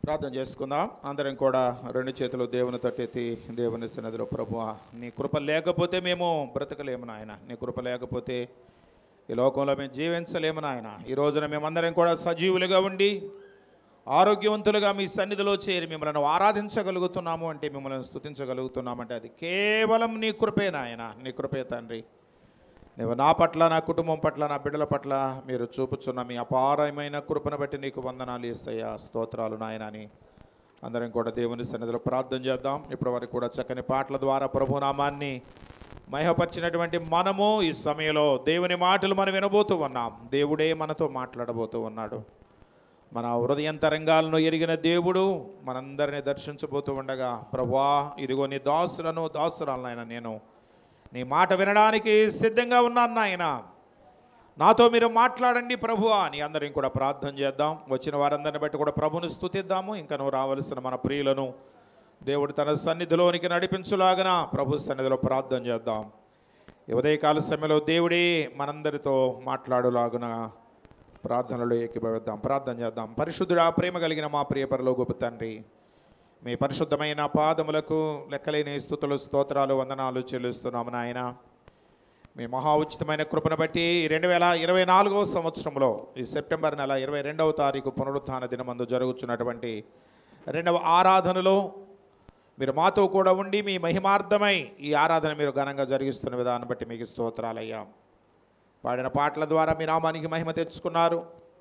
ప్రార్థన చేసుకుందాం అందరం కూడా రెండు చేతులు దేవుని తట్టెత్తి దేవుని సన్నిధిలో ప్రభు నీ కృప లేకపోతే మేము బ్రతకలేము నాయన నీ కృప లేకపోతే ఈ లోకంలో మేము జీవించలేము నాయన ఈ రోజున మేమందరం కూడా సజీవులుగా ఉండి ఆరోగ్యవంతులుగా మీ సన్నిధిలో చేరి మిమ్మల్ని ఆరాధించగలుగుతున్నాము అంటే మిమ్మల్ని స్తుతించగలుగుతున్నామంటే అది కేవలం నీ కృపే నాయన నీ కృపే తండ్రి నీవు నా పట్ల నా కుటుంబం పట్ల నా బిడ్డల పట్ల మీరు చూపుచున్న మీ అపారమైన కృపను బట్టి నీకు వందనాలు ఇస్తాయా స్తోత్రాలు నాయన అని అందరం కూడా దేవుని సన్నిధిలో ప్రార్థన చేద్దాం ఇప్పటి వరకు కూడా చక్కని పాటల ద్వారా ప్రభునామాన్ని మహిమపరిచినటువంటి మనము ఈ సమయంలో దేవుని మాటలు మనం వినబోతూ ఉన్నాం దేవుడే మనతో మాట్లాడబోతూ ఉన్నాడు మన హృదయంతరంగాలను ఎరిగిన దేవుడు మనందరిని దర్శించబోతూ ఉండగా ప్రభువా ఇదిగో నీ దాసులను దాసురాలనైనా నేను నీ మాట వినడానికి సిద్ధంగా ఉన్నాను నాయన నాతో మీరు మాట్లాడండి ప్రభు అని అందరం కూడా ప్రార్థన చేద్దాం వచ్చిన వారందరిని బట్టి కూడా ప్రభుని స్తుతిద్దాము ఇంకా నువ్వు రావలసిన మన ప్రియులను దేవుడు తన సన్నిధిలోనికి నడిపించులాగన ప్రభు సన్నిధిలో ప్రార్థన చేద్దాం ఈ ఉదయకాల సమయంలో దేవుడే మనందరితో మాట్లాడులాగున ప్రార్థనలో ఏకీభవిద్దాం ప్రార్థన చేద్దాం పరిశుద్ధుడా ప్రేమ కలిగిన మా ప్రియ పరలోకపు తండ్రి మీ పరిశుద్ధమైన పాదములకు లెక్కలేని స్థుతులు స్తోత్రాలు వందనాలు చెల్లిస్తున్నాము నాయన మీ మహా ఉచితమైన కృపను బట్టి రెండు వేల ఇరవై నాలుగవ సంవత్సరంలో ఈ సెప్టెంబర్ నెల ఇరవై రెండవ తారీఖు పునరుత్థాన దినమందు జరుగుతున్నటువంటి రెండవ ఆరాధనలో మీరు మాతో కూడా ఉండి మీ మహిమార్థమై ఈ ఆరాధన మీరు ఘనంగా జరిగిస్తున్న విధానం బట్టి మీకు స్తోత్రాలయ్యా పాడిన పాటల ద్వారా మీ నామానికి మహిమ తెచ్చుకున్నారు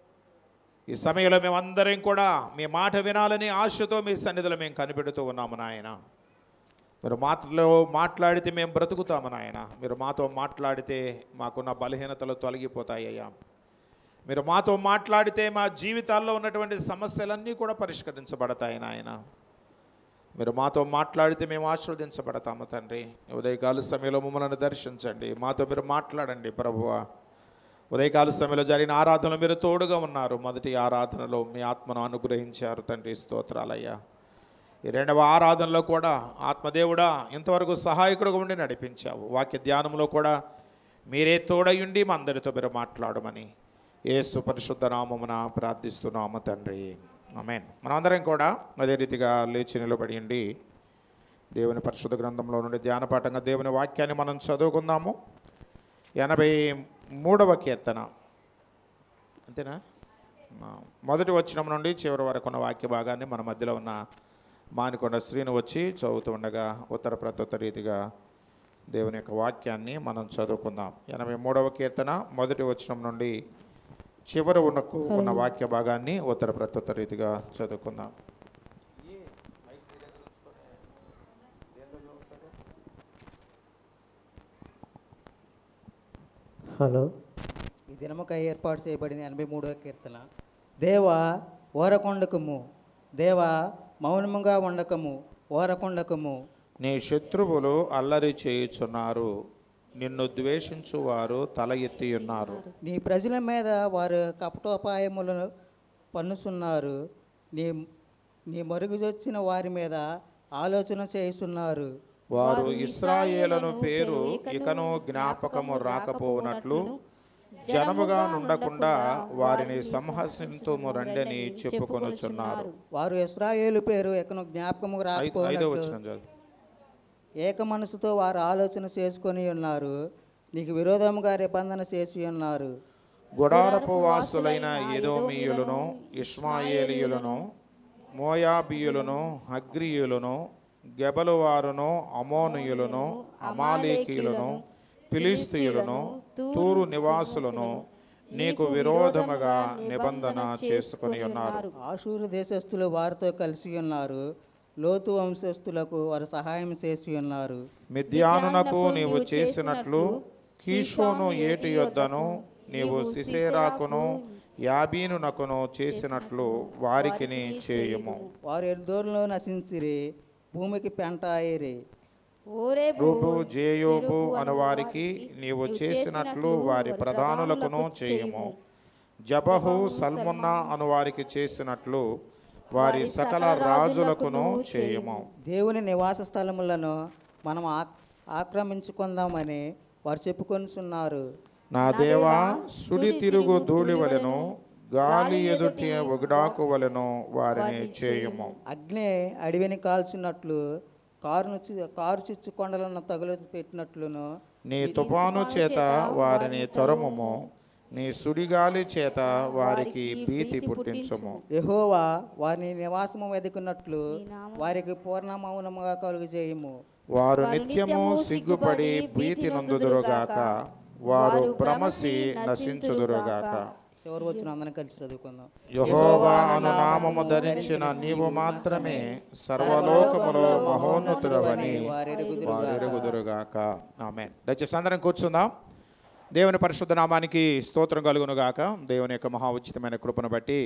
ఈ సమయంలో మేమందరం కూడా మీ మాట వినాలని ఆశతో మీ సన్నిధిలో మేము కనిపెడుతూ ఉన్నాము నాయన మీరు మాటలో మాట్లాడితే మేము బ్రతుకుతాము నాయన మీరు మాతో మాట్లాడితే మాకున్న బలహీనతలు తొలగిపోతాయి అయ్యా మీరు మాతో మాట్లాడితే మా జీవితాల్లో ఉన్నటువంటి సమస్యలన్నీ కూడా పరిష్కరించబడతాయి నాయన మీరు మాతో మాట్లాడితే మేము ఆశీర్వదించబడతాము తండ్రి ఉదయకాల సమయంలో మమ్మల్ని దర్శించండి మాతో మీరు మాట్లాడండి ప్రభువా ఉదయకాల సమయంలో జరిగిన ఆరాధనలో మీరు తోడుగా ఉన్నారు మొదటి ఆరాధనలో మీ ఆత్మను అనుగ్రహించారు తండ్రి స్తోత్రాలయ్యా ఈ రెండవ ఆరాధనలో కూడా ఆత్మదేవుడా ఇంతవరకు సహాయకుడుగా ఉండి నడిపించావు వాక్య ధ్యానంలో కూడా మీరే తోడయుండి మా అందరితో మీరు మాట్లాడమని యేసు పరిశుద్ధ నామమున ప్రార్థిస్తున్నాము తండ్రి ఆమేన్ మనమందరం కూడా అదే రీతిగా లేచి నిలబడి ఉండి దేవుని పరిశుద్ధ గ్రంథంలో నుండి ధ్యానపాఠంగా దేవుని వాక్యాన్ని మనం చదువుకుందాము ఎనభై మూడవ కీర్తన అంతేనా ఆ, మొదటి వచనం నుండి చివరి వరకు ఉన్న వాక్య భాగాన్ని మన మధ్యలో ఉన్న మానికొండ శ్రీను వచ్చి చదువుతూ ఉండగా ఉత్తర ప్రత్యుత్తర రీతిగా దేవుని యొక్క వాక్యాన్ని మనం చదువుకుందాం ఎనభై మూడవ కీర్తన మొదటి వచనం నుండి చివరి ఉన్నకు ఉన్న వాక్య భాగాన్ని ఉత్తర ప్రత్యుత్తర రీతిగా చదువుకుందాం హలో ఈ దినముకై ఏర్పాటు చేయబడిన ఎనభై మూడవ కీర్తన దేవా ఓరకొండకము దేవా మౌనముగా ఉండకము ఓరకొండకము నీ శత్రువులు అల్లరి చేయుచున్నారు నిన్ను ద్వేషించువారు తల ఎత్తి ఉన్నారు నీ ప్రజల మీద వారు కపటోపాయములను పన్నుచున్నారు నీ నీ మరుగుజొచ్చిన వారి మీద ఆలోచన చేస్తున్నారు వారు ఇస్రాయేలను పేరు ఇకను జ్ఞాపకము రాకపోవునట్లు జనముగా నుండకుండా వారిని సంహసింతుము రండని చెప్పుకొనుచున్నారు వారు ఇస్రాయేలు పేరు ఎక్కను జ్ఞాపకము ఐ- ఐదో రాకపోయినట్లు వచ్చిన చదువు ఏక మనసుతో వారు ఆలోచన చేసుకొని ఉన్నారు నీకు విరోధముగా నిబంధన చేసి ఉన్నారు గుడారపు వాసులైన ఎదోమీయులను ఇష్మాయేలీయులను మోయాబీయులను అగ్రియులను గెబలువారును అమోనుయులను అమాలేకీయులను ఫిలిస్తీయులను తూరు నివాసులను నీకు విరోధముగా నిబంధన చేసుకొని ఉన్నారు ఆషూరు దేశస్థులు వారితో కలిసి ఉన్నారు లోతు వంశస్థులకు వారు సహాయం చేసి ఉన్నారు మిద్యానునకు నీవు చేసినట్లు కీషోను ఏటి యొద్దను నీవు సిసేరాకును యాబీనునకును చేసినట్లు వారికిని చేయుము వారు ఎద్దోరులో నశించిరి భూమికి పెంట అయ్యిరి ఓరేబు రూబు జేయోబు అను వారికి నీవు చేసినట్లు వారి ప్రధానులకును చేయుము జబహు సల్మున్నా అను వారికి చేసినట్లు వారి సకల రాజులకును చేయుము దేవుని నివాస స్థలములను మనం ఆక్- ఆక్రమించుకుందామని వారు చెప్పుకొనిచున్నారు నా దేవా సుడి తిరుగు ధూళి వలెను గాలి ఎదుటి ఒకడాకు వలెను వారిని చేయుము అగ్ని అడవిని కాల్చినట్లు కారును చి- కారు చిచ్చు కొండలను తగులు పెట్టినట్లును నీ తుఫాను చేత వారిని తొరముము నీ సుడిగాలి చేత వారికి భీతి పుట్టించుము యెహోవా వారిని నివాసము వెతుకున్నట్లు వారికి పూర్ణ మౌనముగా కలుగు చేయము వారు నిత్యము సిగ్గుపడి భీతి నొందుదురుగాక వారు భ్రమసి నశించుదురుగాక చివరి వచ్చిన అందరం కలిసి చదువుకుందాం యహోవా అను నామము ధరించిన నీవు మాత్రమే సర్వలోకములో మహోన్నతుడవని వారెరుగుదురుగాక ఆమె దయచేసి అందరం కూర్చుందాం దేవుని పరిశుద్ధ నామానికి స్తోత్రం కలుగునుగాక దేవుని యొక్క మహా ఉచితమైన కృపను బట్టి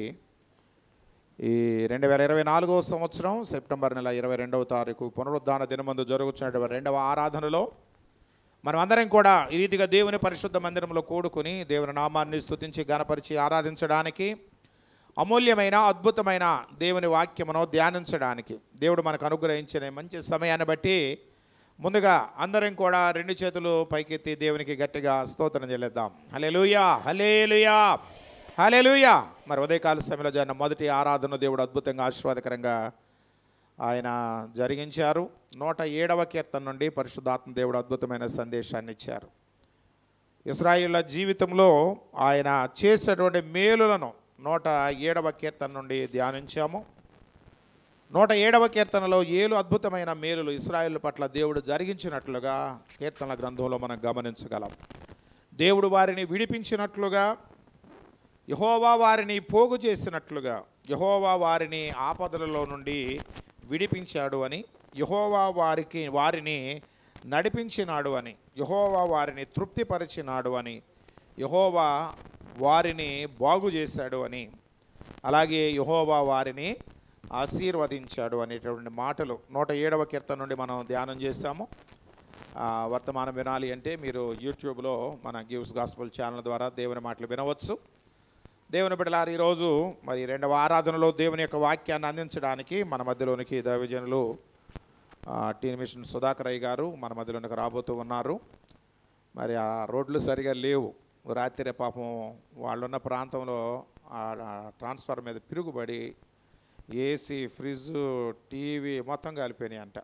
ఈ రెండు వేల ఇరవై నాలుగవ సంవత్సరం సెప్టెంబర్ నెల ఇరవై రెండవ తారీఖు పునరుద్ధాన దినమందు జరుగుతున్నటువంటి రెండవ ఆరాధనలో మనం అందరం కూడా ఈ రీతిగా దేవుని పరిశుద్ధ మందిరంలో కూడుకుని దేవుని నామాన్ని స్తుతించి గణపరిచి ఆరాధించడానికి అమూల్యమైన అద్భుతమైన దేవుని వాక్యమును ధ్యానించడానికి దేవుడు మనకు అనుగ్రహించిన ఈ మంచి సమయాన్ని బట్టి ముందుగా అందరం కూడా రెండు చేతులు పైకెత్తి దేవునికి గట్టిగా స్తోత్రం చెల్లిద్దాం హలేలుయా హలేలుయా హలేలుయా మరి ఉదయకాల సమయంలో జరిగిన మొదటి ఆరాధన దేవుడు అద్భుతంగా ఆశీర్వాదకరంగా ఆయన జరిగించారు నూట ఏడవ కీర్తన నుండి పరిశుద్ధాత్మ దేవుడు అద్భుతమైన సందేశాన్ని ఇచ్చారు ఇస్రాయిల్ల జీవితంలో ఆయన చేసినటువంటి మేలులను నూట ఏడవ కీర్తన నుండి ధ్యానించాము నూట ఏడవ కీర్తనలో ఏలు అద్భుతమైన మేలులు ఇస్రాయిల్ పట్ల దేవుడు జరిగించినట్లుగా కీర్తనల గ్రంథంలో మనం గమనించగలం దేవుడు వారిని విడిపించినట్లుగా యహోవా వారిని పోగు చేసినట్లుగా యహోవా వారిని ఆపదలలో నుండి విడిపించాడు అని యహోవా వారికి వారిని నడిపించినాడు అని యహోవా వారిని తృప్తిపరిచినాడు అని యహోవా వారిని బాగు చేశాడు అని అలాగే యహోవా వారిని ఆశీర్వదించాడు అనేటువంటి మాటలు నూట ఏడవ కీర్తన నుండి మనం ధ్యానం చేశాము ఆ, వర్తమానం వినాలి అంటే మీరు యూట్యూబ్లో మన గివ్స్ గాస్పుల్ ఛానల్ ద్వారా దేవుని మాటలు వినవచ్చు దేవుని బిడ్డలారు ఈరోజు మరి రెండవ ఆరాధనలో దేవుని యొక్క వాక్యాన్ని అందించడానికి మన మధ్యలోనికి దైవజనులు ఆ, టీ మిషన్ సుధాకర్ అయ్య గారు మన మధ్యలోనికి రాబోతూ ఉన్నారు మరి ఆ రోడ్లు సరిగా లేవు రాత్రి పాపం వాళ్ళున్న ప్రాంతంలో ఆ ఆ ట్రాన్స్ఫర్ మీద పిరుగుబడి ఏసీ ఫ్రిడ్జ్ టీవీ మొత్తం కాలిపోయినాయి అంట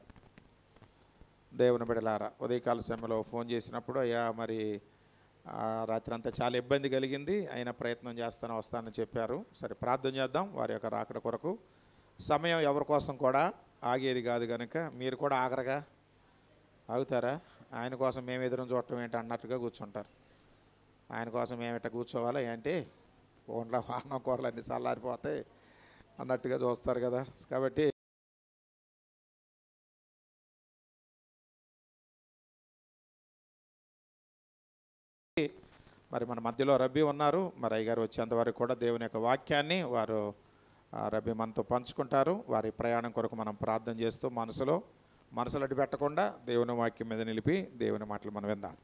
దేవుని బిడలారా ఉదయకాల సమయంలో ఫోన్ చేసినప్పుడు అయ్యా మరి ఆ, రాత్రి అంతా చాలా ఇబ్బంది కలిగింది అయినా ప్రయత్నం చేస్తాను వస్తానని చెప్పారు సరే ప్రార్థన చేద్దాం వారి యొక్క రాకడ కొరకు సమయం ఎవరి కోసం కూడా ఆగేది కాదు కనుక మీరు కూడా ఆగరగా ఆగుతారా ఆయన కోసం మేము ఎదురు చూడటం ఏంటి అన్నట్టుగా కూర్చుంటారు ఆయన కోసం మేము ఇట్ట కూర్చోవాలా ఏంటి ఓన్లో అన్నం కూరలు అన్ని చల్లారిపోతాయి అన్నట్టుగా చూస్తారు కదా కాబట్టి మరి మన మధ్యలో రబ్బీ ఉన్నారు మరి అయ్యగారు వచ్చేంత వరకు కూడా దేవుని యొక్క వాక్యాన్ని వారు ఆ, రబ్బీ మనతో పంచుకుంటారు వారి ప్రయాణం కొరకు మనం ప్రార్థన చేస్తూ మనసులో మనసులో అడ్డు పెట్టకుండా దేవుని వాక్యం మీద నిలిపి దేవుని మాటలు మనం విందాం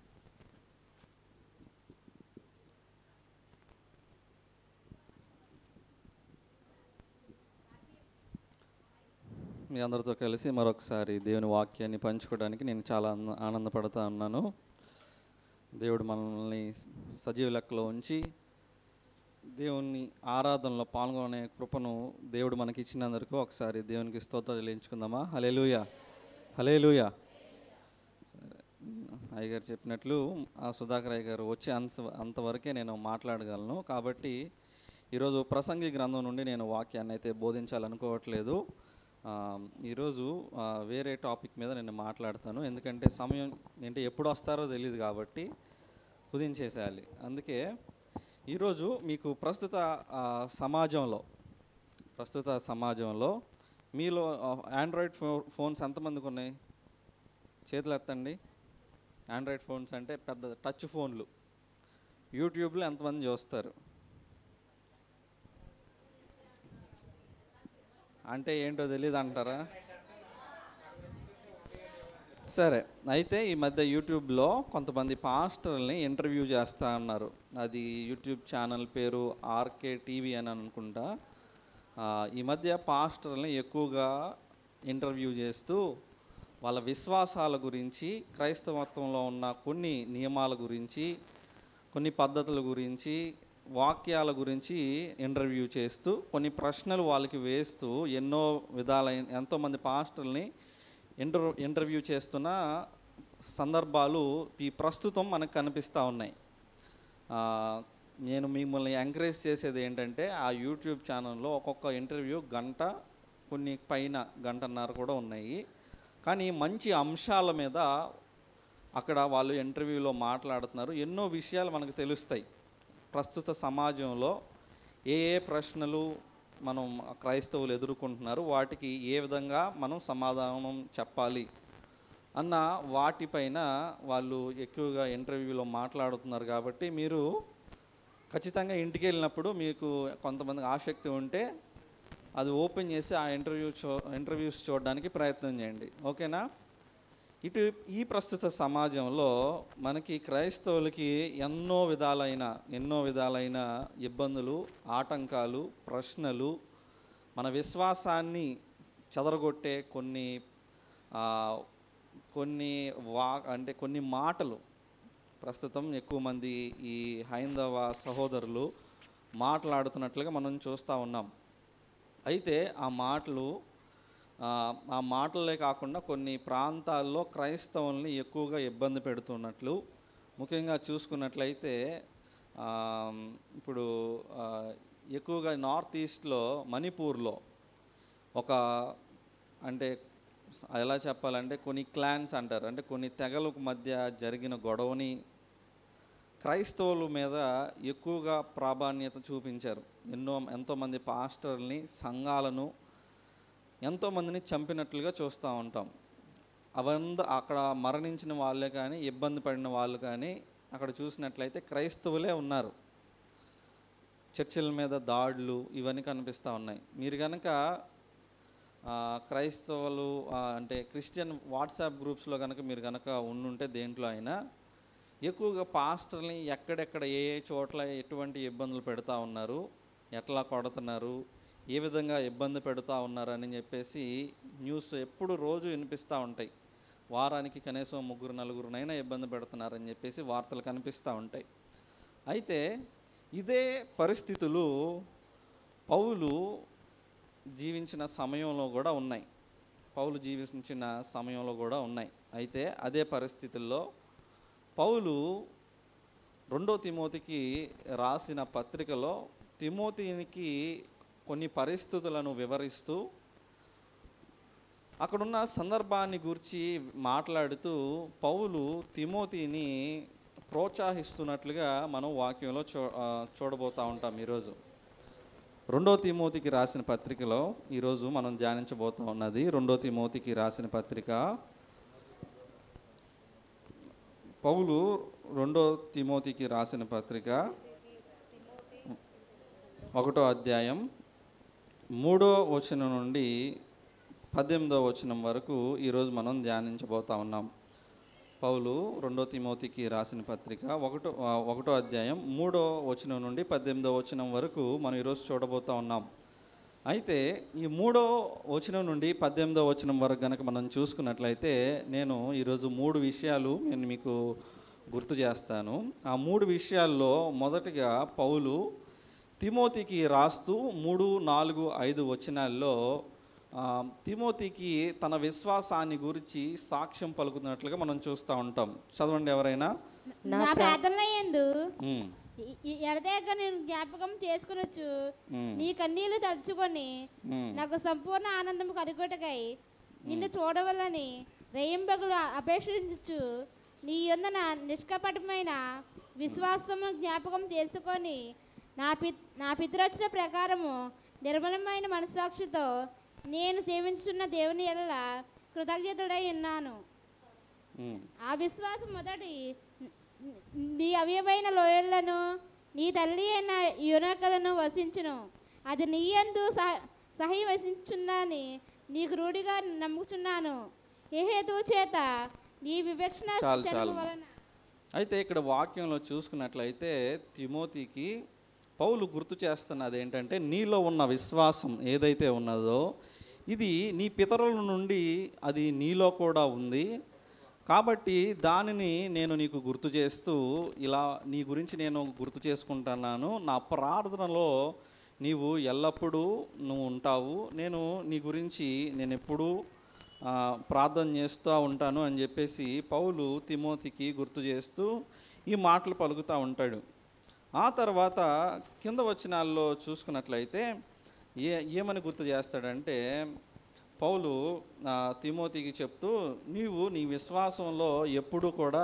మీ అందరితో కలిసి మరొకసారి దేవుని వాక్యాన్ని పంచుకోవడానికి నేను చాలా ఆనంద- ఆనందపడుతూ ఉన్నాను దేవుడు మనల్ని సజీవ లెక్కలో ఉంచి దేవుని ఆరాధనలో పాల్గొనే కృపను దేవుడు మనకి ఇచ్చినందుకు ఒకసారి దేవునికి స్తోత్రం చెల్లించుకుందామా హలేలుయా హలేలుయా సరే అయ్యగారు చెప్పినట్లు ఆ సుధాకర్ అయ్య గారు వచ్చే అంత అంతవరకే నేను మాట్లాడగలను కాబట్టి ఈరోజు ప్రసంగి గ్రంథం నుండి నేను వాక్యాన్ని అయితే బోధించాలనుకోవట్లేదు ఆ, ఈరోజు ఆ, వేరే టాపిక్ మీద నేను మాట్లాడతాను ఎందుకంటే సమయం అంటే ఎప్పుడు వస్తారో తెలియదు కాబట్టి కుదించేసేయాలి అందుకే ఈరోజు మీకు ప్రస్తుత ఆ, సమాజంలో ప్రస్తుత సమాజంలో మీలో ఆండ్రాయిడ్ ఫో ఫోన్స్ ఎంతమందికి ఉన్నాయి చేతులు ఎత్తండి ఆండ్రాయిడ్ ఫోన్స్ అంటే పెద్ద టచ్ ఫోన్లు యూట్యూబ్లో ఎంతమంది చూస్తారు అంటే ఏంటో తెలియదు అంటారా సరే అయితే ఈ మధ్య యూట్యూబ్లో కొంతమంది పాస్టర్ని ఇంటర్వ్యూ చేస్తా అన్నారు అది యూట్యూబ్ ఛానల్ పేరు ఆర్కే టీవీ అని అనుకుంటా ఆ, ఈ మధ్య పాస్టర్ని ఎక్కువగా ఇంటర్వ్యూ చేస్తూ వాళ్ళ విశ్వాసాల గురించి క్రైస్తవత్వంలో ఉన్న కొన్ని నియమాల గురించి కొన్ని పద్ధతుల గురించి వాక్యాల గురించి ఇంటర్వ్యూ చేస్తూ కొన్ని ప్రశ్నలు వాళ్ళకి వేస్తూ ఎన్నో విధాలైన ఎంతోమంది పాస్టర్ని ఇంటర్ ఇంటర్వ్యూ చేస్తున్న సందర్భాలు ఈ ప్రస్తుతం మనకు కనిపిస్తూ ఉన్నాయి ఆ, నేను మిమ్మల్ని ఎంకరేజ్ చేసేది ఏంటంటే ఆ యూట్యూబ్ ఛానల్లో ఒక్కొక్క ఇంటర్వ్యూ గంట కొన్ని పైన గంటన్నర కూడా ఉన్నాయి కానీ మంచి అంశాల మీద అక్కడ వాళ్ళు ఇంటర్వ్యూలో మాట్లాడుతున్నారు ఎన్నో విషయాలు మనకు తెలుస్తాయి ప్రస్తుత సమాజంలో ఏ ఏ ప్రశ్నలు మనం క్రైస్తవులు ఎదుర్కొంటున్నారు వాటికి ఏ విధంగా మనం సమాధానం చెప్పాలి అన్న వాటిపైన వాళ్ళు ఎక్కువగా ఇంటర్వ్యూలో మాట్లాడుతున్నారు కాబట్టి మీరు ఖచ్చితంగా ఇంటికి వెళ్ళినప్పుడు మీకు కొంతమందికి ఆసక్తి ఉంటే అది ఓపెన్ చేసి ఆ ఇంటర్వ్యూ చూ ఇంటర్వ్యూస్ చూడడానికి ప్రయత్నం చేయండి ఓకేనా ఇటు ఈ ప్రస్తుత సమాజంలో మనకి క్రైస్తవులకి ఎన్నో విధాలైన ఎన్నో విధాలైన ఇబ్బందులు ఆటంకాలు ప్రశ్నలు మన విశ్వాసాన్ని చెదరగొట్టే కొన్ని ఆ, కొన్ని వా అంటే కొన్ని మాటలు ప్రస్తుతం ఎక్కువ మంది ఈ హైందవ సహోదరులు మాట్లాడుతున్నట్లుగా మనం చూస్తూ ఉన్నాం అయితే ఆ మాటలు ఆ, ఆ మాటలే కాకుండా కొన్ని ప్రాంతాల్లో క్రైస్తవుల్ని ఎక్కువగా ఇబ్బంది పెడుతున్నట్లు ముఖ్యంగా చూసుకున్నట్లయితే ఆ, ఇప్పుడు ఆ, ఎక్కువగా నార్త్ ఈస్ట్లో మణిపూర్లో ఒక అంటే స- ఎలా చెప్పాలంటే కొన్ని క్లాన్స్ అంటారు అంటే కొన్ని తెగలకు మధ్య జరిగిన గొడవని క్రైస్తవుల మీద ఎక్కువగా ప్రాధాన్యత చూపించారు ఎన్నో ఎంతోమంది పాస్టర్ని సంఘాలను ఎంతోమందిని చంపినట్లుగా చూస్తూ ఉంటాం అవంద అక్కడ మరణించిన వాళ్ళే కానీ ఇబ్బంది పడిన వాళ్ళు కానీ అక్కడ చూసినట్లయితే క్రైస్తవులే ఉన్నారు చర్చిల మీద దాడులు ఇవన్నీ కనిపిస్తూ ఉన్నాయి మీరు కనుక ఆ, క్రైస్తవులు ఆ, అంటే క్రిస్టియన్ వాట్సాప్ గ్రూప్స్లో కనుక మీరు కనుక ఉండుంటే దేంట్లో అయినా ఎక్కువగా పాస్టర్ని ఎక్కడెక్కడ ఏ ఏ చోట్ల ఎటువంటి ఇబ్బందులు పెడతా ఉన్నారు ఎట్లా కొడుతున్నారు ఏ విధంగా ఇబ్బంది పెడుతూ ఉన్నారు అని చెప్పేసి న్యూస్ ఎప్పుడు రోజు వినిపిస్తూ ఉంటాయి వారానికి కనీసం ముగ్గురు నలుగురునైనా ఇబ్బంది పెడుతున్నారని చెప్పేసి వార్తలు కనిపిస్తూ ఉంటాయి అయితే ఇదే పరిస్థితులు పౌలు జీవించిన సమయంలో కూడా ఉన్నాయి పౌలు జీవించిన సమయంలో కూడా ఉన్నాయి అయితే అదే పరిస్థితుల్లో పౌలు రెండో తిమోతికి రాసిన పత్రికలో తిమోతికి కొన్ని పరిస్థితులను వివరిస్తూ అక్కడున్న సందర్భాన్ని గురించి మాట్లాడుతూ పౌలు తిమోతిని ప్రోత్సహిస్తున్నట్లుగా మనం వాక్యంలో చూ ఆ, చూడబోతా ఉంటాం ఈరోజు రెండో తిమోతికి రాసిన పత్రికలో ఈరోజు మనం ధ్యానించబోతా ఉన్నది రెండో తిమోతికి రాసిన పత్రిక పౌలు రెండో తిమోతికి రాసిన పత్రిక ఒకటో అధ్యాయం మూడో వచనం నుండి పద్దెనిమిదో వచనం వరకు ఈరోజు మనం ధ్యానించబోతా ఉన్నాం పౌలు రెండో తిమోతికి రాసిన పత్రిక ఒకటో ఆ, ఒకటో అధ్యాయం మూడో వచనం నుండి పద్దెనిమిదో వచనం వరకు మనం ఈరోజు చూడబోతా ఉన్నాం అయితే ఈ మూడో వచనం నుండి పద్దెనిమిదో వచనం వరకు గనక మనం చూసుకున్నట్లయితే నేను ఈరోజు మూడు విషయాలు నేను మీకు గుర్తు చేస్తాను ఆ మూడు విషయాల్లో మొదటిగా పౌలు తిమోతికి రాస్తూ మూడు నాలుగు ఐదు వచనాల్లో ఆ, తిమోతికి తన విశ్వాసాన్ని గురించి సాక్ష్యం పలుకుతున్నట్లుగా మనం చూస్తూ ఉంటాం చదవండి ఎవరైనా నా ప్రార్థన ఎందు ఉమ్, ఎడతెగక నేను జ్ఞాపకం చేసుకునొచ్చు ఉమ్, నీ కన్నీళ్లు తలుచుకొని ఉమ్, నాకు సంపూర్ణ ఆనందం కలుగుటకై నిన్ను చూడవలని రేయింబగులు అపేక్షించు నీ యొందన నిష్కపటమైన విశ్వాసము జ్ఞాపకం చేసుకొని నా పి నా పితృరచన ప్రకారము నిర్మలమైన మనస్సాక్షితో నేను సేవించుచున్న దేవుని ఎడల కృతజ్ఞతుడై ఉన్నాను ఉమ్, ఆ విశ్వాసం మొదటి నీ అవ్యమైన లోయలను నీ తల్లి అయిన యునకలను వసించును అది నీ యందు సహ సహి వసించున్నని నీకు రూఢిగా నమ్ముచున్నాను ఏ హేతువు చేత నీ వివక్షణ చాలు, చెరుపు చాలు. వలన అయితే ఇక్కడ వాక్యంలో చూసుకున్నట్లయితే తిమోతికి పౌలు గుర్తు చేస్తున్నది ఏంటంటే నీలో ఉన్న విశ్వాసం ఏదైతే ఉన్నదో ఇది నీ పితరుల నుండి అది నీలో కూడా ఉంది కాబట్టి దానిని నేను నీకు గుర్తు చేస్తూ ఇలా నీ గురించి నేను గుర్తు చేసుకుంటున్నాను నా ప్రార్థనలో నీవు ఎల్లప్పుడూ నువ్వు ఉంటావు నేను నీ గురించి నేను ఎప్పుడూ ఆ, ప్రార్థన చేస్తూ ఉంటాను అని చెప్పేసి పౌలు తిమోతికి గుర్తు చేస్తూ ఈ మాటలు పలుకుతూ ఉంటాడు ఆ తర్వాత కింద వచనాల్లో చూసుకున్నట్లయితే ఏ ఏమని గుర్తు చేస్తాడంటే పౌలు ఆ, తిమోతికి చెప్తూ నీవు నీ విశ్వాసంలో ఎప్పుడు కూడా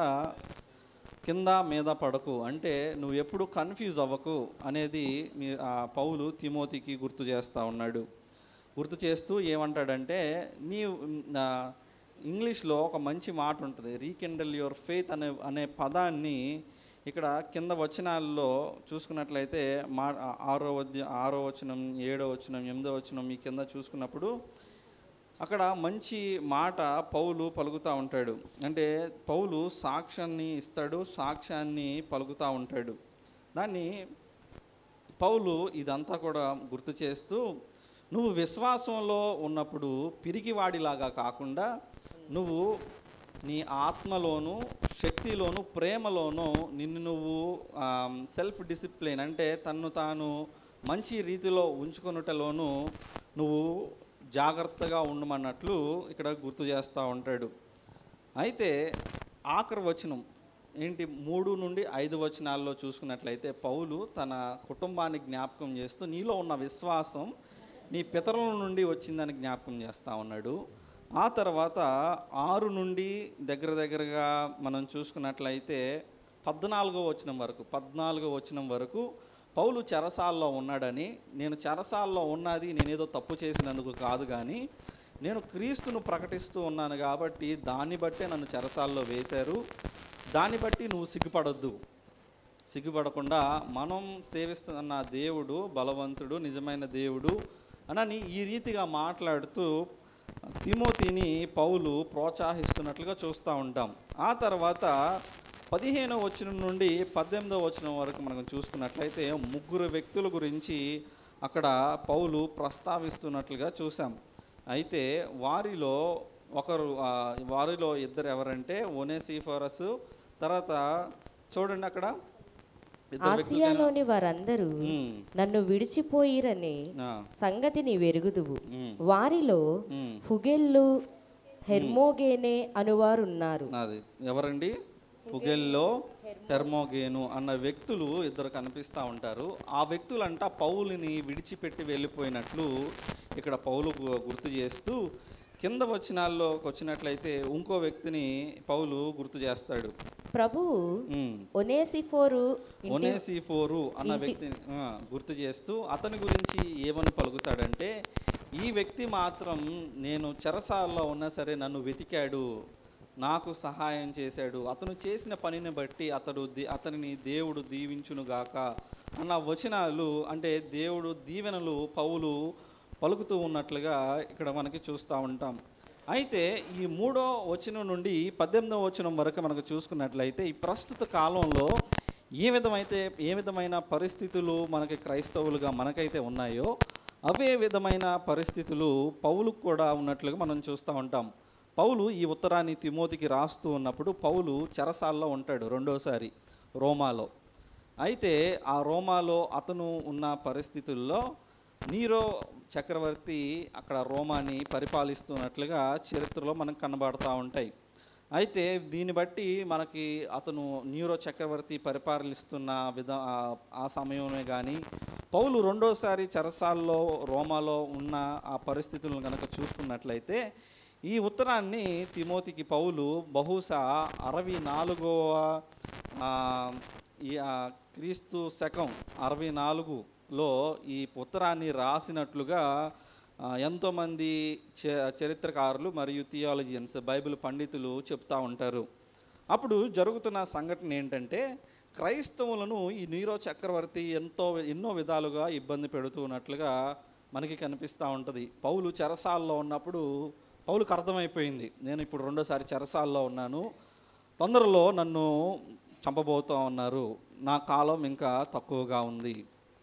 కింద మీద పడకు అంటే నువ్వు ఎప్పుడు కన్ఫ్యూజ్ అవ్వకు అనేది మీ ఆ పౌలు తిమోతికి గుర్తు చేస్తూ ఉన్నాడు గుర్తు చేస్తూ ఏమంటాడంటే నీ ఆ, ఇంగ్లీష్లో ఒక మంచి మాట ఉంటుంది రీకెండల్ యువర్ ఫెయిత్ అనే అనే పదాన్ని ఇక్కడ కింద వచనాల్లో చూసుకున్నట్లయితే మా ఆరో వద్య ఆరో వచనం ఏడో వచనం ఎనిమిదో వచనం ఈ కింద చూసుకున్నప్పుడు అక్కడ మంచి మాట పౌలు పలుకుతూ ఉంటాడు అంటే పౌలు సాక్ష్యాన్ని ఇస్తాడు సాక్ష్యాన్ని పలుకుతూ ఉంటాడు దాన్ని పౌలు ఇదంతా కూడా గుర్తు చేస్తూ నువ్వు విశ్వాసంలో ఉన్నప్పుడు పిరికివాడిలాగా కాకుండా నువ్వు నీ ఆత్మలోను శక్తిలోను ప్రేమలోను నిన్ను నువ్వు సెల్ఫ్ డిసిప్లిన్ అంటే తన్ను తాను మంచి రీతిలో ఉంచుకొనుటలోను నువ్వు జాగ్రత్తగా ఉండమన్నట్లు ఇక్కడ గుర్తు చేస్తూ ఉంటాడు అయితే ఆఖరి వచనం ఏంటి మూడు నుండి ఐదు వచనాల్లో చూసుకున్నట్లయితే పౌలు తన కుటుంబాన్ని జ్ఞాపకం చేస్తూ నీలో ఉన్న విశ్వాసం నీ పితరుల నుండి వచ్చిందని జ్ఞాపకం చేస్తూ ఉన్నాడు ఆ తర్వాత ఆరు నుండి దగ్గర దగ్గరగా మనం చూసుకున్నట్లయితే పద్నాలుగో వచనం వరకు పద్నాలుగో వచనం వరకు పౌలు చెరసాల్లో ఉన్నాడని నేను చెరసాల్లో ఉన్నది నేనేదో తప్పు చేసినందుకు కాదు కానీ నేను క్రీస్తును ప్రకటిస్తూ ఉన్నాను కాబట్టి దాన్ని బట్టే నన్ను చెరసాల్లో వేశారు దాన్ని బట్టి నువ్వు సిగ్గుపడొద్దు సిగ్గుపడకుండా మనం సేవిస్తున్న దేవుడు బలవంతుడు నిజమైన దేవుడు అనని ఈ రీతిగా మాట్లాడుతూ తిమోతిని పౌలు ప్రోత్సహిస్తున్నట్లుగా చూస్తూ ఉంటాం ఆ తర్వాత పదిహేనో వచనం నుండి పద్దెనిమిదో వచనం వరకు మనం చూసుకున్నట్లయితే ముగ్గురు వ్యక్తుల గురించి అక్కడ పౌలు ప్రస్తావిస్తున్నట్లుగా చూసాం అయితే వారిలో ఒకరు ఆ, వారిలో ఇద్దరు ఎవరంటే ఒనేసిఫరస్ తర్వాత చూడండి అక్కడ ఇద్దరు వ్యక్తులు ఆసియాలోని వారందరూ ఉమ్, నన్ను విడిచిపోయిరని ఆ, సంగతిని వెరుగుదువు ఉమ్, వారిలో ఉమ్. ఫుగెల్లు హెర్మోగేనే అనువారున్నారు అది ఎవరండి ఫుగెల్లో హెర్మోగేను అన్న వ్యక్తులు ఇద్దరు కనిపిస్తూ ఉంటారు ఆ వ్యక్తులంట పౌలుని విడిచిపెట్టి వెళ్ళిపోయినట్లు ఇక్కడ పౌలు గు- గుర్తు చేస్తూ కింద వచనాల్లోకి వచ్చినట్లయితే ఇంకో వ్యక్తిని పౌలు గుర్తు చేస్తాడు ప్రభువు ఉమ్. ఒనేసిఫోరు ఇంటి ఒనేసిఫోరు అన్న వ్యక్తిని ఆ, గుర్తు చేస్తూ అతని గురించి ఏమని పలుకుతాడంటే ఈ వ్యక్తి మాత్రం నేను చెరసాల్లో ఉన్నా సరే నన్ను వెతికాడు నాకు సహాయం చేశాడు అతను చేసిన పనిని బట్టి అతడు ది- అతనిని దేవుడు దీవించునుగాక అన్న వచనాలు అంటే దేవుడు దీవెనలు పౌలు పలుకుతూ ఉన్నట్లుగా ఇక్కడ మనకి చూస్తూ ఉంటాం అయితే ఈ మూడో వచనం నుండి పద్దెనిమిదవ వచనం వరకు మనకు చూసుకున్నట్లయితే ఈ ప్రస్తుత కాలంలో ఏ విధమైతే ఏ విధమైన పరిస్థితులు మనకి క్రైస్తవులుగా మనకైతే ఉన్నాయో అవే విధమైన పరిస్థితులు పౌలుకు కూడా ఉన్నట్లుగా మనం చూస్తూ ఉంటాం పౌలు ఈ ఉత్తరాన్ని తిమోతికి రాస్తూ ఉన్నప్పుడు పౌలు చెరసాల్లో ఉంటాడు రెండోసారి రోమాలో అయితే ఆ రోమాలో అతను ఉన్న పరిస్థితుల్లో నీరో చక్రవర్తి అక్కడ రోమాని పరిపాలిస్తున్నట్లుగా చరిత్రలో మనకు కనబడతా ఉంటాయి అయితే దీన్ని బట్టి మనకి అతను న్యూరో చక్రవర్తి పరిపాలిస్తున్న విధ ఆ- ఆ సమయమే కానీ పౌలు రెండోసారి చెరసాల్లో రోమాలో ఉన్న ఆ పరిస్థితులను కనుక చూసుకున్నట్లయితే ఈ ఉత్తరాన్ని తిమోతికి పౌలు బహుశా అరవై నాలుగవ ఆ, ఈ ఆ, క్రీస్తు శకం అరవై నాలుగులో ఈ ఉత్తరాన్ని రాసినట్లుగా ఆ, ఎంతోమంది చ- చరిత్రకారులు మరియు థియాలజియన్స్ బైబిల్ పండితులు చెప్తా ఉంటారు అప్పుడు జరుగుతున్న సంఘటన ఏంటంటే క్రైస్తవులను ఈ నీరో చక్రవర్తి ఎంతో ఎన్నో విధాలుగా ఇబ్బంది పెడుతున్నట్లుగా మనకి కనిపిస్తూ ఉంటుంది పౌలు చెరసాల్లో ఉన్నప్పుడు పౌలుకు అర్థమైపోయింది నేను ఇప్పుడు రెండోసారి చెరసాల్లో ఉన్నాను తొందరలో నన్ను చంపబోతూ ఉన్నారు నా కాలం ఇంకా తక్కువగా ఉంది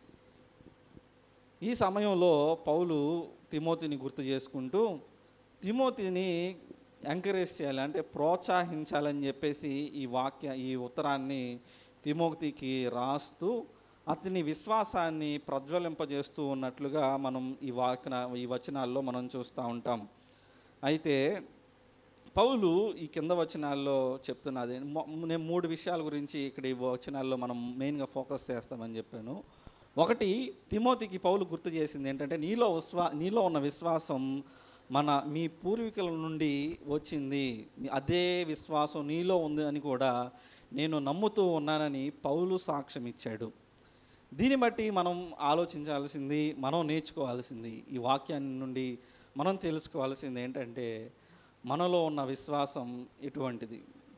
ఈ సమయంలో పౌలు తిమోతిని గుర్తు చేసుకుంటూ తిమోతిని ఎంకరేజ్ చేయాలి అంటే ప్రోత్సహించాలని చెప్పేసి ఈ వాక్య ఈ ఉత్తరాన్ని తిమోతికి రాస్తూ అతని విశ్వాసాన్ని ప్రజ్వలింపజేస్తూ ఉన్నట్లుగా మనం ఈ వాక్య ఈ వచనాల్లో మనం చూస్తూ ఉంటాం అయితే పౌలు ఈ కింద వచనాల్లో చెప్తున్నది మొ- నేను మూడు విషయాల గురించి ఇక్కడ ఈ వచనాల్లో మనం మెయిన్గా ఫోకస్ చేస్తామని చెప్పాను ఒకటి తిమోతికి పౌలు గుర్తు చేసింది ఏంటంటే నీలో విశ్వా నీలో ఉన్న విశ్వాసం మన మీ పూర్వీకుల నుండి వచ్చింది అదే విశ్వాసం నీలో ఉంది అని కూడా నేను నమ్ముతూ ఉన్నానని పౌలు సాక్ష్యం ఇచ్చాడు దీన్ని బట్టి మనం ఆలోచించాల్సింది మనం నేర్చుకోవాల్సింది ఈ వాక్యాన్ని నుండి మనం తెలుసుకోవాల్సింది ఏంటంటే మనలో ఉన్న విశ్వాసం ఎటువంటిది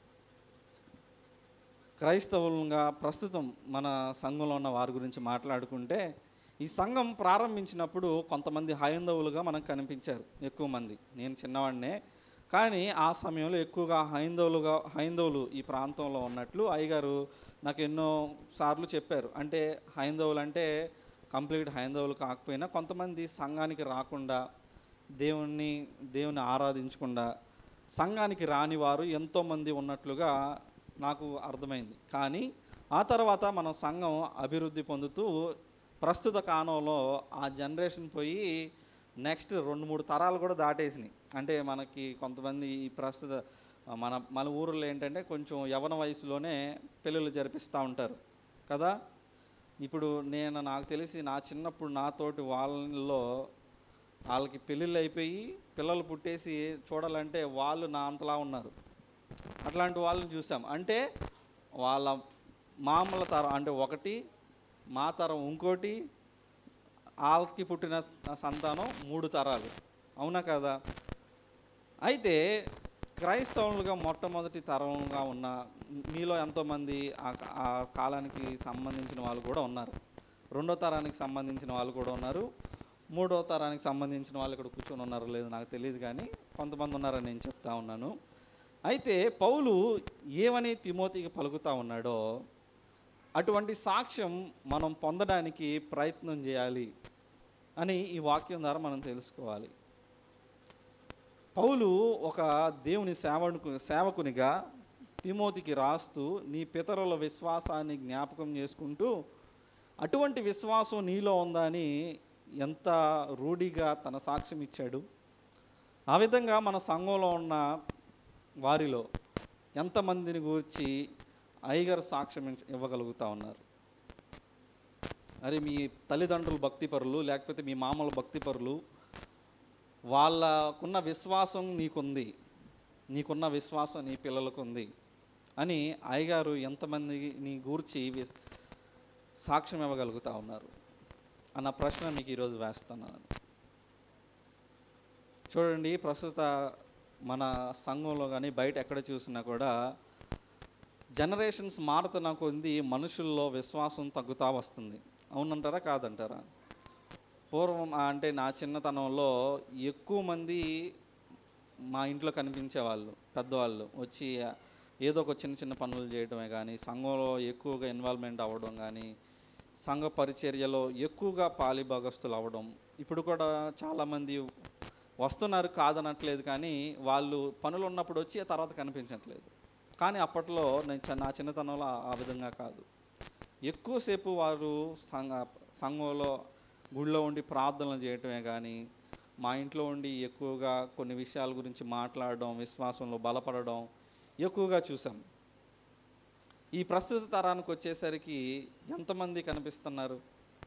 క్రైస్తవులుగా ప్రస్తుతం మన సంఘంలో ఉన్న వారి గురించి మాట్లాడుకుంటే ఈ సంఘం ప్రారంభించినప్పుడు కొంతమంది హైందవులుగా మనకు కనిపించారు ఎక్కువ మంది నేను చిన్నవాడినే కానీ ఆ సమయంలో ఎక్కువగా హైందవులుగా హైందవులు ఈ ప్రాంతంలో ఉన్నట్లు అయ్యగారు నాకు ఎన్నో సార్లు చెప్పారు అంటే హైందవులు అంటే కంప్లీట్ హైందవులు కాకపోయినా కొంతమంది సంఘానికి రాకుండా దేవుణ్ణి దేవుని ఆరాధించకుండా సంఘానికి రాని వారు ఎంతోమంది ఉన్నట్లుగా నాకు అర్థమైంది కానీ ఆ తర్వాత మన సంఘం అభివృద్ధి పొందుతూ ప్రస్తుత కాలంలో ఆ జనరేషన్ పోయి నెక్స్ట్ రెండు మూడు తరాలు కూడా దాటేసినాయి అంటే మనకి కొంతమంది ఈ ప్రస్తుత మన మన ఊరిలో ఏంటంటే కొంచెం యవన వయసులోనే పెళ్ళిళ్ళు జరిపిస్తూ ఉంటారు కదా ఇప్పుడు నేను నాకు తెలిసి నా చిన్నప్పుడు నాతోటి వాళ్ళలో వాళ్ళకి పెళ్ళిళ్ళు అయిపోయి పిల్లలు పుట్టేసి చూడాలంటే వాళ్ళు నా అంతలా ఉన్నారు అట్లాంటి వాళ్ళని చూసాం అంటే వాళ్ళ మామూల తరం అంటే ఒకటి మా తరం ఇంకోటి వాళ్ళకి పుట్టిన స- సంతానం మూడు తరాలు అవునా కదా అయితే క్రైస్తవులుగా మొట్టమొదటి తరంగా ఉన్న మీలో ఎంతోమంది ఆ క- ఆ కాలానికి సంబంధించిన వాళ్ళు కూడా ఉన్నారు రెండో తరానికి సంబంధించిన వాళ్ళు కూడా ఉన్నారు మూడో తరానికి సంబంధించిన వాళ్ళు ఇక్కడ కూర్చొని ఉన్నారో లేదో నాకు తెలియదు కానీ కొంతమంది ఉన్నారని నేను చెప్తా ఉన్నాను అయితే పౌలు ఏమని తిమోతికి పలుకుతా ఉన్నాడో అటువంటి సాక్ష్యం మనం పొందడానికి ప్రయత్నం చేయాలి అని ఈ వాక్యం ద్వారా మనం తెలుసుకోవాలి పౌలు ఒక దేవుని సేవకు సేవకునిగా తిమోతికి రాస్తూ నీ పితరుల విశ్వాసాన్ని జ్ఞాపకం చేసుకుంటూ అటువంటి విశ్వాసం నీలో ఉందా అని ఎంత రూఢిగా తన సాక్ష్యం ఇచ్చాడు ఆ విధంగా మన సంఘంలో ఉన్న వారిలో ఎంతమందిని గురించి అయ్యగారు సాక్ష్యం ఇచ్చ- ఇవ్వగలుగుతా ఉన్నారు అరే మీ తల్లిదండ్రులు భక్తిపరులు లేకపోతే మీ మామూలు భక్తిపరులు వాళ్ళకున్న విశ్వాసం నీకుంది నీకున్న విశ్వాసం నీ పిల్లలకు ఉంది అని అయ్యగారు ఎంతమందిని గూర్చి వి- సాక్ష్యం ఇవ్వగలుగుతా ఉన్నారు అన్న ప్రశ్న మీకు ఈరోజు వేస్తున్నాను చూడండి ప్రస్తుత మన సంఘంలో కానీ బయట ఎక్కడ చూసినా కూడా జనరేషన్స్ మారుతున్న కొద్ది మనుషుల్లో విశ్వాసం తగ్గుతా వస్తుంది అవునంటారా కాదంటారా పూర్వం ఆ అంటే నా చిన్నతనంలో ఎక్కువ మంది మా ఇంట్లో కనిపించేవాళ్ళు పెద్దవాళ్ళు వచ్చి ఏదో ఒక చిన్న చిన్న పనులు చేయడమే కానీ సంఘంలో ఎక్కువగా ఇన్వాల్వ్మెంట్ అవ్వడం కానీ సంఘ పరిచర్యలో ఎక్కువగా పాలిభాగస్తులు అవ్వడం ఇప్పుడు కూడా చాలామంది వస్తున్నారు కాదనట్లేదు కానీ వాళ్ళు పనులు ఉన్నప్పుడు వచ్చి ఆ తర్వాత కనిపించట్లేదు కానీ అప్పట్లో నేను చ- నా చిన్నతనంలో ఆ- ఆ విధంగా కాదు ఎక్కువసేపు వారు సంఘ సంఘంలో గుళ్ళో ఉండి ప్రార్థనలు చేయటమే కానీ మా ఇంట్లో ఉండి ఎక్కువగా కొన్ని విషయాల గురించి మాట్లాడడం విశ్వాసంలో బలపడడం ఎక్కువగా చూసాం ఈ ప్రస్తుత తరానికి వచ్చేసరికి ఎంతమంది కనిపిస్తున్నారు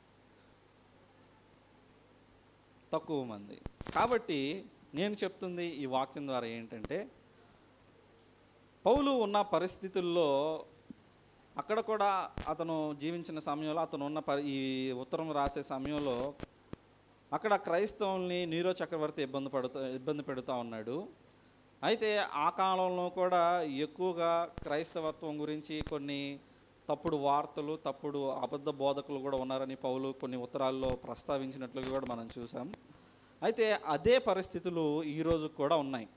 తక్కువ మంది కాబట్టి నేను చెప్తుంది ఈ వాక్యం ద్వారా ఏంటంటే పౌలు ఉన్న పరిస్థితుల్లో అక్కడ కూడా అతను జీవించిన సమయంలో అతను ఉన్న పరి ఈ ఉత్తరం రాసే సమయంలో అక్కడ క్రైస్తవుల్ని నీరో చక్రవర్తి ఇబ్బంది పడుతూ ఇబ్బంది పెడుతూ ఉన్నాడు అయితే ఆ కాలంలో కూడా ఎక్కువగా క్రైస్తవత్వం గురించి కొన్ని తప్పుడు వార్తలు తప్పుడు అబద్ధ బోధకులు కూడా ఉన్నారని పౌలు కొన్ని ఉత్తరాల్లో ప్రస్తావించినట్లుగా కూడా మనం చూసాం అయితే అదే పరిస్థితులు ఈరోజు కూడా ఉన్నాయి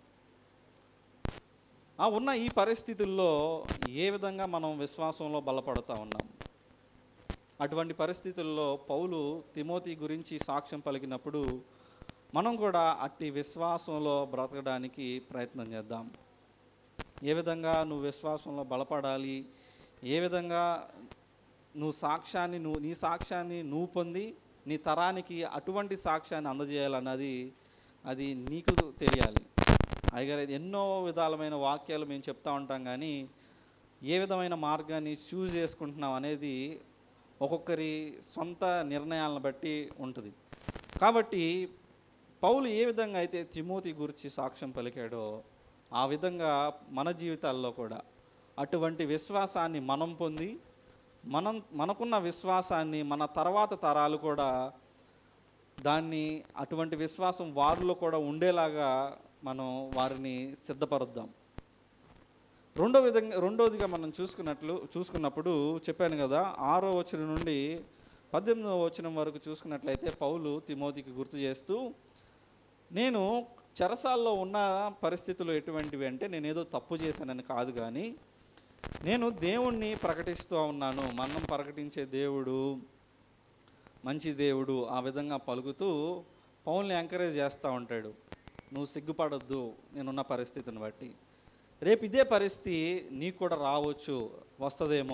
ఆ ఉన్న ఈ పరిస్థితుల్లో ఏ విధంగా మనం విశ్వాసంలో బలపడుతూ ఉన్నాం అటువంటి పరిస్థితుల్లో పౌలు తిమోతి గురించి సాక్ష్యం పలికినప్పుడు మనం కూడా అట్టి విశ్వాసంలో బ్రతకడానికి ప్రయత్నం చేద్దాం ఏ విధంగా నువ్వు విశ్వాసంలో బలపడాలి ఏ విధంగా నువ్వు సాక్ష్యాన్ని నువ్వు నీ సాక్ష్యాన్ని నువ్వు పొంది నీ తరానికి అటువంటి సాక్ష్యాన్ని అందజేయాలన్నది అది నీకు తెలియాలి అయ్యగారు ఎన్నో విధాలమైన వాక్యాలు మేము చెప్తా ఉంటాం కానీ ఏ విధమైన మార్గాన్ని చూజ్ చేసుకుంటున్నాం అనేది ఒక్కొక్కరి సొంత నిర్ణయాలను బట్టి ఉంటుంది కాబట్టి పౌలు ఏ విధంగా అయితే తిమోతి గురించి సాక్ష్యం పలికాడో ఆ విధంగా మన జీవితాల్లో కూడా అటువంటి విశ్వాసాన్ని మనం పొంది మనం మనకున్న విశ్వాసాన్ని మన తర్వాత తరాలు కూడా దాన్ని అటువంటి విశ్వాసం వారిలో కూడా ఉండేలాగా మనం వారిని సిద్ధపరుద్దాం రెండో విధంగా రెండోదిగా మనం చూసుకున్నట్లు చూసుకున్నప్పుడు చెప్పాను కదా ఆరో వచనం నుండి పద్దెనిమిదవ వచనం వరకు చూసుకున్నట్లయితే పౌలు తిమోతికి గుర్తు చేస్తూ నేను చెరసాల్లో ఉన్న పరిస్థితులు ఎటువంటివి అంటే నేను ఏదో తప్పు చేశానని కాదు కానీ నేను దేవుణ్ణి ప్రకటిస్తూ ఉన్నాను మన్నం ప్రకటించే దేవుడు మంచి దేవుడు ఆ విధంగా పలుకుతూ పౌల్ని ఎంకరేజ్ చేస్తూ ఉంటాడు నువ్వు సిగ్గుపడొద్దు నేనున్న పరిస్థితిని బట్టి రేపు ఇదే పరిస్థితి నీకు కూడా రావచ్చు వస్తుందేమో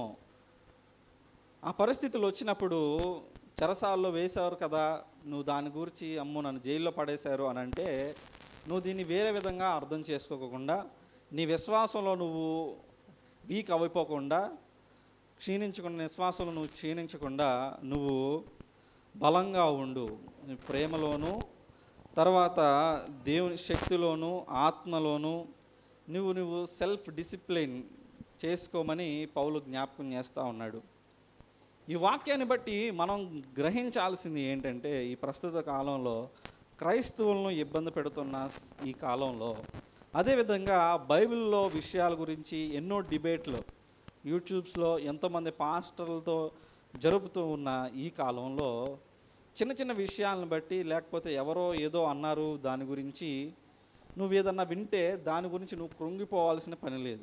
ఆ పరిస్థితులు వచ్చినప్పుడు చెరసాల్లో వేశారు కదా నువ్వు దాని గురించి అమ్మో నన్ను జైల్లో పడేశారు అని అంటే నువ్వు దీన్ని వేరే విధంగా అర్థం చేసుకోకుండా నీ విశ్వాసంలో నువ్వు వీక్ అయిపోకుండా క్షీణించకుండా విశ్వాసంలో నువ్వు క్షీణించకుండా నువ్వు బలంగా ఉండు నీ ప్రేమలోను తర్వాత దేవుని శక్తిలోను ఆత్మలోను నువ్వు నువ్వు సెల్ఫ్ డిసిప్లిన్ చేసుకోమని పౌలు జ్ఞాపకం చేస్తూ ఉన్నాడు ఈ వాక్యాన్ని బట్టి మనం గ్రహించాల్సింది ఏంటంటే ఈ ప్రస్తుత కాలంలో క్రైస్తవులను ఇబ్బంది పెడుతున్న ఈ కాలంలో అదేవిధంగా బైబిల్లో విషయాల గురించి ఎన్నో డిబేట్లు యూట్యూబ్స్లో ఎంతోమంది పాస్టర్లతో జరుపుతూ ఉన్న ఈ కాలంలో చిన్న చిన్న విషయాలను బట్టి లేకపోతే ఎవరో ఏదో అన్నారు దాని గురించి నువ్వు ఏదన్నా వింటే దాని గురించి నువ్వు కృంగిపోవాల్సిన పని లేదు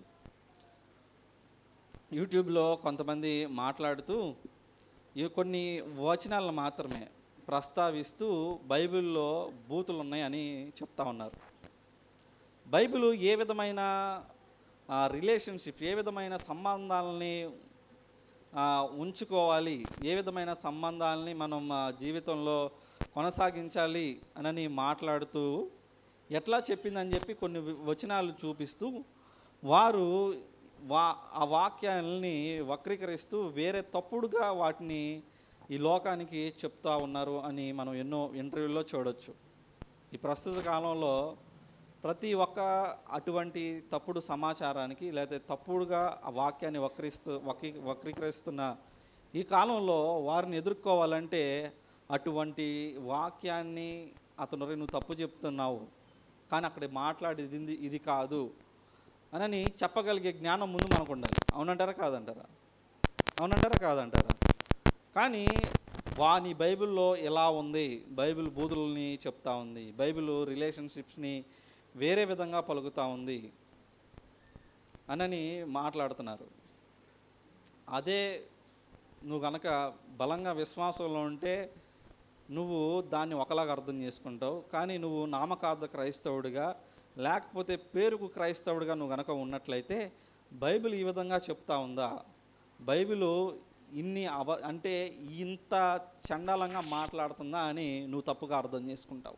యూట్యూబ్లో కొంతమంది మాట్లాడుతూ ఈ కొన్ని వచనాలను మాత్రమే ప్రస్తావిస్తూ బైబిల్లో బూతులు ఉన్నాయని చెప్తా ఉన్నారు బైబిల్ ఏ విధమైన రిలేషన్షిప్ ఏ విధమైన సంబంధాలని ఆ, ఉంచుకోవాలి ఏ విధమైన సంబంధాలని మనం ఆ, జీవితంలో కొనసాగించాలి అని మాట్లాడుతూ ఎట్లా చెప్పిందని చెప్పి కొన్ని వి- వచనాలు చూపిస్తూ వారు వా ఆ వాక్యాలని వక్రీకరిస్తూ వేరే తప్పుడుగా వాటిని ఈ లోకానికి చెప్తా ఉన్నారు అని మనం ఎన్నో ఇంటర్వ్యూల్లో చూడొచ్చు ఈ ప్రస్తుత కాలంలో ప్రతి ఒక్క అటువంటి తప్పుడు సమాచారానికి లేదా తప్పుడుగా ఆ వాక్యాన్ని వక్రిస్తూ వక్రీ వక్రీకరిస్తున్న ఈ కాలంలో వారిని ఎదుర్కోవాలంటే అటువంటి వాక్యాన్ని అతను "రే, నువ్వు తప్పు చెప్తున్నావు కానీ అక్కడ మాట్లాడేది ఇది ఇది కాదు అని చెప్పగలిగే జ్ఞానం ముందు మనకు ఉండాలి అవునంటారా కాదంటారా అవునంటారా కాదంటారా కానీ వాని బైబిల్లో ఎలా ఉంది బైబిల్ బూతుల్ని చెప్తా ఉంది బైబిల్ రిలేషన్షిప్స్ని వేరే విధంగా పలుకుతూ ఉంది అనని మాట్లాడుతున్నారు అదే నువ్వు గనక బలంగా విశ్వాసంలో ఉంటే నువ్వు దాన్ని ఒకలాగా అర్థం చేసుకుంటావు కానీ నువ్వు నామకార్థ క్రైస్తవుడిగా లేకపోతే పేరుకు క్రైస్తవుడిగా నువ్వు గనక ఉన్నట్లయితే బైబిల్ ఈ విధంగా చెప్తా ఉందా బైబిల్ ఇన్ని అబ అంటే ఇంత చండాలంగా మాట్లాడుతుందా అని నువ్వు తప్పుగా అర్థం చేసుకుంటావు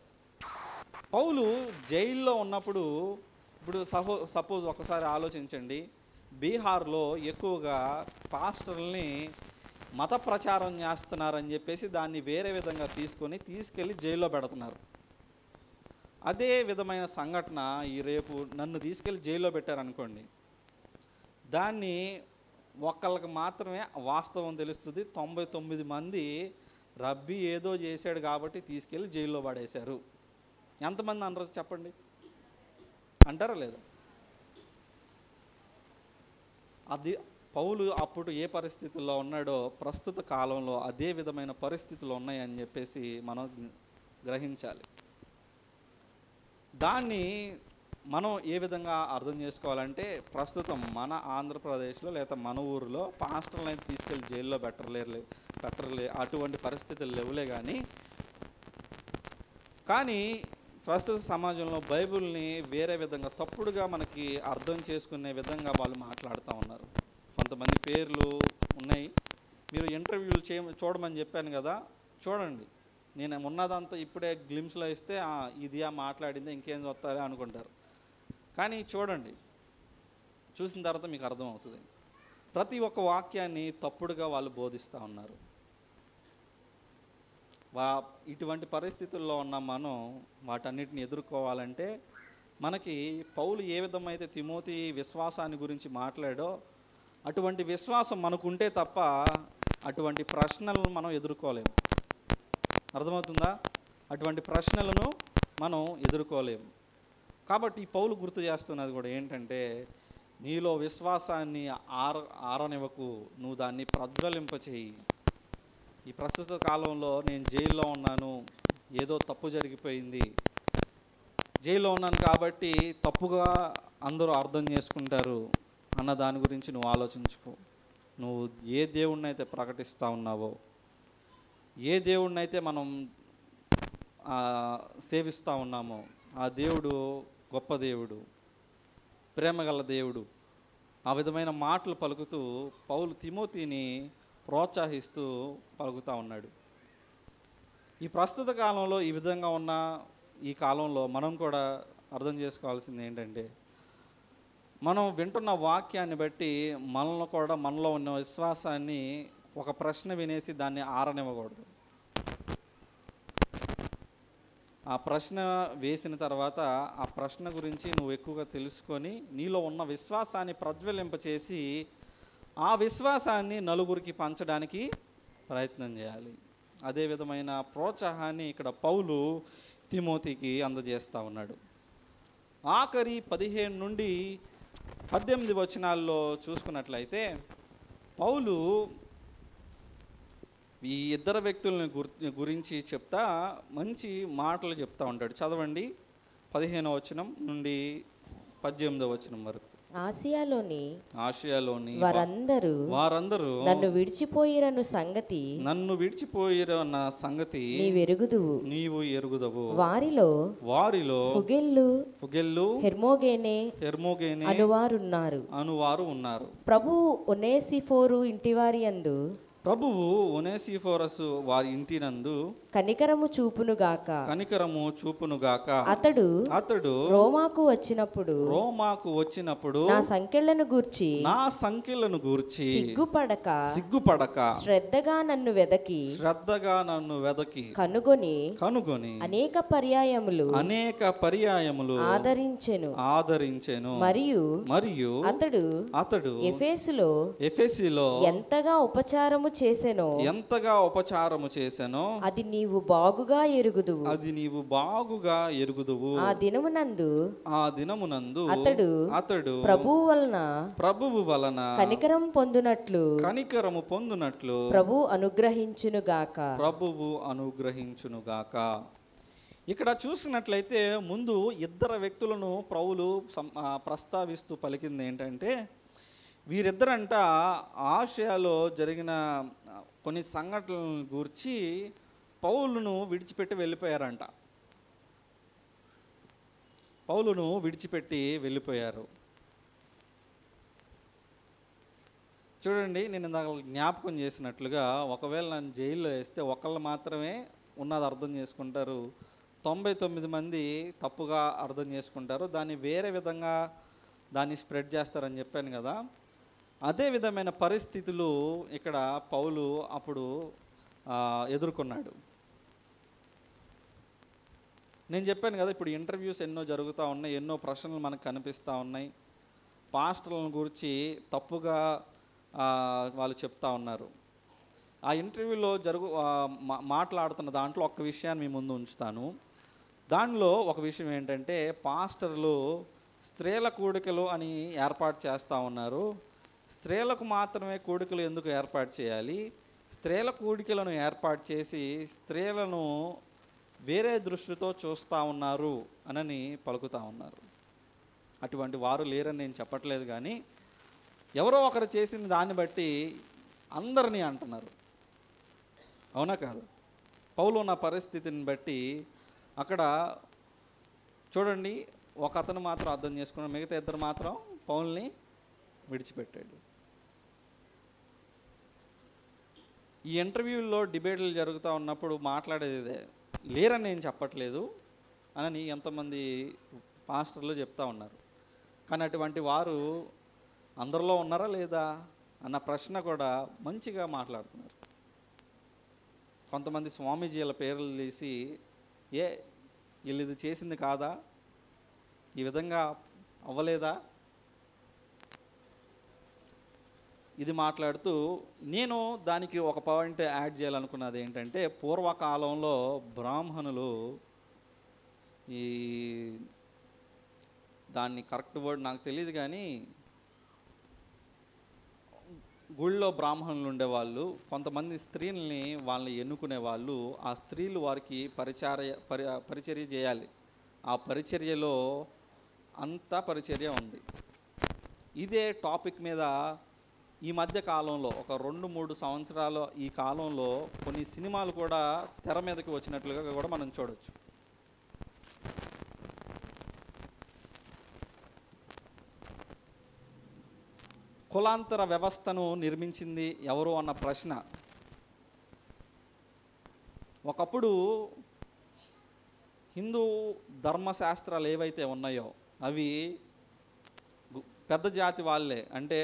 పౌలు జైల్లో ఉన్నప్పుడు ఇప్పుడు సపో సపోజ్ ఒకసారి ఆలోచించండి బీహార్లో ఎక్కువగా పాస్టర్ని మత ప్రచారం చేస్తున్నారని చెప్పేసి దాన్ని వేరే విధంగా తీసుకొని తీసుకెళ్ళి జైల్లో పెడుతున్నారు అదే విధమైన సంఘటన ఈ రేపు నన్ను తీసుకెళ్ళి జైల్లో పెట్టారనుకోండి దాన్ని ఒక్కళ్ళకి మాత్రమే వాస్తవం తెలుస్తుంది తొంభై తొమ్మిది మంది రబ్బీ ఏదో చేశాడు కాబట్టి తీసుకెళ్ళి జైల్లో పడేశారు ఎంతమంది అనరు చెప్పండి అంటారా లేదా అది పౌలు అప్పుడు ఏ పరిస్థితుల్లో ఉన్నాడో ప్రస్తుత కాలంలో అదే విధమైన పరిస్థితులు ఉన్నాయని చెప్పేసి మనం గ్రహించాలి దాన్ని మనం ఏ విధంగా అర్థం చేసుకోవాలంటే ప్రస్తుతం మన ఆంధ్రప్రదేశ్లో లేదా మన ఊరిలో పాస్టర్లను తీసుకెళ్ళి జైల్లో పెట్టలేరు పెట్టరలే అటువంటి పరిస్థితులు లేవులే కానీ కానీ ప్రస్తుత సమాజంలో బైబిల్ని వేరే విధంగా తప్పుడుగా మనకి అర్థం చేసుకునే విధంగా వాళ్ళు మాట్లాడుతూ ఉన్నారు కొంతమంది పేర్లు ఉన్నాయి మీరు ఇంటర్వ్యూలు చేయ చూడమని చెప్పాను కదా చూడండి నేను ఉన్నదంతా ఇప్పుడే గ్లిమ్స్లో ఇస్తే "ఆ, ఇది ఆ మాట్లాడింది ఇంకేం చూస్తారా అనుకుంటారు కానీ చూడండి చూసిన తర్వాత మీకు అర్థమవుతుంది ప్రతి ఒక్క వాక్యాన్ని తప్పుడుగా వాళ్ళు బోధిస్తూ ఉన్నారు వా ఇటువంటి పరిస్థితుల్లో ఉన్న మనం వాటన్నిటిని ఎదుర్కోవాలంటే మనకి పౌలు ఏ విధమైతే తిమోతి విశ్వాసాన్ని గురించి మాట్లాడో అటువంటి విశ్వాసం మనకుంటే తప్ప అటువంటి ప్రశ్నలను మనం ఎదుర్కోలేము అర్థమవుతుందా అటువంటి ప్రశ్నలను మనం ఎదుర్కోలేము కాబట్టి ఈ పౌలు గుర్తు చేస్తున్నది కూడా ఏంటంటే నీలో విశ్వాసాన్ని ఆర ఆరనివ్వకు నువ్వు దాన్ని ప్రజ్వలింపచేయి ఈ ప్రస్తుత కాలంలో నేను జైల్లో ఉన్నాను ఏదో తప్పు జరిగిపోయింది జైల్లో ఉన్నాను కాబట్టి తప్పుగా అందరూ అర్థం చేసుకుంటారు అన్న దాని గురించి నువ్వు ఆలోచించుకో నువ్వు ఏ దేవుణ్ణి అయితే ప్రకటిస్తూ ఉన్నావో ఏ దేవుణ్ణి అయితే మనం ఆ, సేవిస్తూ ఉన్నామో ఆ దేవుడు గొప్ప దేవుడు ప్రేమగల దేవుడు ఆ విధమైన మాటలు పలుకుతూ పౌలు తిమోతిని ప్రోత్సహిస్తూ పలుకుతూ ఉన్నాడు ఈ ప్రస్తుత కాలంలో ఈ విధంగా ఉన్న ఈ కాలంలో మనం కూడా అర్థం చేసుకోవాల్సింది ఏంటంటే మనం వింటున్న వాక్యాన్ని బట్టి మనలో కూడా మనలో ఉన్న విశ్వాసాన్ని ఒక ప్రశ్న వినేసి దాన్ని ఆరనివ్వకూడదు ఆ ప్రశ్న వేసిన తర్వాత ఆ ప్రశ్న గురించి నువ్వు ఎక్కువగా తెలుసుకొని నీలో ఉన్న విశ్వాసాన్ని ప్రజ్వలింపచేసి ఆ విశ్వాసాన్ని నలుగురికి పంచడానికి ప్రయత్నం చేయాలి అదే విధమైన ప్రోత్సాహాన్ని ఇక్కడ పౌలు తిమోతికి అందజేస్తూ ఉన్నాడు ఆఖరి పదిహేను నుండి పద్దెనిమిది వచనాల్లో చూసుకున్నట్లయితే పౌలు ఈ ఇద్దరు వ్యక్తులని గుర్ గురించి చెప్తా మంచి మాటలు చెప్తా ఉంటాడు చదవండి పదిహేనవ వచనం నుండి పద్దెనిమిదవ వచనం వరకు ఆసియాలోని ఆసియాలోని వారందరూ వారందరూ నన్ను విడిచిపోయిరను సంగతి నన్ను విడిచిపోయిరన్న సంగతి నీవెరుగుదువు నీవు ఎరుగుదవు వారిలో వారిలో ఫుగెల్లు ఫుగెల్లు హెర్మోగేనే హెర్మోగేనే అనువారున్నారు అనువారు ఉన్నారు ప్రభు ఒనేసిఫోరు ఇంటివారి అందు ప్రభువు ఒనేసిఫోరసు వారి ఇంటినందు కనికరము చూపునుగాక కనికరము చూపునుగాక అతడు అతడు రోమాకు వచ్చినప్పుడు రోమాకు వచ్చినప్పుడు నా సంఖ్యలను గూర్చి నా సంఖ్యలను గూర్చి సిగ్గుపడక సిగ్గుపడక శ్రద్ధగా నన్ను వెదకి శ్రద్ధగా నన్ను వెదకి కనుగొని కనుగొని అనేక పర్యాయములు అనేక పర్యాయములు ఆదరించెను ఆదరించెను మరియు మరియు అతడు అతడు ఎఫేసులో ఎఫెసిలో ఎంతగా ఉపచారము చేసెనో ఎంతగా ఉపచారము చేసెనో అది నీవు బాగుగా ఎరుగుదువు అది నీవు బాగుగా ఎరుగుదువు ఆ దినమునందు ఆ దినమునందు అతడు అతడు ప్రభువు వలన ప్రభువు వలన కనికరం పొందునట్లు కనికరము పొందునట్లు ప్రభు అనుగ్రహించునుగాక ప్రభువు అనుగ్రహించునుగాక ఇక్కడ చూసినట్లయితే ముందు ఇద్దరు వ్యక్తులను ప్రభులు సం- ఆ, ప్రస్తావిస్తూ పలికింది ఏంటంటే వీరిద్దరంట ఆసియాలో జరిగిన ఆ, కొన్ని సంఘటనలను గూర్చి పౌలును విడిచిపెట్టి వెళ్ళిపోయారంట పౌలును విడిచిపెట్టి వెళ్ళిపోయారు చూడండి నేను ఇందాక జ్ఞాపకం చేసినట్లుగా ఒకవేళ నన్ను జైల్లో వేస్తే ఒకళ్ళు మాత్రమే ఉన్నది అర్థం చేసుకుంటారు తొంభై తొమ్మిది మంది తప్పుగా అర్థం చేసుకుంటారు దాన్ని వేరే విధంగా దాన్ని స్ప్రెడ్ చేస్తారని చెప్పాను కదా అదే విధమైన పరిస్థితులు ఇక్కడ పౌలు అప్పుడు ఆ, ఎదుర్కొన్నాడు నేను చెప్పాను కదా ఇప్పుడు ఇంటర్వ్యూస్ ఎన్నో జరుగుతూ ఉన్నాయి ఎన్నో ప్రశ్నలు మనకు కనిపిస్తూ ఉన్నాయి పాస్టర్లను గురించి తప్పుగా ఆ, వాళ్ళు చెప్తా ఉన్నారు ఆ ఇంటర్వ్యూలో జరుగు ఆ, మా- మాట్లాడుతున్న దాంట్లో ఒక విషయాన్ని మీ ముందు ఉంచుతాను దానిలో ఒక విషయం ఏంటంటే పాస్టర్లు స్త్రీల కూడికలు అని ఏర్పాటు చేస్తూ ఉన్నారు స్త్రీలకు మాత్రమే కూడికలు ఎందుకు ఏర్పాటు చేయాలి స్త్రీల కూడికలను ఏర్పాటు చేసి స్త్రీలను వేరే దృష్టితో చూస్తూ ఉన్నారు అనని పలుకుతూ ఉన్నారు అటువంటి వారు లేరని నేను చెప్పట్లేదు కానీ ఎవరో ఒకరు చేసిన దాన్ని బట్టి అందరినీ అంటున్నారు అవునా కాదు పౌలు ఉన్న పరిస్థితిని బట్టి అక్కడ చూడండి ఒక అతను మాత్రం అర్థం చేసుకున్నాడు మిగతా ఇద్దరు మాత్రం పౌల్ని విడిచిపెట్టాడు ఈ ఇంటర్వ్యూల్లో డిబేట్లు జరుగుతూ ఉన్నప్పుడు మాట్లాడేది ఇదే లేరని నేను చెప్పట్లేదు అని ఎంతమంది పాస్టర్లు చెప్తా ఉన్నారు కానీ అటువంటి వారు అందరిలో ఉన్నారా లేదా అన్న ప్రశ్న కూడా మంచిగా మాట్లాడుతున్నారు కొంతమంది స్వామీజీల పేర్లు తీసి ఏ వీళ్ళు ఇది చేసింది కాదా ఈ విధంగా అవ్వలేదా ఇది మాట్లాడుతూ నేను దానికి ఒక పాయింట్ యాడ్ చేయాలనుకున్నది ఏంటంటే పూర్వకాలంలో బ్రాహ్మణులు ఈ దాన్ని కరెక్ట్ వర్డ్ నాకు తెలియదు కానీ గుళ్ళో బ్రాహ్మణులు ఉండేవాళ్ళు కొంతమంది స్త్రీల్ని వాళ్ళని ఎన్నుకునే వాళ్ళు ఆ స్త్రీలు వారికి పరిచార పరి పరిచర్య చేయాలి ఆ పరిచర్యలో అంతా పరిచర్య ఉంది ఇదే టాపిక్ మీద ఈ మధ్య కాలంలో ఒక రెండు మూడు సంవత్సరాల ఈ కాలంలో కొన్ని సినిమాలు కూడా తెర మీదకి వచ్చినట్లుగా కూడా మనం చూడొచ్చు కులాంతర వ్యవస్థను నిర్మించింది ఎవరు అన్న ప్రశ్న ఒకప్పుడు హిందూ ధర్మశాస్త్రాలు ఏవైతే ఉన్నాయో అవి గు- పెద్ద జాతి వాళ్ళే అంటే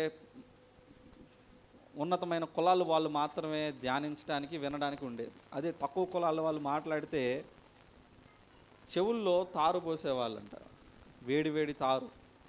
ఉన్నతమైన కులాలు వాళ్ళు మాత్రమే ధ్యానించడానికి వినడానికి ఉండేది అదే తక్కువ కులాల వాళ్ళు మాట్లాడితే చెవుల్లో తారు పోసేవాళ్ళంట వేడి వేడి తారు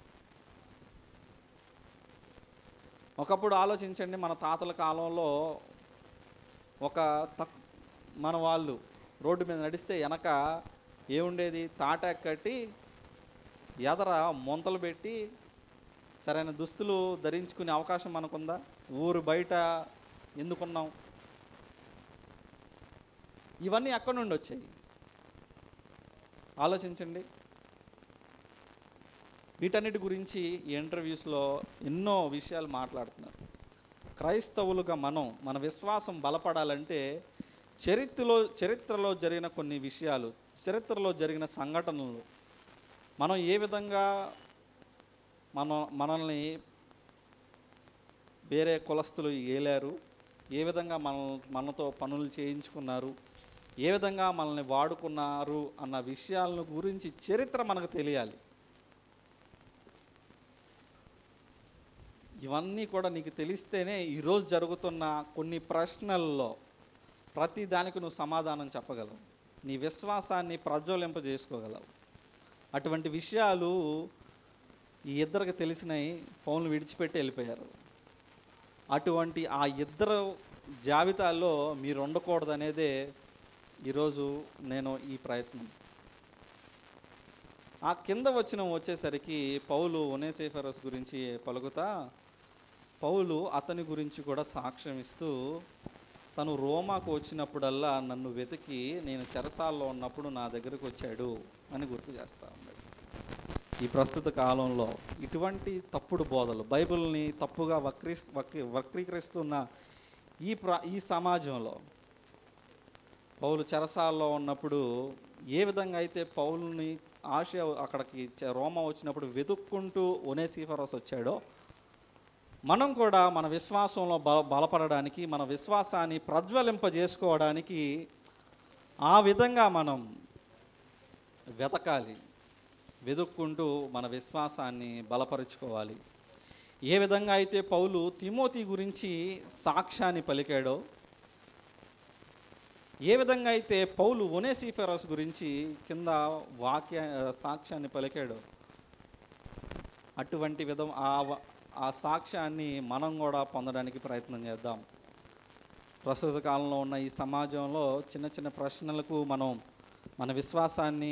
ఒకప్పుడు ఆలోచించండి మన తాతల కాలంలో ఒక తక్ మన వాళ్ళు రోడ్డు మీద నడిస్తే వెనక ఏముండేది తాటాక్ కట్టి ఎదర మొంతలు పెట్టి సరైన దుస్తులు ధరించుకునే అవకాశం మనకుందా ఊరు బయట ఎందుకున్నాం ఇవన్నీ ఎక్కడి నుండి వచ్చాయి ఆలోచించండి వీటన్నిటి గురించి ఈ ఇంటర్వ్యూస్లో ఎన్నో విషయాలు మాట్లాడుతున్నారు క్రైస్తవులుగా మనం మన విశ్వాసం బలపడాలంటే చరిత్రలో చరిత్రలో జరిగిన కొన్ని విషయాలు చరిత్రలో జరిగిన సంఘటనలు మనం ఏ విధంగా మన మనల్ని వేరే కులస్తులు ఏలారు ఏ విధంగా మన మనతో పనులు చేయించుకున్నారు ఏ విధంగా మనల్ని వాడుకున్నారు అన్న విషయాలను గురించి చరిత్ర మనకు తెలియాలి ఇవన్నీ కూడా నీకు తెలిస్తేనే ఈరోజు జరుగుతున్న కొన్ని ప్రశ్నల్లో ప్రతి దానికి నువ్వు సమాధానం చెప్పగలవు నీ విశ్వాసాన్ని ప్రజ్వలింపజేసుకోగలవు అటువంటి విషయాలు ఈ ఇద్దరికి తెలిసినవి పౌన్లు విడిచిపెట్టి వెళ్ళిపోయారు అటువంటి ఆ ఇద్దరు జాబితాల్లో మీరు ఉండకూడదు అనేదే ఈరోజు నేను ఈ ప్రయత్నం ఆ కింద వచ్చిన వచ్చేసరికి పౌలు ఒనేసేఫరస్ గురించి పలుకుతా పౌలు అతని గురించి కూడా సాక్ష్యం ఇస్తూ తను రోమాకు వచ్చినప్పుడల్లా నన్ను వెతికి నేను చెరసాల్లో ఉన్నప్పుడు నా దగ్గరకు వచ్చాడు అని గుర్తు చేస్తా ఉన్నాడు ఈ ప్రస్తుత కాలంలో ఇటువంటి తప్పుడు బోధలు బైబిల్ని తప్పుగా వక్రీ వక్రీ వక్రీకరిస్తున్న ఈ ప్ర ఈ సమాజంలో పౌలు చెరసాల్లో ఉన్నప్పుడు ఏ విధంగా అయితే పౌలుని ఆశ అక్కడికి చ- రోమా వచ్చినప్పుడు వెతుక్కుంటూ ఒనేసీఫరస్ వచ్చాడో మనం కూడా మన విశ్వాసంలో బల బలపడడానికి మన విశ్వాసాన్ని ప్రజ్వలింపజేసుకోవడానికి ఆ విధంగా మనం వెతకాలి వెతుక్కుంటూ మన విశ్వాసాన్ని బలపరుచుకోవాలి ఏ విధంగా అయితే పౌలు తిమోతి గురించి సాక్ష్యాన్ని పలికాడో ఏ విధంగా అయితే పౌలు ఒనేసిఫెరస్ గురించి కింద వాక్య సాక్ష్యాన్ని పలికాడో అటువంటి విధం ఆ వ- ఆ సాక్ష్యాన్ని మనం కూడా పొందడానికి ప్రయత్నం చేద్దాం ప్రస్తుత కాలంలో ఉన్న ఈ సమాజంలో చిన్న చిన్న ప్రశ్నలకు మనం మన విశ్వాసాన్ని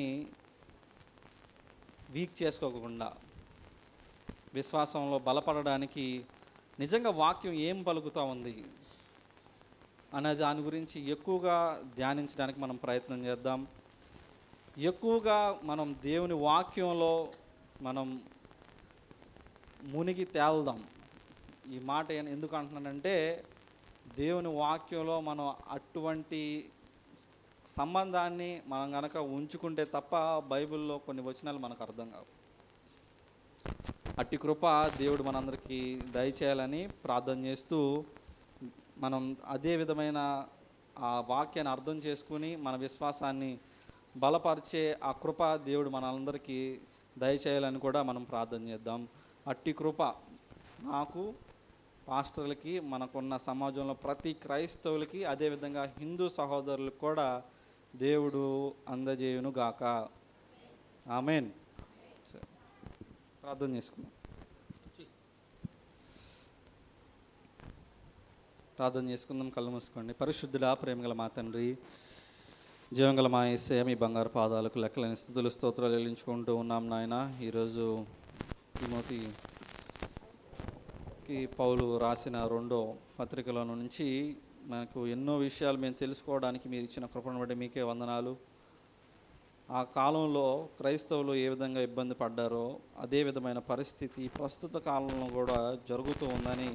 వీక్ చేసుకోకుండా విశ్వాసంలో బలపడడానికి నిజంగా వాక్యం ఏం పలుకుతూ ఉంది అనే దాని గురించి ఎక్కువగా ధ్యానించడానికి మనం ప్రయత్నం చేద్దాం ఎక్కువగా మనం దేవుని వాక్యంలో మనం మునిగి తేల్దాం ఈ మాట ఏం- ఎందుకు అంటున్నానంటే దేవుని వాక్యంలో మనం అటువంటి సంబంధాన్ని మనం గనక ఉంచుకుంటే తప్ప బైబిల్లో కొన్ని వచనాలు మనకు అర్థం కావు అట్టి కృప దేవుడు మనందరికీ దయచేయాలని ప్రార్థన చేస్తూ మనం అదే విధమైన ఆ వాక్యాన్ని అర్థం చేసుకుని మన విశ్వాసాన్ని బలపరిచే ఆ కృప దేవుడు మనందరికీ దయచేయాలని కూడా మనం ప్రార్థన చేద్దాం అట్టి కృప నాకు పాస్టర్లకి మనకున్న సమాజంలో ప్రతి క్రైస్తవులకి అదేవిధంగా హిందూ సహోదరులకు కూడా దేవుడు అందజేయును గాక ఆమెన్ సరే. ప్రార్థన చేసుకుందాం ప్రార్థన చేసుకుందాం కళ్ళు మూసుకోండి పరిశుద్ధుడా ప్రేమగల మా తండ్రి జీవంగల మా ఏసయ మీ బంగారు పాదాలకు లెక్కలేని స్థుతులు స్తోత్రాలు చెల్లించుకుంటూ ఉన్నాం నాయన ఈరోజు తిమోతికి పౌలు రాసిన రెండో పత్రికలో నుంచి మనకు ఎన్నో విషయాలు మేము తెలుసుకోవడానికి మీరు ఇచ్చిన కృపను బట్టి మీకే వందనాలు ఆ కాలంలో క్రైస్తవులు ఏ విధంగా ఇబ్బంది పడ్డారో అదే విధమైన పరిస్థితి ప్రస్తుత కాలంలో కూడా జరుగుతూ ఉందని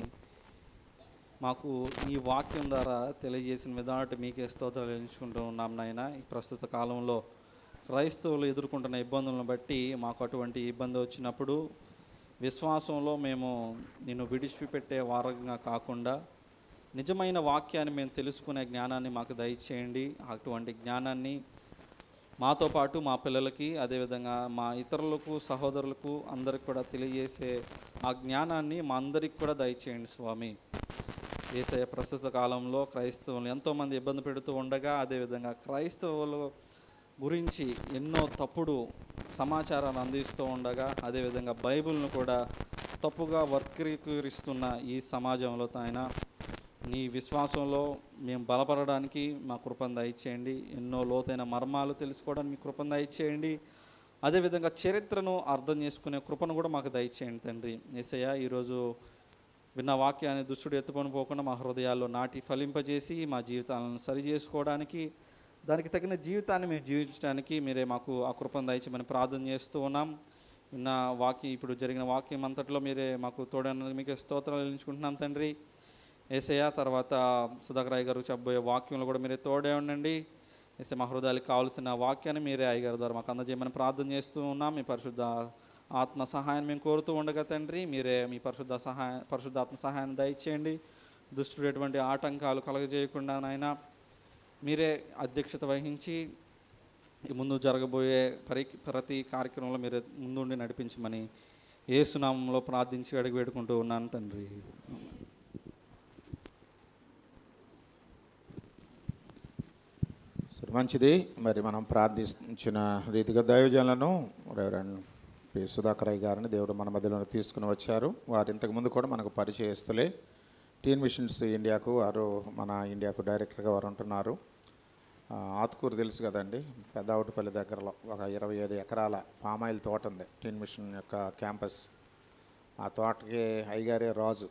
మాకు ఈ వాక్యం ద్వారా తెలియజేసిన విధానం మీకే స్తోత్రాలు ఎంచుకుంటూ ఉన్నాం నాయన ఈ ప్రస్తుత కాలంలో క్రైస్తవులు ఎదుర్కొంటున్న ఇబ్బందులను బట్టి మాకు అటువంటి ఇబ్బంది వచ్చినప్పుడు విశ్వాసంలో మేము నిన్ను విడిచిపెట్టే వారంగా కాకుండా నిజమైన వాక్యాన్ని మేము తెలుసుకునే జ్ఞానాన్ని మాకు దయచేయండి అటువంటి జ్ఞానాన్ని మాతో పాటు మా పిల్లలకి అదేవిధంగా మా ఇతరులకు సహోదరులకు అందరికి కూడా తెలియజేసే ఆ జ్ఞానాన్ని మా అందరికి కూడా దయచేయండి స్వామి ఏసయ ప్రస్తుత కాలంలో క్రైస్తవులు ఎంతోమంది ఇబ్బంది పెడుతూ ఉండగా అదేవిధంగా క్రైస్తవుల గురించి ఎన్నో తప్పుడు సమాచారాన్ని అందిస్తూ ఉండగా అదేవిధంగా బైబిల్ను కూడా తప్పుగా వర్గీకరిస్తున్న ఈ సమాజంలో ఆయన నీ విశ్వాసంలో మేము బలపడడానికి మా కృపను దయచేయండి ఎన్నో లోతైన మర్మాలు తెలుసుకోవడానికి మీ కృపను దయచేయండి అదేవిధంగా చరిత్రను అర్థం చేసుకునే కృపను కూడా మాకు దయచేయండి తండ్రి ఏసయ్య ఈరోజు విన్న వాక్యాన్ని దుష్టుడు ఎత్తుకొని పోకుండా మా హృదయాల్లో నాటి ఫలింపజేసి మా జీవితాలను సరి చేసుకోవడానికి దానికి తగిన జీవితాన్ని మేము జీవించడానికి మీరే మాకు ఆ కృపను దయచేయమని ప్రార్థన చేస్తూ ఉన్నాం విన్న వాక్యం ఇప్పుడు జరిగిన వాక్యం అంతట్లో మీరే మాకు తోడన్నది మీకు స్తోత్రాలు చెల్లించుకుంటున్నాం తండ్రి ఏసయ్య తర్వాత సుధాకర్ అయ్య గారు చెప్పబోయే వాక్యంలో కూడా మీరే తోడే ఉండండి ఏసే మా హృదయాలకు కావాల్సిన వాక్యాన్ని మీరే అయ్య గారి ద్వారా మాకు అందజేయమని ప్రార్థన చేస్తూ ఉన్నాం మీ పరిశుద్ధ ఆత్మ సహాయం మేము కోరుతూ ఉండగా తండ్రి మీరే మీ పరిశుద్ధ సహాయ పరిశుద్ధాత్మ సహాయాన్ని దయచేయండి దుష్టుడు ఎటువంటి ఆటంకాలు కలగజేయకుండా నాయన మీరే అధ్యక్షత వహించి ఈ ముందు జరగబోయే పరి ప్రతి కార్యక్రమంలో మీరు ముందుండి నడిపించమని ఏసునామంలో ప్రార్థించి అడిగి వేడుకుంటూ ఉన్నాను తండ్రి సరే మంచిది మరి మనం ప్రార్థించిన రీతిగా దైవజనులను రెవరెండ్ పి సుధాకరయ్య గారిని దేవుడు మన మధ్యలో తీసుకుని వచ్చారు వారు ఇంతకుముందు కూడా మనకు పరిచయస్తులే టీన్ మిషన్స్ ఇండియాకు వారు మన ఇండియాకు డైరెక్టర్గా వారు ఉంటున్నారు ఆ, ఆత్కూరు తెలుసు కదండి పెద్దావుటిపల్లి దగ్గరలో ఒక ఇరవై ఐదు ఎకరాల పామాయిల్ తోట ఉంది టీన్ మిషన్ యొక్క క్యాంపస్ ఆ తోటకి అయ్యగారే రాజు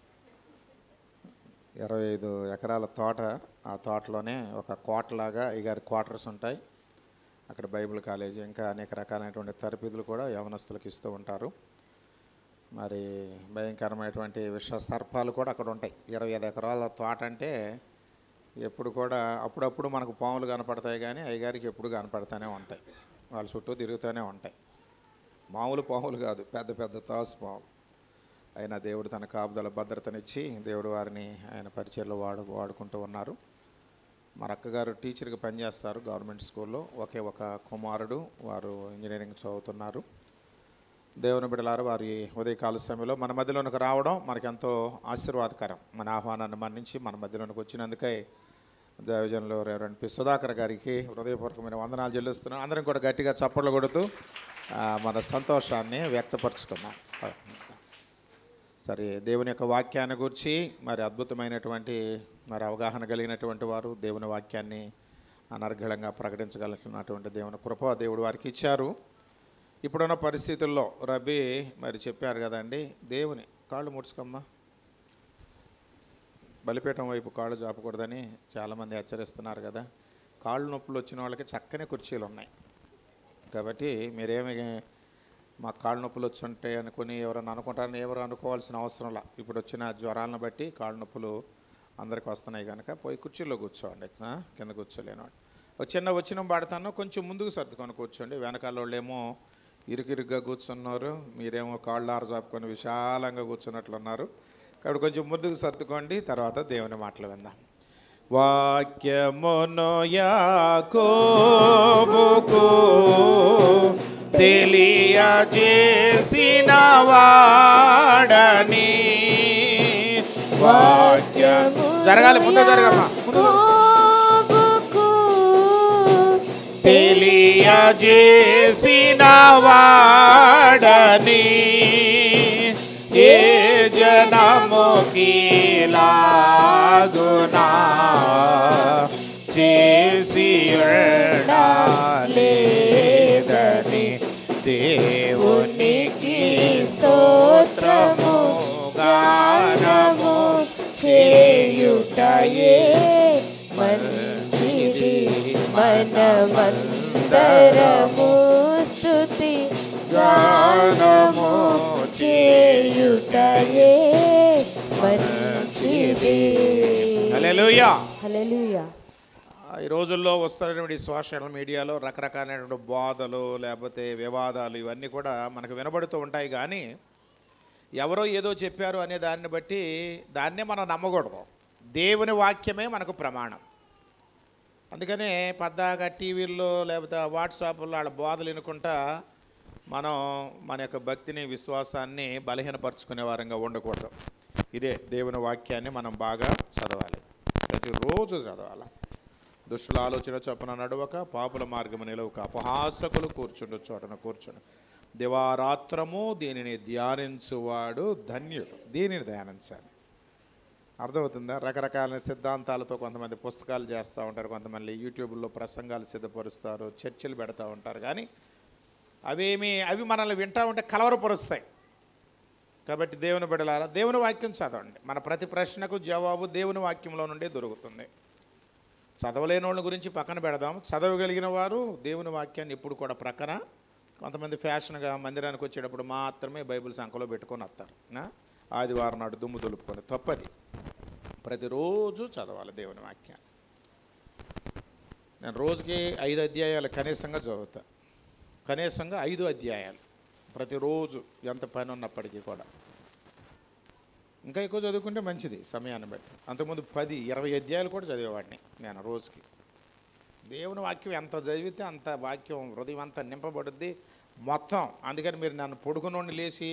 ఇరవై ఐదు ఎకరాల తోట ఆ తోటలోనే ఒక కోటలాగా అయ్యగారి క్వార్టర్స్ ఉంటాయి అక్కడ బైబిల్ కాలేజీ ఇంకా అనేక రకాలైనటువంటి తరబిదులు కూడా యవనస్తులకు ఇస్తూ ఉంటారు మరి భయంకరమైనటువంటి విష సర్పాలు కూడా అక్కడ ఉంటాయి ఇరవై ఐదు ఎకరాల తోట అంటే ఎప్పుడు కూడా అప్పుడప్పుడు మనకు పాములు కనపడతాయి కానీ అయ్యగారికి ఎప్పుడు కనపడతానే ఉంటాయి వాళ్ళ చుట్టూ తిరుగుతూనే ఉంటాయి మామూలు పాములు కాదు పెద్ద పెద్ద తాసు పాము అయినా దేవుడు తన కాపుదల భద్రతనిచ్చి దేవుడు వారిని ఆయన పరిచయలో వాడు వాడుకుంటూ ఉన్నారు మా అక్కగారు టీచర్గా పనిచేస్తారు గవర్నమెంట్ స్కూల్లో ఒకే ఒక కుమారుడు వారు ఇంజనీరింగ్ చదువుతున్నారు దేవుని బిడలారు వారి ఉదయకాల సమయంలో మన మధ్యలోనికి రావడం మనకెంతో ఆశీర్వాదకరం మన ఆహ్వానాన్ని మన్నించి మన మధ్యలోనికి వచ్చినందుకై దైవజనులు రెవరెండ్ పి సుధాకర్ గారికి హృదయపూర్వకమైన వందనాలు చెల్లిస్తున్నాను అందరం కూడా గట్టిగా చప్పట్లు కొడుతూ ఆ, మన సంతోషాన్ని వ్యక్తపరుచుకున్నాం సరే దేవుని యొక్క వాక్యాన్ని గురించి మరి అద్భుతమైనటువంటి మరి అవగాహన కలిగినటువంటి వారు దేవుని వాక్యాన్ని అనర్గళంగా ప్రకటించగలిగినటువంటి దేవుని కృప దేవుడు వారికి ఇచ్చారు ఇప్పుడున్న పరిస్థితుల్లో రబీ మరి చెప్పారు కదండి దేవుని కాళ్ళు ముడుచుకమ్మా బలిపీఠం వైపు కాళ్ళు చాపకూడదని చాలామంది హెచ్చరిస్తున్నారు కదా కాళ్ళు నొప్పులు వచ్చిన వాళ్ళకి చక్కని కుర్చీలు ఉన్నాయి కాబట్టి మీరేమి మా కాళ్ళు నొప్పులు వచ్చి ఉంటాయి అనుకుని ఎవరైనా అనుకుంటారని ఎవరు అనుకోవాల్సిన అవసరం లా ఇప్పుడు వచ్చిన జ్వరాలను బట్టి కాళ్ళు నొప్పులు అందరికి వస్తున్నాయి కనుక పోయి కుర్చీలో కూర్చోండి ఆ? కింద కూర్చోలేను ఒక చిన్న వచ్చిన పాడతాను కొంచెం ముందుకు సర్దుకొని కూర్చోండి వెనకాల వాళ్ళేమో ఇరుకిరుగ్గా కూర్చున్నారు మీరేమో కాళ్ళు ఆరజాపుకొని విశాలంగా కూర్చున్నట్లున్నారు కాబట్టి కొంచెం ముందుకు సర్దుకోండి తర్వాత దేవుని మాటలు విందాం వాక్యమును యాకోబుకు తెలియజేసిన వాడని వాక్యము జరగాలి ముందు జరగమ్మా ముందు జరగ. తెలియజేసిన వాడని ఏ జనముకి లాగునా చేసి లేదని దేవునికి స్తోత్రము గానము చేయుటయే మంచిది మనమందరము స్తుతి గానము చేయుటయే మంచిది హల్లెలూయా హల్లెలూయా ఈ రోజుల్లో వస్తున్నటువంటి సోషల్ మీడియాలో రకరకాలైనటువంటి బోధలు లేకపోతే వివాదాలు ఇవన్నీ కూడా మనకు వినబడుతూ ఉంటాయి కానీ ఎవరో ఏదో చెప్పారు అనే దాన్ని బట్టి దాన్నే మనం నమ్మకూడదు దేవుని వాక్యమే మనకు ప్రమాణం అందుకనే పద్దాగా టీవీల్లో లేకపోతే వాట్సాప్లో వాళ్ళ బోధలు వినుకుంటా మనం మన యొక్క భక్తిని విశ్వాసాన్ని బలహీనపరుచుకునే వారంగా ఉండకూడదు ఇదే దేవుని వాక్యాన్ని మనం బాగా చదవాలి ప్రతిరోజు చదవాలి దుష్టుల ఆలోచన చొప్పున నడవక పాపుల మార్గము నిలవక అపహాసకులు కూర్చుండు చోటన కూర్చుండు దివారాత్రము దీనిని ధ్యానించువాడు ధన్యుడు దీనిని ధ్యానించాలి అర్థమవుతుందా రకరకాల సిద్ధాంతాలతో కొంతమంది పుస్తకాలు చేస్తూ ఉంటారు కొంతమంది యూట్యూబ్లో ప్రసంగాలు సిద్ధపరుస్తారు చర్చలు పెడతా ఉంటారు కానీ అవేమి అవి మనల్ని వింటా ఉంటే కలవరపరుస్తాయి కాబట్టి దేవుని బిడలారా దేవుని వాక్యం చదవండి మన ప్రతి ప్రశ్నకు జవాబు దేవుని వాక్యంలో నుండే దొరుకుతుంది చదవలేని వాళ్ళ గురించి పక్కన పెడదాం చదవగలిగిన వారు దేవుని వాక్యాన్ని ఇప్పుడు కూడా ప్రక్కన కొంతమంది ఫ్యాషన్గా మందిరానికి వచ్చేటప్పుడు మాత్రమే బైబిల్ సంఖలో పెట్టుకొని వస్తారు నా? ఆదివారం నాడు దుమ్ము దులుపుకొని తప్పది ప్రతిరోజు చదవాలి దేవుని వాక్యాన్ని నేను రోజుకి ఐదు అధ్యాయాలు కనీసంగా చదువుతా కనీసంగా ఐదు అధ్యాయాలు ప్రతిరోజు ఎంత పని ఉన్నప్పటికీ కూడా ఇంకా ఎక్కువ చదువుకుంటే మంచిది సమయాన్ని బట్టి అంతకుముందు పది ఇరవై అధ్యాయాలు కూడా చదివేవాడిని నేను రోజుకి దేవుని వాక్యం ఎంత చదివితే అంత వాక్యం హృదయం అంతా నింపబడుద్ది మొత్తం అందుకని మీరు నన్ను పొడుకునోడిని లేచి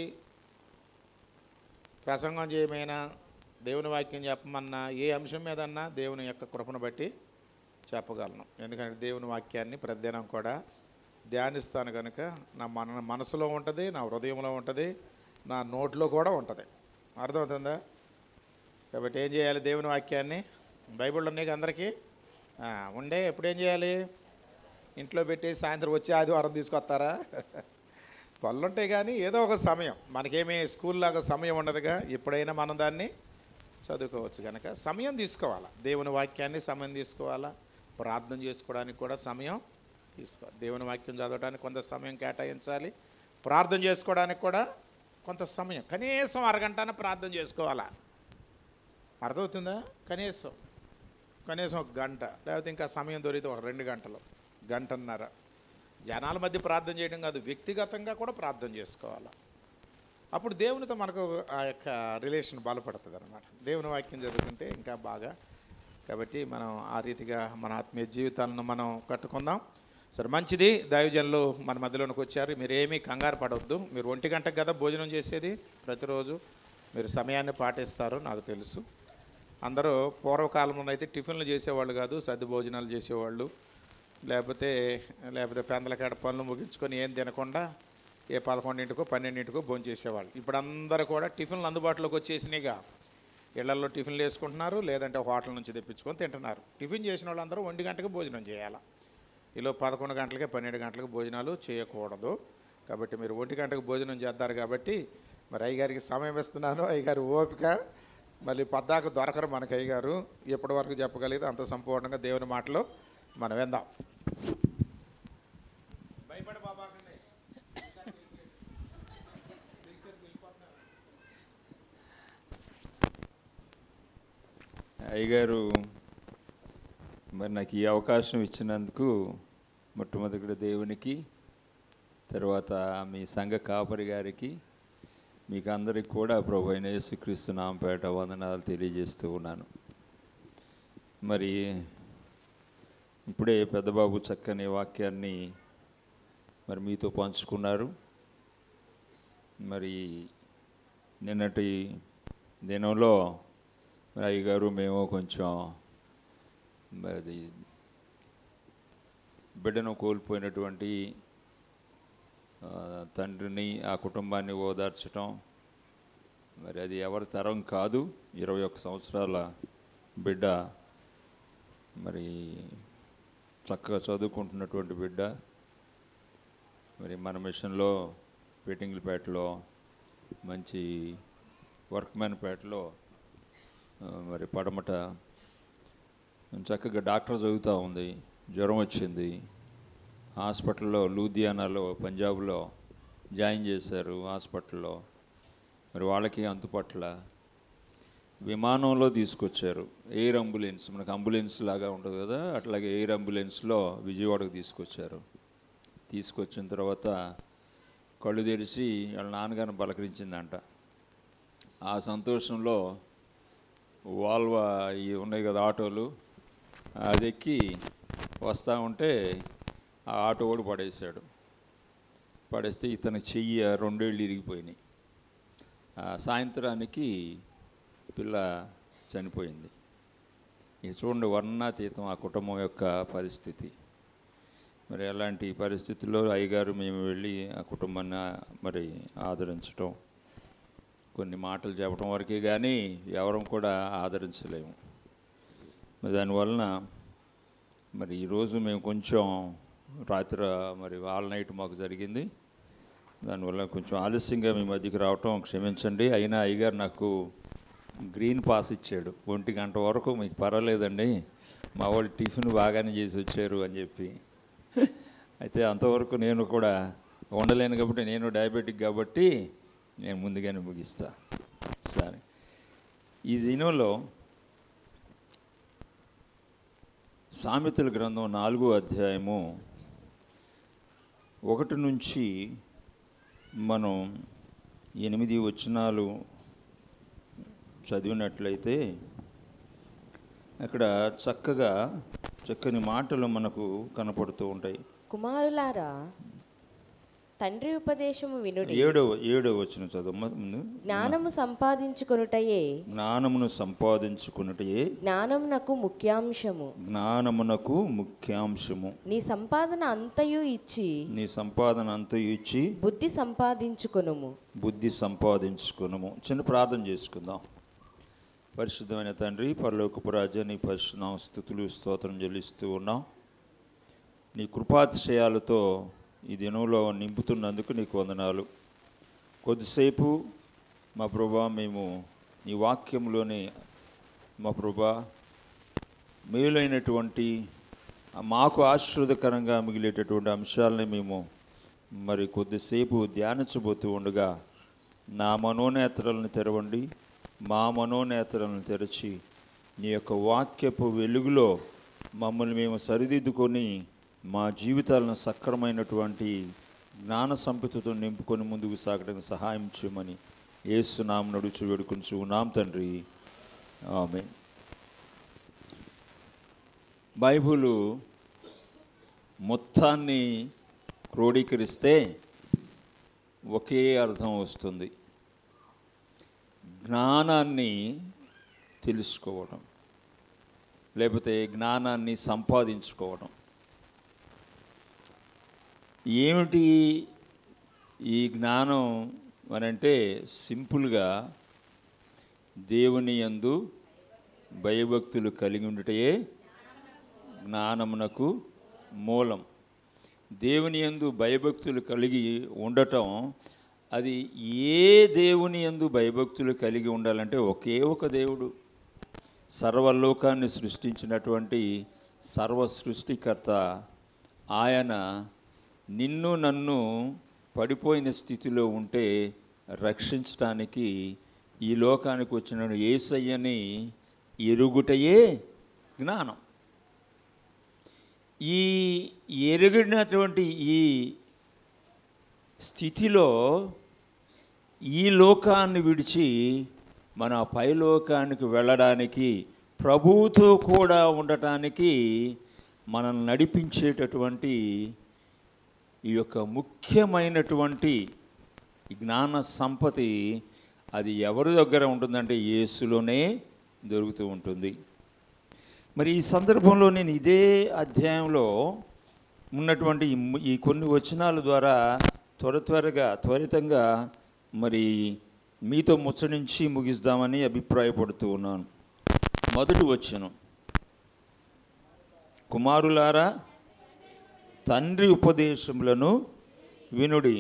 ప్రసంగం చేయమైనా దేవుని వాక్యం చెప్పమన్నా ఏ అంశం మీదన్నా దేవుని యొక్క కృపను బట్టి చెప్పగలను ఎందుకంటే దేవుని వాక్యాన్ని ప్రతిదినం కూడా ధ్యానిస్తాను కనుక నా మన మనసులో ఉంటుంది నా హృదయంలో ఉంటుంది నా నోట్లో కూడా ఉంటుంది అర్థమవుతుందా కాబట్టి ఏం చేయాలి దేవుని వాక్యాన్ని బైబిల్ ఉన్నాయి అందరికీ ఆ, ఉండే ఎప్పుడు ఏం చేయాలి ఇంట్లో పెట్టి సాయంత్రం వచ్చి ఆదివారం తీసుకొస్తారా పనులు ఉంటాయి కానీ ఏదో ఒక సమయం మనకేమీ స్కూల్ లాగా సమయం ఉండదుగా ఎప్పుడైనా మనం దాన్ని చదువుకోవచ్చు కనుక సమయం తీసుకోవాలా దేవుని వాక్యాన్ని సమయం తీసుకోవాలా ప్రార్థన చేసుకోవడానికి కూడా సమయం తీసుకోవాలి దేవుని వాక్యం చదవడానికి కొంత సమయం కేటాయించాలి ప్రార్థన చేసుకోవడానికి కూడా కొంత సమయం కనీసం అరగంటన ప్రార్థన చేసుకోవాలా అర్థమవుతుందా కనీసం కనీసం ఒక గంట లేకపోతే ఇంకా సమయం దొరికితే ఒక రెండు గంటలు గంటన్నర జనాల మధ్య ప్రార్థన చేయడం కాదు వ్యక్తిగతంగా కూడా ప్రార్థన చేసుకోవాలి అప్పుడు దేవునితో మనకు ఆ యొక్క రిలేషన్ బలపడుతుంది అనమాట దేవుని వాక్యం చదువుకుంటే ఇంకా బాగా కాబట్టి మనం ఆ రీతిగా మన ఆత్మీయ జీవితాలను మనం కట్టుకుందాం సరే మంచిది దైవజనులు మన మధ్యలోనికి వచ్చారు మీరు ఏమీ కంగారు పడవద్దు మీరు ఒంటి గంటకు కదా భోజనం చేసేది ప్రతిరోజు మీరు సమయాన్ని పాటిస్తారు నాకు తెలుసు అందరూ పూర్వకాలంలో అయితే టిఫిన్లు చేసేవాళ్ళు కాదు సద్ది భోజనాలు చేసేవాళ్ళు లేకపోతే లేకపోతే పెందలకాడ పనులు ముగించుకొని ఏం తినకుండా ఏ పదకొండింటికో పన్నెండింటికో భోజనం చేసేవాళ్ళు ఇప్పుడు అందరూ కూడా టిఫిన్లు అందుబాటులోకి వచ్చేసినాయిగా ఇళ్లలో టిఫిన్లు వేసుకుంటున్నారు లేదంటే హోటల్ నుంచి తెప్పించుకొని తింటున్నారు టిఫిన్ చేసిన వాళ్ళందరూ ఒంటి గంటకి భోజనం చేయాలి ఈలో పదకొండు గంటలకి పన్నెండు గంటలకు భోజనాలు చేయకూడదు కాబట్టి మీరు ఒంటి గంటకు భోజనం చేస్తారు కాబట్టి మరి అయ్యగారికి సమయం ఇస్తున్నాను అయ్యగారు ఓపిక మళ్ళీ పద్దాకు దొరకరు మనకి అయ్యగారు ఎప్పటి వరకు చెప్పగలిగితే అంత సంపూర్ణంగా దేవుని మాటలు మనం విందాం భయపడి బాబాకండి అయ్యగారు మరి నాకు ఈ అవకాశం ఇచ్చినందుకు మొట్టమొదటి దేవునికి తర్వాత మీ సంఘ కాపరి గారికి మీకు అందరికి కూడా ప్రభు అయిన యేసుక్రీస్తు నామపేట వందనాలు తెలియజేస్తూ ఉన్నాను మరి ఇప్పుడే పెద్దబాబు చక్కని వాక్యాన్ని మరి మీతో పంచుకున్నారు మరి నిన్నటి దినంలో మరి అయ్యగారు మేము కొంచెం మరి బిడ్డను కోల్పోయినటువంటి ఆ, తండ్రిని ఆ కుటుంబాన్ని ఓదార్చటం మరి అది ఎవరి తరం కాదు ఇరవై ఒక్క సంవత్సరాల బిడ్డ మరి చక్కగా చదువుకుంటున్నటువంటి బిడ్డ మరి మన మిషన్లో పీటింగ్లపేటలో మంచి వర్క్మెన్పేటలో ఆ, మరి పడమట చక్కగా డాక్టర్ చదువుతూ ఉంది జ్వరం వచ్చింది హాస్పిటల్లో లూధియానాలో పంజాబ్లో జాయిన్ చేశారు హాస్పిటల్లో మరి వాళ్ళకి అంతుపట్ల విమానంలో తీసుకొచ్చారు ఎయిర్ అంబులెన్స్ మనకు అంబులెన్స్ లాగా ఉంటుంది కదా అట్లాగే ఎయిర్ అంబులెన్స్లో విజయవాడకు తీసుకొచ్చారు తీసుకొచ్చిన తర్వాత కళ్ళు తెరిచి వాళ్ళ నాన్నగారిని పలకరించిందంట ఆ సంతోషంలో వాల్వా ఈ ఉన్నాయి కదా ఆటోలు అది ఎక్కి వస్తూ ఉంటే ఆ ఆటో కూడా పడేశాడు పడేస్తే ఇతని చెయ్యి ఆ రెండేళ్ళు ఇరిగిపోయినాయి ఆ సాయంత్రానికి పిల్ల చనిపోయింది ఇక చూడండి వర్ణాతీతం ఆ కుటుంబం యొక్క పరిస్థితి మరి అలాంటి పరిస్థితుల్లో అయ్యగారు మేము వెళ్ళి ఆ కుటుంబాన్ని మరి ఆదరించటం కొన్ని మాటలు చెప్పడం వరకే కానీ ఎవరం కూడా ఆదరించలేము మరి దానివలన మరి ఈరోజు మేము కొంచెం రాత్రి మరి ఆల్ నైట్ మాకు జరిగింది దానివల్ల కొంచెం ఆలస్యంగా మీ మధ్యకి రావటం క్షమించండి అయినా అయ్యగారు నాకు గ్రీన్ పాస్ ఇచ్చాడు ఒంటి గంట వరకు మీకు పర్వాలేదండి మా వాళ్ళు టిఫిన్ బాగానే చేసి వచ్చారు అని చెప్పి అయితే అంతవరకు నేను కూడా ఉండలేను కాబట్టి నేను డయాబెటిక్ కాబట్టి నేను ముందుగానే ముగిస్తా సరే ఈ దినంలో సామెతల గ్రంథం నాలుగో అధ్యాయము ఒకటి నుంచి మనం ఎనిమిది వచనాలు చదివినట్లయితే అక్కడ చక్కగా చక్కని మాటలు మనకు కనపడుతూ ఉంటాయి కుమారులారా తండ్రి ఉపదేశము వినుడి ఏడవ ఏడవ వచ్చిన చదువు ముందు జ్ఞానము సంపాదించుకొనుటయే జ్ఞానమును సంపాదించుకున్నటే జ్ఞానమునకు ముఖ్యాంశము జ్ఞానమునకు ముఖ్యాంశము నీ సంపాదన అంతయు ఇచ్చి నీ సంపాదన అంతా ఇచ్చి బుద్ధి సంపాదించుకొనుము బుద్ధి సంపాదించుకునము చిన్న ప్రార్థన చేసుకుందాం పరిశుద్ధమైన తండ్రి పరలోకపు రాజా నీ పరిశుద్ధ స్థుతులు స్తోత్రం చెల్లిస్తూ ఉన్నాం నీ కృపాతిశయాలతో ఈ దినంలో నింపుతున్నందుకు నీకు వందనాలు కొద్దిసేపు మా ప్రభా మేము నీ వాక్యంలోని మా ప్రభా మేలైనటువంటి మాకు ఆశీర్వదకరంగా మిగిలేటటువంటి అంశాలని మేము మరి కొద్దిసేపు ధ్యానించబోతూ ఉండగా నా మనోనేత్రాలను తెరవండి మా మనోనేత్రాలను తెరచి నీ యొక్క వాక్యపు వెలుగులో మమ్మల్ని మేము సరిదిద్దుకొని మా జీవితాలను సక్రమైనటువంటి జ్ఞాన సంపదతో నింపుకొని ముందుకు సాగడానికి సహాయం చేయమని ఏసునాం నడుచు వేడుకొంచు ఉన్నాం తండ్రి ఆమె బైబులు మొత్తాన్ని క్రోడీకరిస్తే ఒకే అర్థం వస్తుంది జ్ఞానాన్ని తెలుసుకోవడం లేకపోతే జ్ఞానాన్ని సంపాదించుకోవడం ఏమిటి ఈ జ్ఞానం అని అంటే సింపుల్గా దేవుని యందు భయభక్తులు కలిగి ఉండుటయే జ్ఞానమునకు మూలం దేవుని యందు భయభక్తులు కలిగి ఉండటం అది ఏ దేవుని యందు భయభక్తులు కలిగి ఉండాలంటే ఒకే ఒక దేవుడు సర్వలోకాన్ని సృష్టించినటువంటి సర్వ సృష్టికర్త ఆయన నిన్ను నన్ను పడిపోయిన స్థితిలో ఉంటే రక్షించటానికి ఈ లోకానికి వచ్చిన ఏసయ్యని ఎరుగుటయే జ్ఞానం ఈ ఎరిగినటువంటి ఈ స్థితిలో ఈ లోకాన్ని విడిచి మన పైలోకానికి వెళ్ళడానికి ప్రభువుతో కూడా ఉండటానికి మనల్ని నడిపించేటటువంటి ఈ యొక్క ముఖ్యమైనటువంటి ఈ జ్ఞాన సంపత్తి అది ఎవరి దగ్గర ఉంటుందంటే యేసులోనే దొరుకుతూ ఉంటుంది మరి ఈ సందర్భంలో నేను ఇదే అధ్యాయంలో ఉన్నటువంటి ఈ ము- ఈ కొన్ని వచనాల ద్వారా త్వర త్వరగా త్వరితంగా మరి మీతో ముచ్చరించి ముగిస్తామని అభిప్రాయపడుతూ ఉన్నాను మొదటి వచనం కుమారులారా తండ్రి ఉపదేశములను వినుడి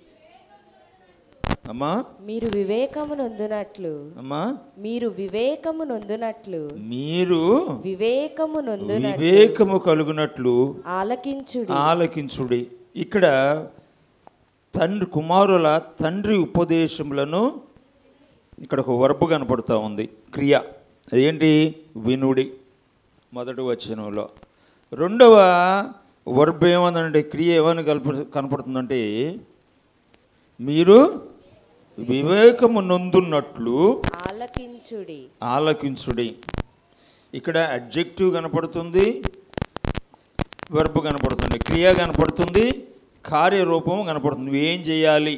అమ్మా మీరు వివేకము నొందునట్లు అమ్మా మీరు వివేకము నొందునట్లు మీరు వివేకము నొందునట్లు వివేకము కలుగునట్లు ఆలకించుడి ఆలకించుడి ఇక్కడ తండ్రి కుమారుల తండ్రి ఉపదేశములను ఇక్కడ ఒక వర్బు కనపడుతూ ఉంది క్రియ అదేంటి వినుడి మొదటి వచనంలో రెండవ వర్బ్ ఏమందంటే క్రియ ఏమని కల్ప కనపడుతుందంటే మీరు వివేకము నొందున్నట్లు ఆలకించుడి ఆలకించుడి ఇక్కడ అడ్జెక్టివ్ కనపడుతుంది వర్బ్ కనపడుతుంది క్రియ కనపడుతుంది కార్యరూపం కనపడుతుంది నువ్వు ఏం చేయాలి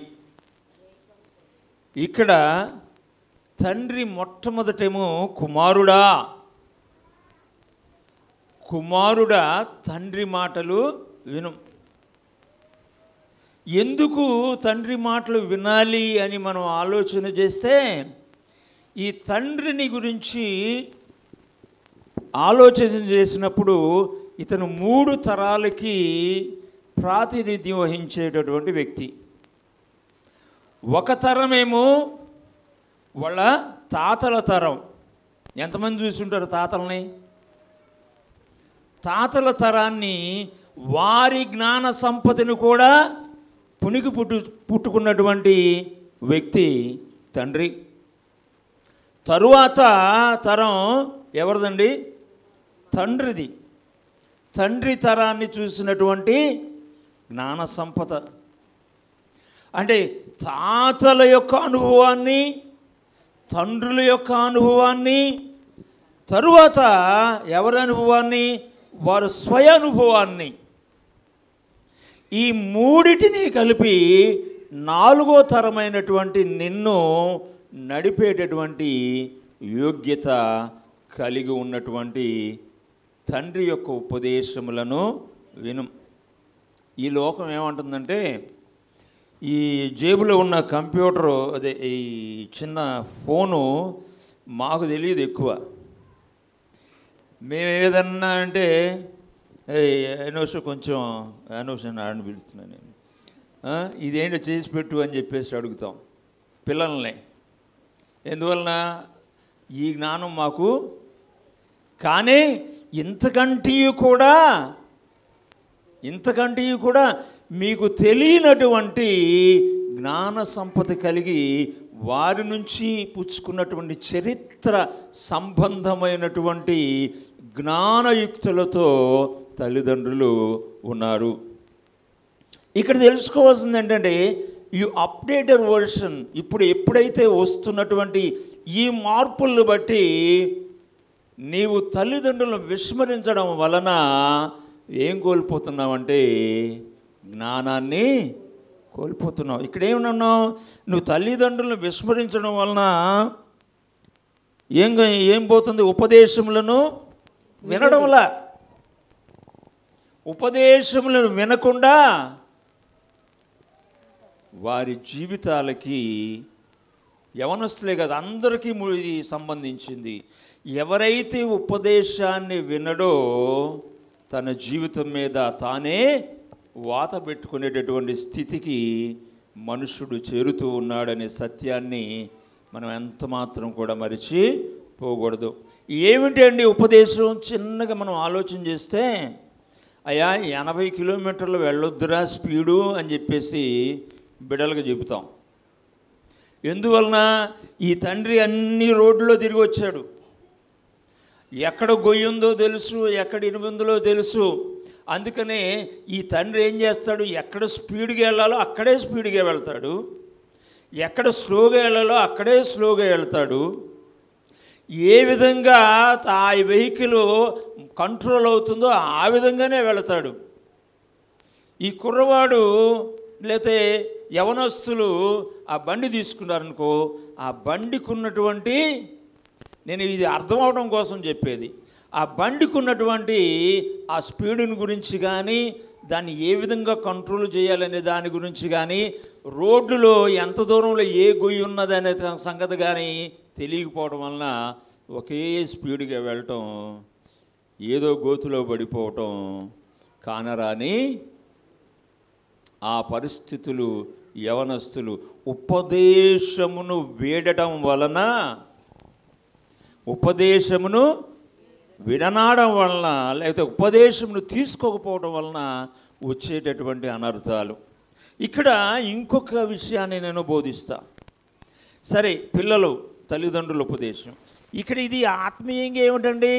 ఇక్కడ తండ్రి మొట్టమొదటేమో కుమారుడా కుమారుడా తండ్రి మాటలు విను ఎందుకు తండ్రి మాటలు వినాలి అని మనం ఆలోచన చేస్తే ఈ తండ్రిని గురించి ఆలోచన చేసినప్పుడు ఇతను మూడు తరాలకి ప్రాతినిధ్యం వహించేటటువంటి వ్యక్తి ఒక తరమేమో వాళ్ళ తాతల తరం ఎంతమంది చూస్తుంటారు తాతల్ని తాతల తరాన్ని వారి జ్ఞాన సంపదను కూడా పుణికి పుట్టు పుట్టుకున్నటువంటి వ్యక్తి తండ్రి తరువాత తరం ఎవరిదండి తండ్రిది తండ్రి తరాన్ని చూసినటువంటి జ్ఞాన సంపద అంటే తాతల యొక్క అనుభవాన్ని తండ్రుల యొక్క అనుభవాన్ని తరువాత ఎవరి అనుభవాన్ని వారు స్వయ అనుభవాన్ని ఈ మూడిటిని కలిపి నాలుగో తరమైనటువంటి నిన్ను నడిపేటటువంటి యోగ్యత కలిగి ఉన్నటువంటి తండ్రి యొక్క ఉపదేశములను విను ఈ లోకం ఏమంటుందంటే ఈ జేబులో ఉన్న కంప్యూటరు అదే ఈ చిన్న ఫోను మాకు తెలియదు ఎక్కువ మేము ఏదన్నా అంటే అనూష కొంచెం అనూష ఆడని పిలుస్తున్నాను నేను ఆ, ఇదేంటో చేసి పెట్టు అని చెప్పేసి అడుగుతాం పిల్లల్ని ఎందువలన ఈ జ్ఞానం మాకు కానీ ఇంతకంటే కూడా ఇంతకంటే కూడా మీకు తెలియనటువంటి జ్ఞాన సంపద కలిగి వారి నుంచి పుచ్చుకున్నటువంటి చరిత్ర సంబంధమైనటువంటి జ్ఞానయుక్తులతో తల్లిదండ్రులు ఉన్నారు ఇక్కడ తెలుసుకోవాల్సింది ఏంటంటే ఈ అప్డేటెడ్ వర్షన్ ఇప్పుడు ఎప్పుడైతే వస్తున్నటువంటి ఈ మార్పులను బట్టి నీవు తల్లిదండ్రులను విస్మరించడం వలన ఏం కోల్పోతున్నావంటే జ్ఞానాన్ని కోల్పోతున్నావు ఇక్కడ ఏమన్నావు నువ్వు తల్లిదండ్రులను విస్మరించడం వలన ఏం ఏం పోతుంది ఉపదేశములను వినడంలా ఉపదేశములను వినకుండా వారి జీవితాలకి యవనస్తులే కదా అందరికీ ము- ఇది సంబంధించింది ఎవరైతే ఉపదేశాన్ని వినడో తన జీవితం మీద తానే వాత పెట్టుకునేటటువంటి స్థితికి మనుషుడు చేరుతూ ఉన్నాడనే సత్యాన్ని మనం ఎంత మాత్రం కూడా మరిచి పోకూడదు ఏమిటి అండి ఉపదేశం చిన్నగా మనం ఆలోచన చేస్తే అయ్యా ఎనభై కిలోమీటర్లు వెళ్ళొద్దురా స్పీడు అని చెప్పేసి బిడలుగా చెబుతాం ఎందువలన ఈ తండ్రి అన్ని రోడ్లో తిరిగి వచ్చాడు ఎక్కడ గొయ్యి ఉందో తెలుసు ఎక్కడ ఇనుముందో తెలుసు అందుకనే ఈ తండ్రి ఏం చేస్తాడు ఎక్కడ స్పీడ్గా వెళ్ళాలో అక్కడే స్పీడ్గా వెళ్తాడు ఎక్కడ స్లోగా వెళ్ళాలో అక్కడే స్లోగా వెళ్తాడు ఏ విధంగా ఆ వెహికల్ కంట్రోల్ అవుతుందో ఆ విధంగానే వెళతాడు ఈ కుర్రవాడు లేతే యవనస్తులు ఆ బండి తీసుకున్నారనుకో ఆ బండికి ఉన్నటువంటి నేను ఇది అర్థం అవడం కోసం చెప్పేది ఆ బండికి ఉన్నటువంటి ఆ స్పీడుని గురించి కానీ దాన్ని ఏ విధంగా కంట్రోల్ చేయాలనే దాని గురించి కానీ రోడ్డులో ఎంత దూరంలో ఏ గొయ్యి ఉన్నదనే సంగతి కానీ తెలియకపోవడం వలన ఒకే స్పీడ్గా వెళ్ళటం ఏదో గోతులో పడిపోవటం కానరాని ఆ పరిస్థితులు యవనస్తులు ఉపదేశమును వేడటం వలన ఉపదేశమును విడనాడడం వలన లేకపోతే ఉపదేశమును తీసుకోకపోవడం వలన వచ్చేటటువంటి అనర్థాలు ఇక్కడ ఇంకొక విషయాన్ని నేను బోధిస్తా సరే పిల్లలు తల్లిదండ్రుల ఉపదేశం ఇక్కడ ఇది ఆత్మీయంగా ఏమిటండి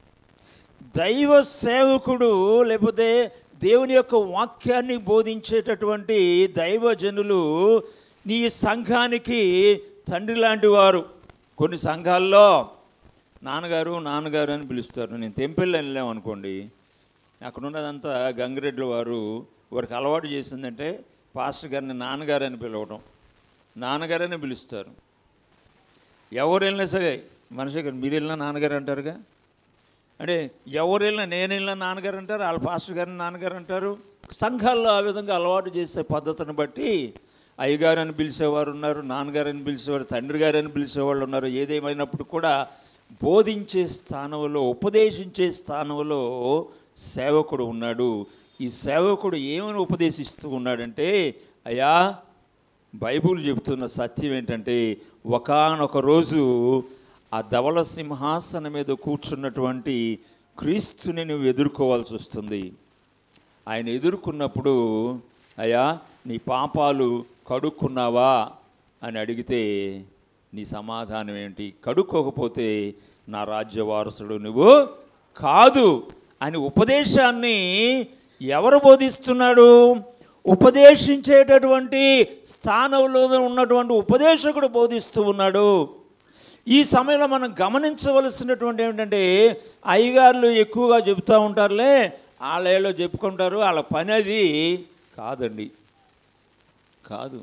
దైవ సేవకుడు లేకపోతే దేవుని యొక్క వాక్యాన్ని బోధించేటటువంటి దైవజనులు నీ సంఘానికి తండ్రి లాంటి వారు కొన్ని సంఘాల్లో నాన్నగారు నాన్నగారు అని పిలుస్తారు నేను తెంపెళ్ళి వెళ్ళాం అనుకోండి అక్కడ ఉన్నదంతా గంగిరెడ్ల వారు వారికి అలవాటు చేసిందంటే పాస్టర్ గారిని నాన్నగారు అని పిలవడం నాన్నగారని పిలుస్తారు ఎవరు వెళ్ళినా సరే మనిషి గారు మీరు వెళ్ళినా నాన్నగారు అంటారుగా అంటే ఎవరు వెళ్ళినా నేను వెళ్ళినా నాన్నగారు అంటారు వాళ్ళ పాస్టర్ గారిని నాన్నగారు అంటారు సంఘాల్లో ఆ విధంగా అలవాటు చేసే పద్ధతిని బట్టి అయ్యగారు అని పిలిచేవారు ఉన్నారు నాన్నగారు అని పిలిచేవారు తండ్రి గారు అని పిలిచేవాళ్ళు ఉన్నారు ఏదేమైనప్పుడు కూడా బోధించే స్థానంలో ఉపదేశించే స్థానంలో సేవకుడు ఉన్నాడు ఈ సేవకుడు ఏమని ఉపదేశిస్తూ ఉన్నాడంటే అయ్యా బైబుల్ చెబుతున్న సత్యం ఏంటంటే ఒకానొక రోజు ఆ ధవల సింహాసనం మీద కూర్చున్నటువంటి క్రీస్తుని నువ్వు ఎదుర్కోవాల్సి వస్తుంది ఆయన ఎదుర్కొన్నప్పుడు అయ్యా నీ పాపాలు కడుక్కున్నావా అని అడిగితే నీ సమాధానం ఏంటి కడుక్కోకపోతే నా రాజ్య వారసుడు నువ్వు కాదు అని ఉపదేశాన్ని ఎవరు బోధిస్తున్నాడు ఉపదేశించేటటువంటి స్థానంలో ఉన్నటువంటి ఉపదేశకుడు బోధిస్తూ ఉన్నాడు ఈ సమయంలో మనం గమనించవలసినటువంటి ఏమిటంటే అయ్యగారులు ఎక్కువగా చెబుతూ ఉంటారులే వాళ్ళలో చెప్పుకుంటారు వాళ్ళ పని అది కాదండి కాదు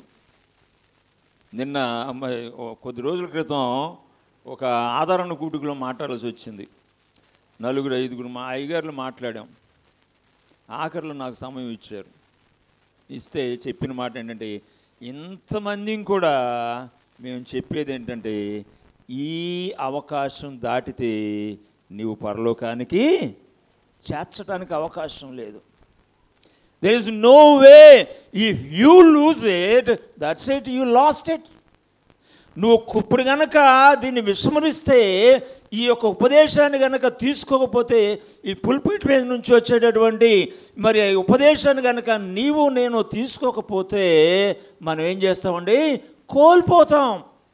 నిన్న అమ్మాయి ఓ కొద్ది రోజుల క్రితం ఒక ఆదరణ కూటుకులో మాట్లాడాల్సి వచ్చింది నలుగురు ఐదుగురు మా అయ్యగారులు మాట్లాడాం ఆఖరిలో నాకు సమయం ఇచ్చారు ఇస్తే చెప్పిన మాట ఏంటంటే ఇంతమందిని కూడా మేము చెప్పేది ఏంటంటే ఈ అవకాశం దాటితే నీవు పరలోకానికి చేర్చడానికి అవకాశం లేదు there is no way if you lose it that's it you lost it నువ్వు ఇప్పుడు గనక దీన్ని విస్మరిస్తే ఈ యొక్క ఉపదేశాన్ని గనక తీసుకోకపోతే ఈ పుల్పిట్ మీద నుంచి వచ్చేటటువంటి మరి ఈ ఉపదేశాన్ని గనక నీవు నేను తీసుకోకపోతే మనం ఏం చేస్తామండి కోల్పోతాం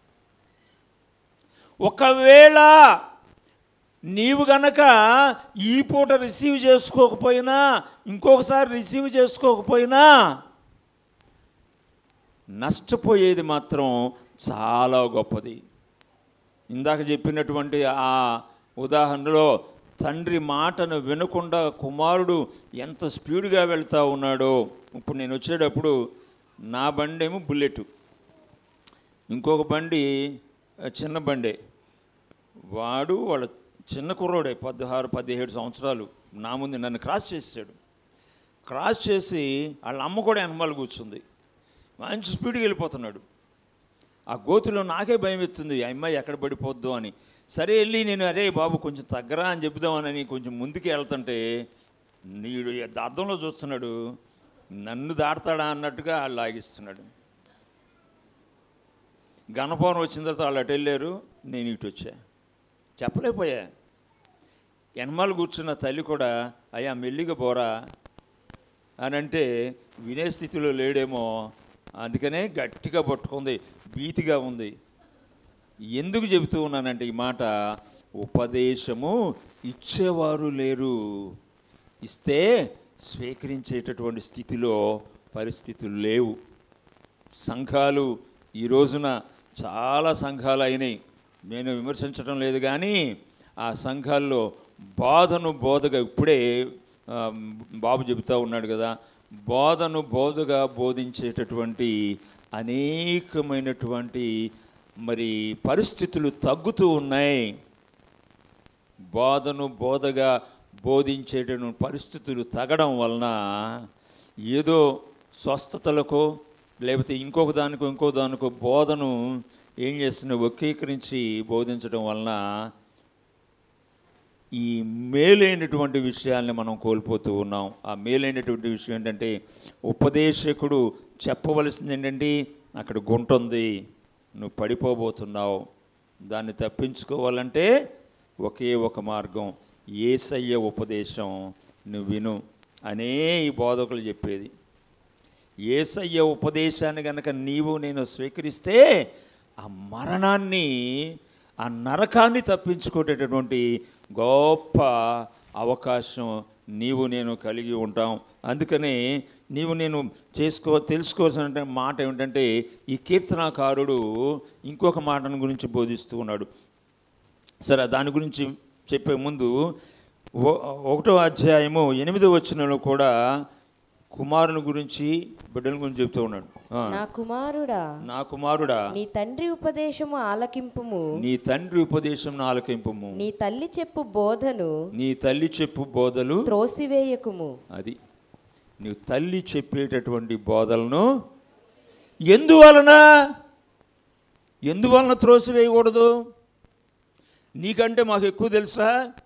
ఒకవేళ నీవు గనక ఈ పూట రిసీవ్ చేసుకోకపోయినా ఇంకొకసారి రిసీవ్ చేసుకోకపోయినా నష్టపోయేది మాత్రం చాలా గొప్పది ఇందాక చెప్పినటువంటి ఆ ఉదాహరణలో తండ్రి మాటను వినకుండా కుమారుడు ఎంత స్పీడ్గా వెళ్తూ ఉన్నాడో ఇప్పుడు నేను వచ్చేటప్పుడు నా బండి ఏమో బుల్లెట్ ఇంకొక బండి ఆ, చిన్న బండే వాడు వాళ్ళ చిన్న కుర్రోడే పదహారు పదిహేడు సంవత్సరాలు నా ముందు నన్ను క్రాస్ చేసాడు క్రాస్ చేసి వాళ్ళ అమ్మ కూడా వెనమాల కూర్చుంది మంచి స్పీడ్కి వెళ్ళిపోతున్నాడు ఆ గోతులో నాకే భయం ఎత్తుంది ఆ అమ్మాయి ఎక్కడ పడిపోద్దు అని సరే వెళ్ళి నేను అరే బాబు కొంచెం తగ్గరా అని చెబుదామని కొంచెం ముందుకు వెళ్తుంటే నీడు అద్దంలో చూస్తున్నాడు నన్ను దాడతాడా అన్నట్టుగా వాళ్ళు లాగిస్తున్నాడు గణపవరం వచ్చిన తర్వాత వాళ్ళు అటు వెళ్ళారు నేను ఇటు వచ్చా చెప్పలేకపోయా ఎనమాలు కూర్చున్న తల్లి కూడా అయ్యా మెల్లిగా పోరా అని అంటే వినే స్థితిలో లేడేమో అందుకనే గట్టిగా పట్టుకుంది భీతిగా ఉంది ఎందుకు చెబుతూ ఉన్నానంటే ఈ మాట ఉపదేశము ఇచ్చేవారు లేరు ఇస్తే స్వీకరించేటటువంటి స్థితిలో పరిస్థితులు లేవు సంఘాలు ఈ రోజున చాలా సంఘాలు అయినాయి నేను విమర్శించడం లేదు కానీ ఆ సంఘాల్లో బోధను బోధగా ఇప్పుడే ఆ, బాబు చెబుతూ ఉన్నాడు కదా బోధను బోధగా బోధించేటటువంటి అనేకమైనటువంటి మరి పరిస్థితులు తగ్గుతూ ఉన్నాయి బోధను బోధగా బోధించేటటువంటి పరిస్థితులు తగ్గడం వలన ఏదో స్వస్థతలకో లేకపోతే ఇంకొక దానికో ఇంకో దానికో బోధను ఏం చేస్తున్న వక్రీకరించి బోధించడం వలన ఈ మేలైనటువంటి విషయాల్ని మనం కోల్పోతూ ఉన్నాం ఆ మేలైనటువంటి విషయం ఏంటంటే ఉపదేశకుడు చెప్పవలసింది ఏంటంటే అక్కడ గుంట ఉంది నువ్వు పడిపోబోతున్నావు దాన్ని తప్పించుకోవాలంటే ఒకే ఒక మార్గం ఏసయ్య ఉపదేశం నువ్వు విను అనే ఈ బోధకులు చెప్పేది ఏసయ్య ఉపదేశాన్ని గనక నీవు నేను స్వీకరిస్తే ఆ మరణాన్ని ఆ నరకాన్ని తప్పించుకునేటటువంటి గొప్ప అవకాశం నీవు నేను కలిగి ఉంటాం అందుకని నీవు నేను చేసుకో తెలుసుకోవాల్సిన మాట ఏమిటంటే ఈ కీర్తనాకారుడు ఇంకొక మాటను గురించి బోధిస్తూ ఉన్నాడు సరే దాని గురించి చెప్పే ముందు ఓ- ఒకటో అధ్యాయము ఎనిమిదో వచనంలో కూడా కుమారుని గురించి బిడ్డల గురించి చెప్తూ ఉన్నాడు ఆ, నా కుమారుడా నా కుమారుడా నీ తండ్రి ఉపదేశము ఆలకింపుము నీ తండ్రి ఉపదేశం ఆలకింపుము నీ తల్లి చెప్పు బోధను నీ తల్లి చెప్పు బోధలు త్రోసివేయకుము అది నీవు తల్లి చెప్పేటటువంటి బోధలను ఎందువలన ఎందువలన త్రోసివేయకూడదు నీకంటే మాకు ఎక్కువ తెలుసా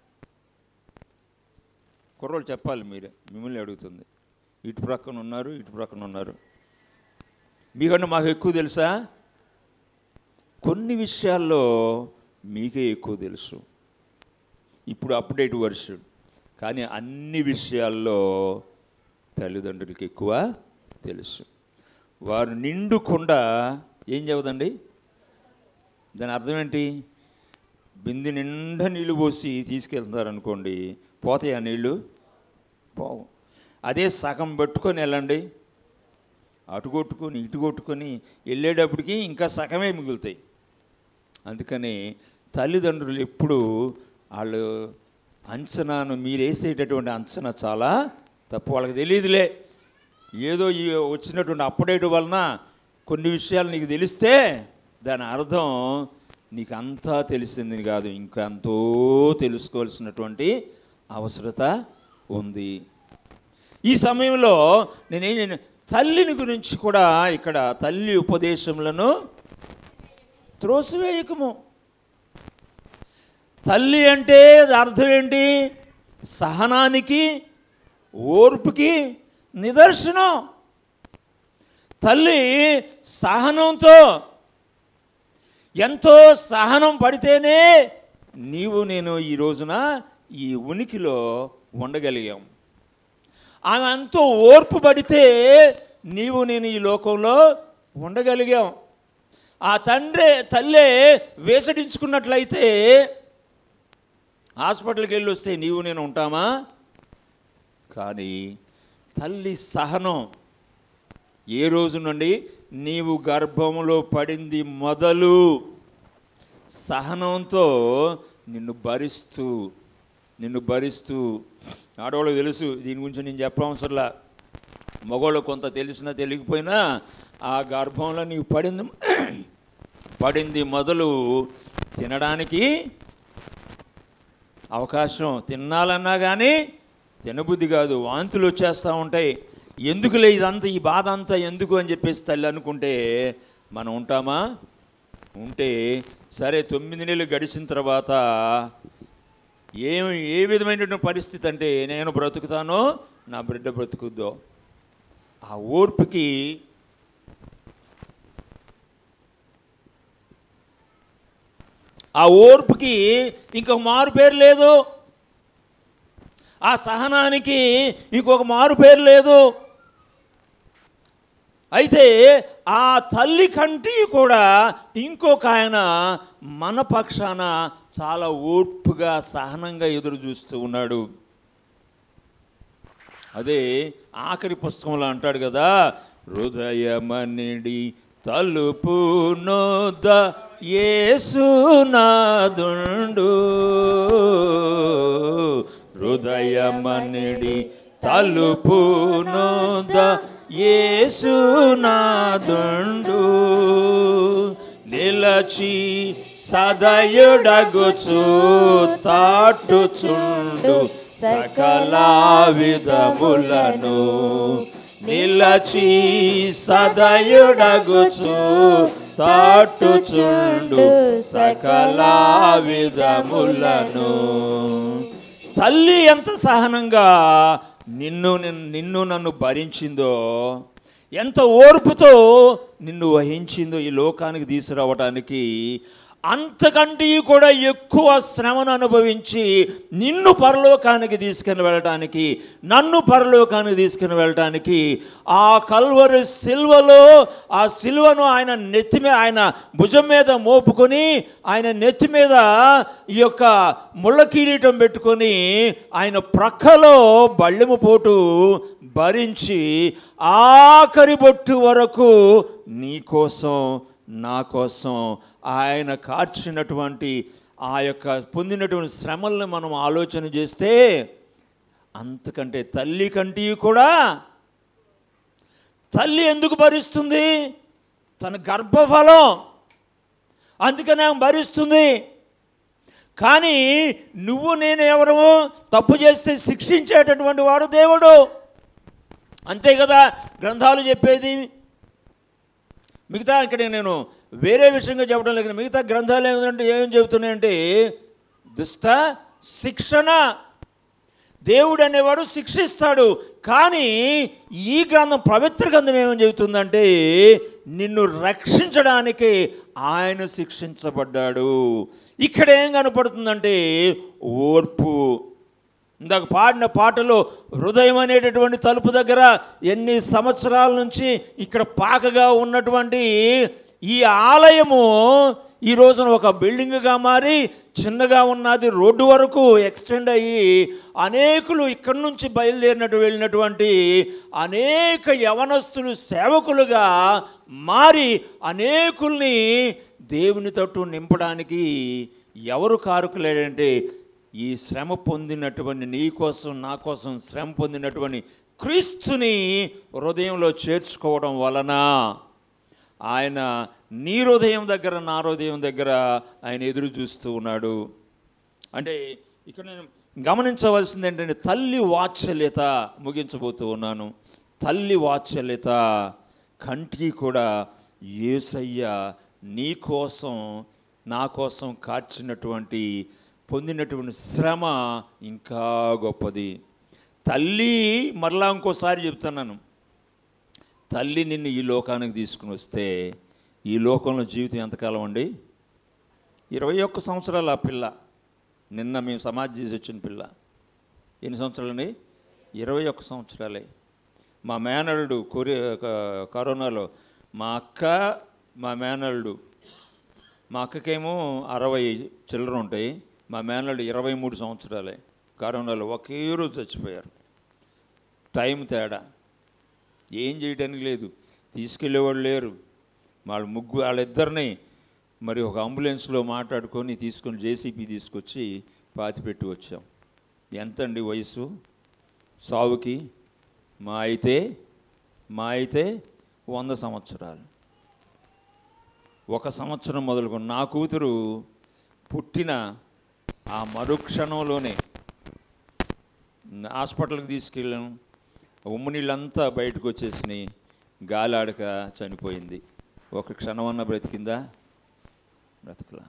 కుర్రోళ్ళు చెప్పాలి మీరే మిమ్మల్ని అడుగుతుంది ఇటు ప్రక్కన ఉన్నారు ఇటు ప్రక్కన ఉన్నారు మీకంటే మాకు ఎక్కువ తెలుసా కొన్ని విషయాల్లో మీకే ఎక్కువ తెలుసు ఇప్పుడు అప్డేట్ వర్షన్ కానీ అన్ని విషయాల్లో తల్లిదండ్రులకి ఎక్కువ తెలుసు వారు నిండుకుండా ఏం చెబుదండి దాని అర్థం ఏంటి బింది నిండా నీళ్లు పోసి తీసుకెళ్తున్నారు అనుకోండి పోతాయి ఆ నీళ్ళు పోవు అదే సగం పెట్టుకొని వెళ్ళండి అటు కొట్టుకొని ఇటు కొట్టుకొని వెళ్ళేటప్పటికి ఇంకా సగమే మిగులుతాయి అందుకని తల్లిదండ్రులు ఎప్పుడు వాళ్ళు అంచనాను మీరు వేసేటటువంటి అంచనా చాలా తప్పు వాళ్ళకి తెలియదులే ఏదో ఈ వచ్చినటువంటి అప్డేట్ వలన కొన్ని విషయాలు నీకు తెలిస్తే దాని అర్థం నీకు అంతా తెలిసింది కాదు ఇంకా ఎంతో తెలుసుకోవాల్సినటువంటి అవసరత ఉంది ఈ సమయంలో నేనేం చేయను తల్లిని గురించి కూడా ఇక్కడ తల్లి ఉపదేశములను త్రోసివేయకము తల్లి అంటే అర్థం ఏంటి సహనానికి ఓర్పుకి నిదర్శనం తల్లి సహనంతో ఎంతో సహనం పడితేనే నీవు నేను ఈ రోజున ఈ ఉనికిలో ఉండగలిగాం ఆమె ఎంతో ఓర్పు పడితే నీవు నేను ఈ లోకంలో ఉండగలిగాం ఆ తండ్రి తల్లే వేసడించుకున్నట్లయితే హాస్పిటల్కి వెళ్ళి వస్తే నీవు నేను ఉంటామా కానీ తల్లి సహనం ఏ రోజు నుండి నీవు గర్భములో పడింది మొదలు సహనంతో నిన్ను భరిస్తూ నిన్ను భరిస్తూ ఆడవాళ్ళకి తెలుసు దీని గురించి నేను చెప్పవసరంలా మగవాళ్ళు కొంత తెలిసినా తెలియకపోయినా ఆ గర్భంలో నీవు పడింది పడింది మొదలు తినడానికి అవకాశం తినాలన్నా కానీ తినబుద్ధి కాదు వాంతులు వచ్చేస్తూ ఉంటాయి ఎందుకులే ఇదంతా ఈ బాధ అంతా ఎందుకు అని చెప్పేసి తల్లి అనుకుంటే మనం ఉంటామా ఉంటే సరే తొమ్మిది నెలలు గడిచిన తర్వాత ఏ ఏ విధమైనటువంటి పరిస్థితి అంటే నేను బ్రతుకుతానో నా బిడ్డ బ్రతుకుద్దో ఆ ఓర్పుకి ఆ ఓర్పుకి ఇంకొక మారు పేరు లేదు ఆ సహనానికి ఇంకొక మారు పేరు లేదు అయితే ఆ తల్లి కంటి కూడా ఇంకొక ఆయన మన పక్షాన చాలా ఓర్పుగా సహనంగా ఎదురు చూస్తూ ఉన్నాడు అదే ఆఖరి పుస్తకంలో అంటాడు కదా హృదయమనిడి తలుపు నోద యేసునాదుండు హృదయమనిడి తలుపు నోద యేసునాదుండు నిలచి సదయుడగుచు తాటుచుండు సకల విధములను నిలచి సదయుడగుచు తాటుచుండు సకల విధములను తల్లి ఎంత సహనంగా నిన్ను నిన్- నిన్ను నన్ను భరించిందో ఎంత ఓర్పుతో నిన్ను వహించిందో ఈ లోకానికి తీసుకురావడానికి అంతకంటే కూడా ఎక్కువ శ్రమను అనుభవించి నిన్ను పరలోకానికి తీసుకుని వెళ్ళటానికి నన్ను పరలోకానికి తీసుకుని వెళ్ళటానికి ఆ కల్వరి సిల్వలో ఆ సిల్వను ఆయన నెత్తి మీద ఆయన భుజం మీద మోపుకొని ఆయన నెత్తి మీద ఈ యొక్క ముళ్ళ కిరీటం పెట్టుకొని ఆయన ప్రక్కలో బళ్ళెము పోటు భరించి ఆఖరి బొట్టు వరకు నీ కోసం నా కోసం ఆయన కార్చినటువంటి ఆ యొక్క పొందినటువంటి శ్రమల్ని మనం ఆలోచన చేస్తే అంతకంటే తల్లి కంటే కూడా తల్లి ఎందుకు భరిస్తుంది తన గర్భఫలం అందుకనే ఆమె భరిస్తుంది కానీ నువ్వు నేను ఎవరు తప్పు చేస్తే శిక్షించేటటువంటి వాడు దేవుడు అంతే కదా గ్రంథాలు చెప్పేది మిగతా ఇక్కడ నేను వేరే విషయంగా చెప్పడం లేదు మిగతా గ్రంథాలు ఏమిటంటే ఏమేమి చెబుతున్నాయంటే దుష్ట శిక్షణ దేవుడు అనేవాడు శిక్షిస్తాడు కానీ ఈ గ్రంథం పవిత్ర గ్రంథం ఏమని చెబుతుందంటే నిన్ను రక్షించడానికి ఆయన శిక్షించబడ్డాడు ఇక్కడ ఏం కనపడుతుందంటే ఓర్పు ఇందాక పాడిన పాటలో హృదయం అనేటటువంటి తలుపు దగ్గర ఎన్ని సంవత్సరాల నుంచి ఇక్కడ పాకగా ఉన్నటువంటి ఈ ఆలయము ఈ రోజున ఒక బిల్డింగ్గా మారి చిన్నగా ఉన్నది రోడ్డు వరకు ఎక్స్టెండ్ అయ్యి అనేకులు ఇక్కడి నుంచి బయలుదేరినట్టు వెళ్ళినటువంటి అనేక యవనస్తులు సేవకులుగా మారి అనేకుల్ని దేవుని తట్టు నింపడానికి ఎవరు కారుకులేడంటే ఈ శ్రమ పొందినటువంటి నీ కోసం నా కోసం శ్రమ పొందినటువంటి క్రీస్తుని హృదయంలో చేర్చుకోవడం వలన ఆయన నీ హృదయం దగ్గర నా హృదయం దగ్గర ఆయన ఎదురు చూస్తూ ఉన్నాడు అంటే ఇక్కడ నేను గమనించవలసింది ఏంటంటే తల్లి వాత్సల్యత ముగించబోతూ ఉన్నాను తల్లి వాత్సల్యత కంటి కూడా ఏసయ్య నీ కోసం నా కోసం కార్చినటువంటి పొందినటువంటి శ్రమ ఇంకా గొప్పది తల్లి మరలా ఇంకోసారి చెప్తున్నాను తల్లి నిన్ను ఈ లోకానికి తీసుకుని వస్తే ఈ లోకంలో జీవితం ఎంతకాలం అండి ఇరవై ఒక్క సంవత్సరాలు ఆ పిల్ల నిన్న మేము సమాధి చేసి వచ్చిన పిల్ల ఎన్ని సంవత్సరాలండి ఇరవై ఒక్క సంవత్సరాలే మా మేనల్లుడు కొరి క- కరోనాలో మా అక్క మా మేనల్లుడు మా అక్కకేమో అరవై చిల్లర ఉంటాయి మా మేనల్లుడు ఇరవై మూడు సంవత్సరాలే కరోనాలో ఒకే రోజు చచ్చిపోయారు టైం తేడా ఏం చేయడానికి లేదు తీసుకెళ్ళేవాళ్ళు లేరు వాళ్ళ ముగ్గు వాళ్ళిద్దరిని మరి ఒక అంబులెన్స్లో మాట్లాడుకొని తీసుకొని జేసీబీ తీసుకొచ్చి పాతిపెట్టి వచ్చాం ఎంతండి వయసు సావుకి మా అయితే మా అయితే వంద సంవత్సరాలు ఒక సంవత్సరం మొదలుకొని నా కూతురు పుట్టిన ఆ మరుక్షణంలోనే హాస్పిటల్కి తీసుకెళ్ళాను ఉమ్ము నీళ్ళంతా బయటకు వచ్చేసినాయి గాలి ఆడక చనిపోయింది ఒక క్షణమన్నా బ్రతికిందా బ్రతకలా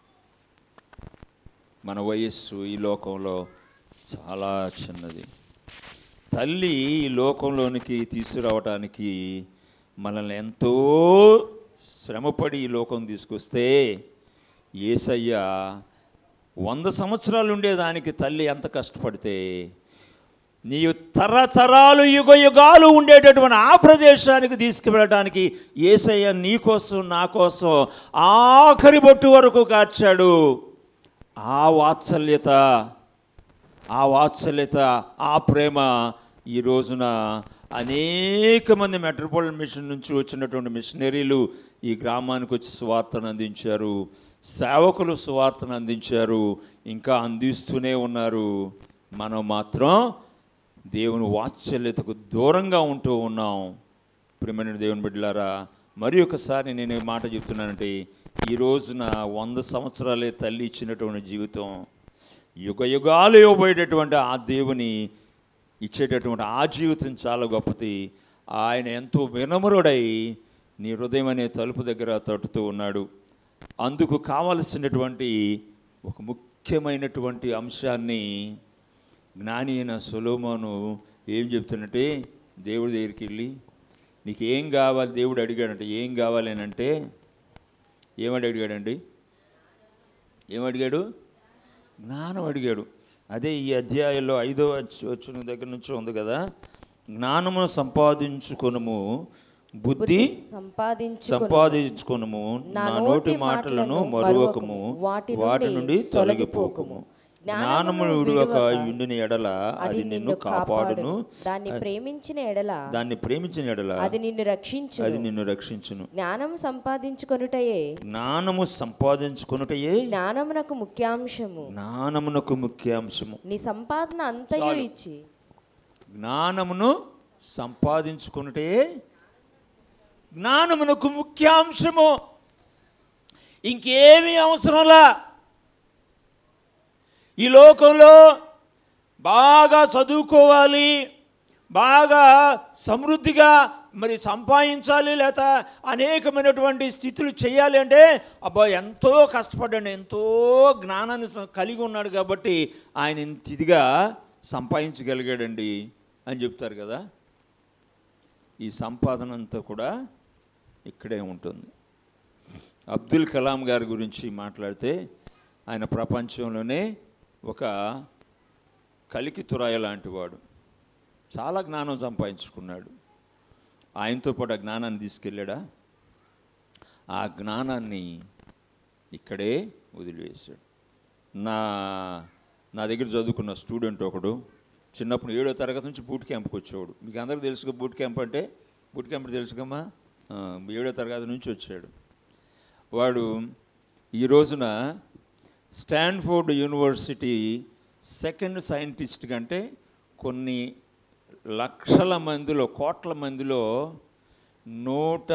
మన వయస్సు ఈ లోకంలో చాలా చిన్నది తల్లి ఈ లోకంలోనికి తీసుకురావటానికి మనల్ని ఎంతో శ్రమపడి ఈ లోకం తీసుకొస్తే ఏసయ్య వంద సంవత్సరాలు ఉండేదానికి తల్లి ఎంత కష్టపడితే నీవు తరతరాలు యుగ యుగాలు ఉండేటటువంటి ఆ ప్రదేశానికి తీసుకువెళ్ళడానికి ఏసయ్య నీ కోసం నా కోసం ఆఖరి బొట్టు వరకు కార్చాడు ఆ వాత్సల్యత ఆ వాత్సల్యత ఆ ప్రేమ ఈ రోజున అనేక మంది మెట్రోపాలిటన్ మిషన్ నుంచి వచ్చినటువంటి మిషనరీలు ఈ గ్రామానికి వచ్చి సువార్తను అందించారు సేవకులు సువార్తను అందించారు ఇంకా అందిస్తూనే ఉన్నారు మనం మాత్రం దేవుని వాత్సల్యతకు దూరంగా ఉంటూ ఉన్నాం ప్రియమైన దేవుని బిడ్డలారా మరి ఒకసారి నేను ఈ మాట చెప్తున్నానంటే ఈ రోజున వంద సంవత్సరాలే తల్లి ఇచ్చినటువంటి జీవితం యుగ యుగాలు ఇవ్వబోయేటటువంటి ఆ దేవుని ఇచ్చేటటువంటి ఆ జీవితం చాలా గొప్పది ఆయన ఎంతో వినమ్రుడై నీ హృదయం అనే తలుపు దగ్గర తట్టుతూ ఉన్నాడు అందుకు కావలసినటువంటి ఒక ముఖ్యమైనటువంటి అంశాన్ని జ్ఞాని అయిన సొలోమోను ఏం చెప్తున్నట్టే దేవుడి దగ్గరికి వెళ్ళి నీకు ఏం కావాలి దేవుడు అడిగాడంటే ఏం కావాలి అని అంటే ఏమడి అడిగాడండి ఏమడిగాడు జ్ఞానం అడిగాడు అదే ఈ అధ్యాయంలో ఐదో వచ్చి- వచ్చిన దగ్గర నుంచి ఉంది కదా జ్ఞానమును సంపాదించుకొనుము బుద్ధి సంపాదించు సంపాదించుకొనుము నా నోటి మాటలను మరువకము వాటి నుండి తొలగిపోకము జ్ఞానము విడువక యుండిన ఎడల అది నిన్ను కాపాడును దాన్ని ప్రేమించిన ఎడల దాన్ని ప్రేమించిన ఎడల అది నిన్ను రక్షించు అది నిన్ను రక్షించును జ్ఞానం సంపాదించుకొనుటయే జ్ఞానము సంపాదించుకొనుటయే జ్ఞానమునకు ముఖ్యాంశము జ్ఞానమునకు ముఖ్యాంశము నీ సంపాదన అంతయు ఇచ్చి జ్ఞానమును సంపాదించుకున్నటే జ్ఞానమునకు ముఖ్యాంశము ఇంకేమీ అవసరంలా ఈ లోకంలో బాగా చదువుకోవాలి బాగా సమృద్ధిగా మరి సంపాదించాలి లేక అనేకమైనటువంటి స్థితులు చేయాలి అంటే అబ్బా ఎంతో కష్టపడ్డాడు ఎంతో జ్ఞానాన్ని స- కలిగి ఉన్నాడు కాబట్టి ఆయన ఇంత ఇదిగా సంపాదించగలిగాడండి అని చెప్తారు కదా ఈ సంపాదన అంతా కూడా ఇక్కడే ఉంటుంది అబ్దుల్ కలాం గారి గురించి మాట్లాడితే ఆయన ప్రపంచంలోనే ఒక కలికి తురాయ లాంటి వాడు చాలా జ్ఞానం సంపాదించుకున్నాడు ఆయనతో పాటు ఆ జ్ఞానాన్ని తీసుకెళ్ళాడా ఆ జ్ఞానాన్ని ఇక్కడే వదిలివేశాడు నా నా దగ్గర చదువుకున్న స్టూడెంట్ ఒకడు చిన్నప్పుడు ఏడో తరగతి నుంచి బూట్ క్యాంప్కి వచ్చేవాడు మీకు అందరికీ తెలుసుగా బూట్ క్యాంప్ అంటే బూట్ క్యాంప్ తెలుసుకమ్మా ఆ, ఏడో తరగతి నుంచి వచ్చాడు వాడు ఈ రోజున స్టాన్ఫోర్డ్ యూనివర్సిటీ సెకండ్ సైంటిస్ట్ కంటే కొన్ని లక్షల మందిలో కోట్ల మందిలో నూట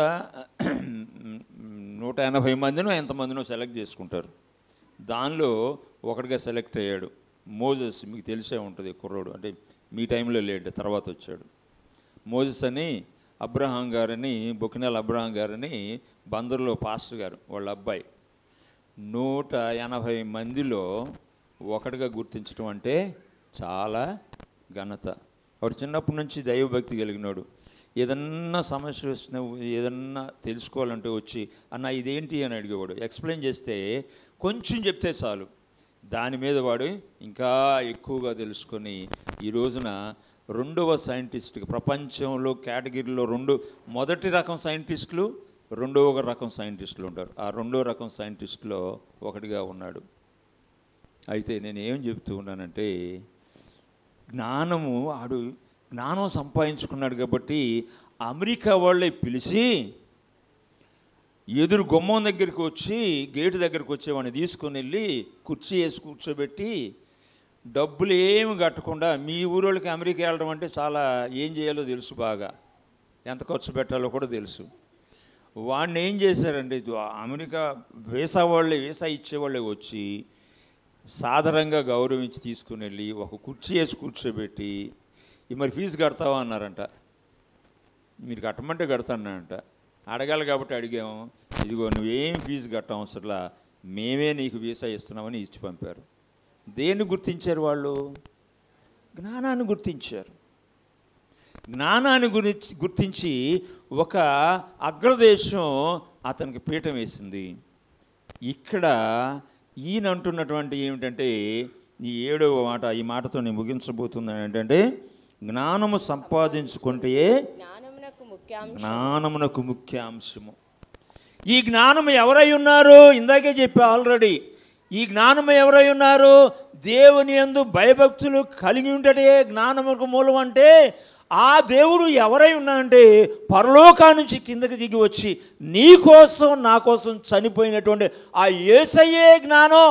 నూట ఎనభై మందినో ఎంతమందినో సెలెక్ట్ చేసుకుంటారు దానిలో ఒకటిగా సెలెక్ట్ అయ్యాడు మోజెస్ మీకు తెలిసే ఉంటుంది కుర్రోడు అంటే మీ టైంలో లేడు తర్వాత వచ్చాడు మోజెస్ అని అబ్రహాం గారని బొకినాల్ అబ్రహాం గారని బందర్లో పాస్టర్ గారు వాళ్ళ అబ్బాయి నూట ఎనభై మందిలో ఒకటిగా గుర్తించడం అంటే చాలా ఘనత వాడు చిన్నప్పటి నుంచి దైవభక్తి కలిగినాడు ఏదన్నా సమస్య వచ్చినా ఏదన్నా తెలుసుకోవాలంటే వచ్చి అన్న ఇదేంటి అని అడిగేవాడు ఎక్స్ప్లెయిన్ చేస్తే కొంచెం చెప్తే చాలు దాని మీద వాడు ఇంకా ఎక్కువగా తెలుసుకొని ఈ రోజున రెండవ సైంటిస్ట్కి ప్రపంచంలో కేటగిరీలో రెండు మొదటి రకం సైంటిస్టులు రెండవ రకం సైంటిస్టులు ఉంటారు ఆ రెండో రకం సైంటిస్టులో ఒకటిగా ఉన్నాడు అయితే నేను ఏం చెప్తూ ఉన్నానంటే జ్ఞానము ఆడు జ్ఞానం సంపాదించుకున్నాడు కాబట్టి అమెరికా వాళ్ళే పిలిచి ఎదురు గుమ్మం దగ్గరికి వచ్చి గేటు దగ్గరికి వచ్చేవాడిని తీసుకొని వెళ్ళి కుర్చీ వేసి కూర్చోబెట్టి డబ్బులు ఏమి కట్టకుండా మీ ఊరోళ్ళకి అమెరికా వెళ్ళడం అంటే చాలా ఏం చేయాలో తెలుసు బాగా ఎంత ఖర్చు పెట్టాలో కూడా తెలుసు వాడిని ఏం చేశారంటే ఇది అమెరికా వీసా వాళ్ళే వీసా ఇచ్చేవాళ్ళే వచ్చి సాధారణంగా గౌరవించి తీసుకుని వెళ్ళి ఒక కుర్చీ వేసి కూర్చోబెట్టి "ఈ మరి ఫీజు కడతావా అన్నారంట మీరు కట్టమంటే కడతానంట అడగాలి కాబట్టి అడిగాము ఇదిగో నువ్వేం ఫీజు కట్టం అవసరంలా మేమే నీకు వీసా ఇస్తున్నామని ఇచ్చి పంపారు దేన్ని గుర్తించారు వాళ్ళు జ్ఞానాన్ని గుర్తించారు జ్ఞానాన్ని గురించి గుర్తించి ఒక అగ్రదేశం అతనికి పీఠం వేసింది ఇక్కడ ఈయన అంటున్నటువంటి ఏమిటంటే ఈ ఏడవ మాట ఈ మాటతో నేను ముగించబోతున్నాను ఏంటంటే జ్ఞానము సంపాదించుకుంటే జ్ఞానమునకు ముఖ్యాంశం జ్ఞానమునకు ముఖ్యాంశము ఈ జ్ఞానం ఎవరై ఉన్నారు ఇందాకే చెప్పా ఆల్రెడీ ఈ జ్ఞానం ఎవరై ఉన్నారు దేవుని యందు భయభక్తులు కలిగి ఉండటే జ్ఞానముకు మూలం అంటే ఆ దేవుడు ఎవరై ఉన్నాడంటే పరలోకా నుంచి కిందకి దిగి వచ్చి నీ కోసం నా కోసం చనిపోయినటువంటి ఆ ఏసయ్యే జ్ఞానం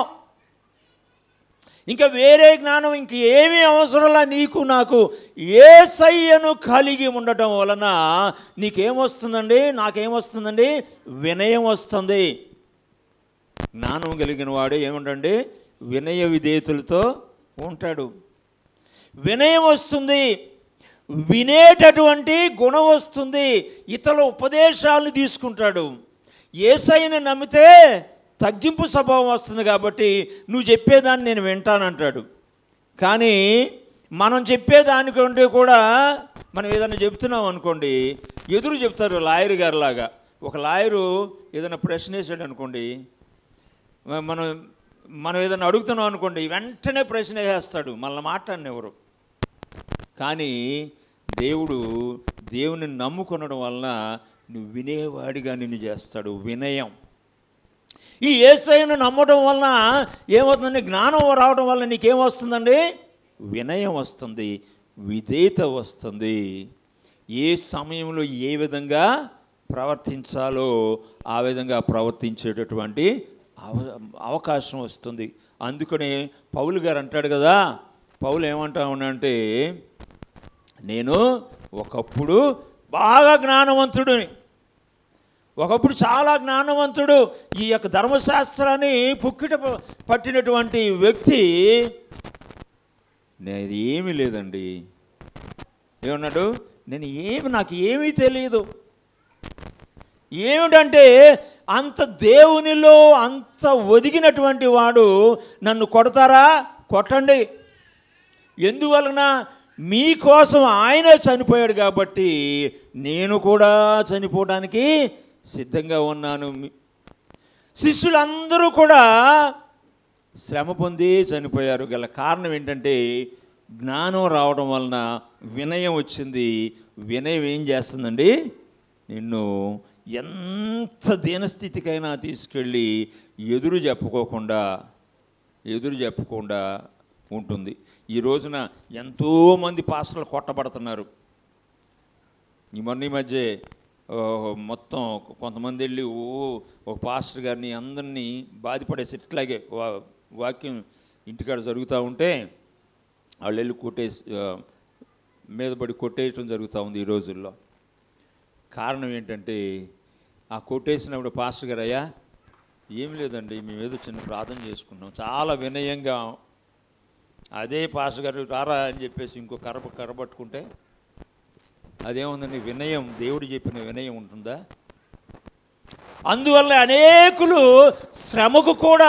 ఇంకా వేరే జ్ఞానం ఇంక ఏమీ అవసరంలా నీకు నాకు ఏసయ్యను కలిగి ఉండటం వలన నీకేమొస్తుందండి నాకేమొస్తుందండి వినయం వస్తుంది జ్ఞానం కలిగిన వాడు ఏముండండి వినయ విధేయతలతో ఉంటాడు వినయం వస్తుంది వినేటటువంటి గుణం వస్తుంది ఇతరుల ఉపదేశాలను తీసుకుంటాడు ఏసైని నమ్మితే తగ్గింపు స్వభావం వస్తుంది కాబట్టి నువ్వు చెప్పేదాన్ని నేను వింటానంటాడు కానీ మనం చెప్పేదానికంటే కూడా మనం ఏదైనా చెప్తున్నాం అనుకోండి ఎదురు చెప్తారు లాయర్ గారిలాగా ఒక లాయరు ఏదైనా ప్రశ్న వేసాడు అనుకోండి మ- మనం మనం ఏదైనా అడుగుతున్నాం అనుకోండి వెంటనే ప్రశ్న వేస్తాడు మళ్ళీ మాట్లాడిన ఎవరు కానీ దేవుడు దేవుని నమ్ముకొనడం వలన నువ్వు వినేవాడిగా నిన్ను చేస్తాడు వినయం ఈ ఏసైను నమ్మడం వలన ఏమవుతుందండి జ్ఞానం రావడం వల్ల నీకేమొస్తుందండి వినయం వస్తుంది విధేయత వస్తుంది ఏ సమయంలో ఏ విధంగా ప్రవర్తించాలో ఆ విధంగా ప్రవర్తించేటటువంటి అవ అవకాశం వస్తుంది అందుకనే పౌలు గారు అంటాడు కదా పౌలు ఏమంటా ఉన్నాడంటే నేను ఒకప్పుడు బాగా జ్ఞానవంతుడిని ఒకప్పుడు చాలా జ్ఞానవంతుడు ఈ యొక్క ధర్మశాస్త్రాన్ని పుక్కిట ప- పట్టినటువంటి వ్యక్తి నేను ఏమీ లేదండి ఏమన్నాడు నేను ఏమి నాకు ఏమీ తెలియదు ఏమిటంటే అంత దేవునిలో అంత ఒదిగినటువంటి వాడు నన్ను కొడతారా కొట్టండి ఎందువలన మీకోసం ఆయనే చనిపోయాడు కాబట్టి నేను కూడా చనిపోవడానికి సిద్ధంగా ఉన్నాను మీ- శిష్యులందరూ కూడా శ్రమ పొంది చనిపోయారు గల కారణం ఏంటంటే జ్ఞానం రావడం వలన వినయం వచ్చింది వినయం ఏం చేస్తుందండి నిన్ను ఎంత దీనస్థితికైనా తీసుకెళ్ళి ఎదురు చెప్పుకోకుండా ఎదురు చెప్పకుండా ఉంటుంది ఈ రోజున ఎంతోమంది పాస్టర్లు కొట్టబడుతున్నారు ఈ మొన్న ఈ మధ్య ఓ, మొత్తం కొంతమంది వెళ్ళి ఓ ఒక పాస్టర్ గారిని అందరినీ బాధపడేసి ఇట్లాగే వా- వాక్యం ఇంటికాడ జరుగుతూ ఉంటే వాళ్ళు వెళ్ళి కొట్టేసి ఆ, మీద పడి కొట్టేయటం జరుగుతూ ఉంది ఈ రోజుల్లో కారణం ఏంటంటే ఆ కొట్టేసినప్పుడు పాస్టర్ గారు అయ్యా ఏం లేదండి మేము ఏదో చిన్న ప్రార్థన చేసుకున్నాం చాలా వినయంగా అదే పాస్టర్ గారు రారా అని చెప్పేసి ఇంకో కర్ర కర్ర పట్టుకుంటే అదేముందండి వినయం దేవుడు చెప్పిన వినయం ఉంటుందా అందువల్ల అనేకులు శ్రమకు కూడా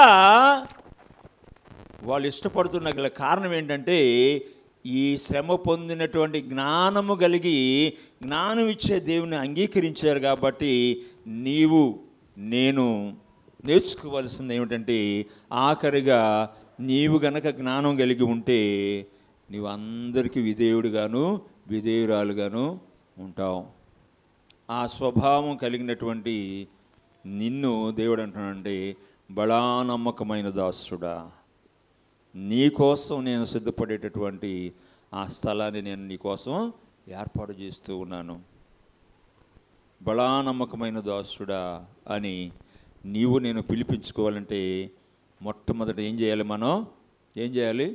వాళ్ళు ఇష్టపడుతున్న గల కారణం ఏంటంటే ఈ శ్రమ పొందినటువంటి జ్ఞానము కలిగి జ్ఞానం ఇచ్చే దేవుని అంగీకరించారు కాబట్టి నీవు నేను నేర్చుకోవాల్సింది ఏమిటంటే ఆఖరిగా నీవు గనక జ్ఞానం కలిగి ఉంటే నీవు అందరికీ విధేయుడుగాను విధేయురాలుగాను ఉంటావు ఆ స్వభావం కలిగినటువంటి నిన్ను దేవుడు అంటున్నాడంటే బడా నమ్మకమైన దాసుడా నీ కోసం నేను సిద్ధపడేటటువంటి ఆ స్థలాన్ని నేను నీ కోసం ఏర్పాటు చేస్తూ ఉన్నాను బలా నమ్మకమైన దాసుడా అని నీవు నేను పిలిపించుకోవాలంటే మొట్టమొదట ఏం చేయాలి మనం ఏం చేయాలి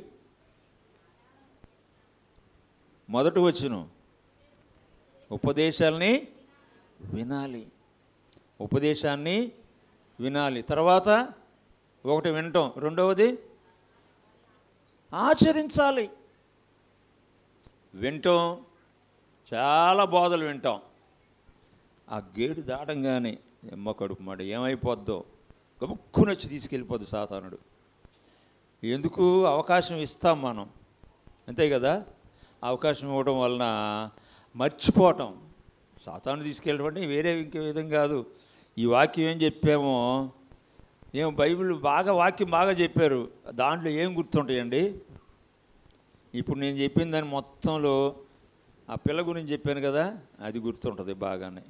మొదట వచ్చును ఉపదేశాల్ని వినాలి ఉపదేశాన్ని వినాలి తర్వాత ఒకటి వినటం రెండవది ఆచరించాలి వింటాం చాలా బోధలు వింటాం ఆ గేటు దాటంగానే ఎమ్మ కడుపు మాట ఏమైపోద్దో గబుక్కునొచ్చి తీసుకెళ్ళిపోద్దు సాతానుడు ఎందుకు అవకాశం ఇస్తాం మనం అంతే కదా అవకాశం ఇవ్వడం వలన మర్చిపోవటం సాతాను తీసుకెళ్ళడం అంటే వేరే ఇంకే విధం కాదు ఈ వాక్యం ఏం చెప్పామో ఏం బైబిల్ బాగా వాక్యం బాగా చెప్పారు దాంట్లో ఏం గుర్తుంటాయండి ఇప్పుడు నేను చెప్పిన దాని మొత్తంలో ఆ పిల్ల గురించి చెప్పాను కదా అది గుర్తుంటుంది బాగానే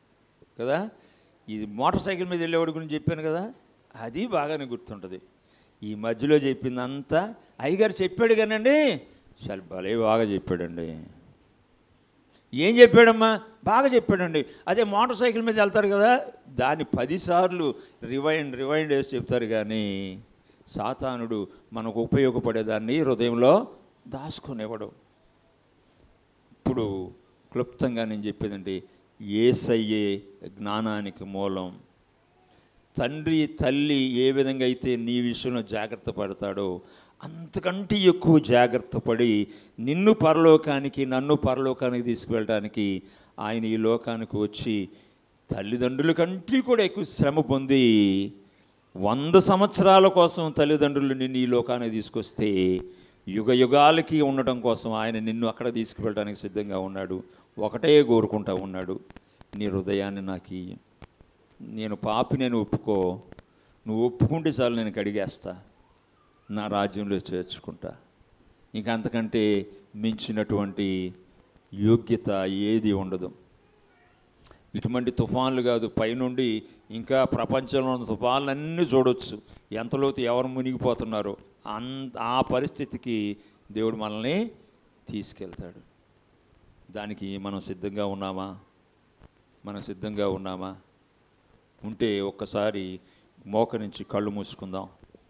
కదా ఇది మోటార్ సైకిల్ మీద వెళ్ళేవాడి గురించి చెప్పాను కదా అది బాగానే గుర్తుంటుంది ఈ మధ్యలో చెప్పిందంతా అయ్యగారు చెప్పాడు కానండి చాలా భలే బాగా చెప్పాడండి ఏం చెప్పాడమ్మా బాగా చెప్పాడండి అదే మోటార్ సైకిల్ మీద వెళ్తారు కదా దాన్ని పదిసార్లు రివైండ్ రివైండ్ వేసి చెప్తారు కానీ సాతానుడు మనకు ఉపయోగపడేదాన్ని హృదయంలో దాచుకునేవాడు ఇప్పుడు క్లుప్తంగా నేను చెప్పేదండి ఏసయ్యే జ్ఞానానికి మూలం తండ్రి తల్లి ఏ విధంగా అయితే నీ విషయంలో జాగ్రత్త పడతాడో అంతకంటే ఎక్కువ జాగ్రత్త పడి నిన్ను పరలోకానికి నన్ను పరలోకానికి తీసుకువెళ్ళడానికి ఆయన ఈ లోకానికి వచ్చి తల్లిదండ్రుల కంటే కూడా ఎక్కువ శ్రమ పొంది వంద సంవత్సరాల కోసం తల్లిదండ్రులు నిన్ను ఈ లోకానికి తీసుకొస్తే యుగ యుగాలకి ఉండటం కోసం ఆయన నిన్ను అక్కడ తీసుకువెళ్ళడానికి సిద్ధంగా ఉన్నాడు ఒకటే కోరుకుంటా ఉన్నాడు నీ హృదయాన్ని నాకు ఇయ్యి. నేను పాపి నేను ఒప్పుకో నువ్వు ఒప్పుకుంటే చాలు నేను కడిగేస్తా నా రాజ్యంలో చేర్చుకుంటా ఇంకా అంతకంటే మించినటువంటి యోగ్యత ఏది ఉండదు ఇటువంటి తుఫాన్లు కాదు పైనుండి ఇంకా ప్రపంచంలో ఉన్న తుఫాన్లన్నీ చూడొచ్చు ఎంతలోతు ఎవరు మునిగిపోతున్నారో అన్ ఆ పరిస్థితికి దేవుడు మనల్ని తీసుకెళ్తాడు దానికి మనం సిద్ధంగా ఉన్నామా మనం సిద్ధంగా ఉన్నామా ఉంటే ఒక్కసారి మోకరించి కళ్ళు మూసుకుందాం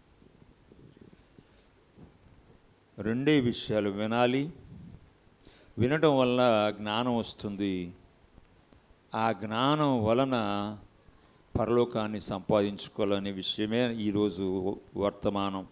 రెండే విషయాలు వినాలి వినటం వల్ల జ్ఞానం వస్తుంది ఆ జ్ఞానం వలన పరలోకాన్ని సంపాదించుకోవాలనే విషయమే ఈరోజు వర్తమానం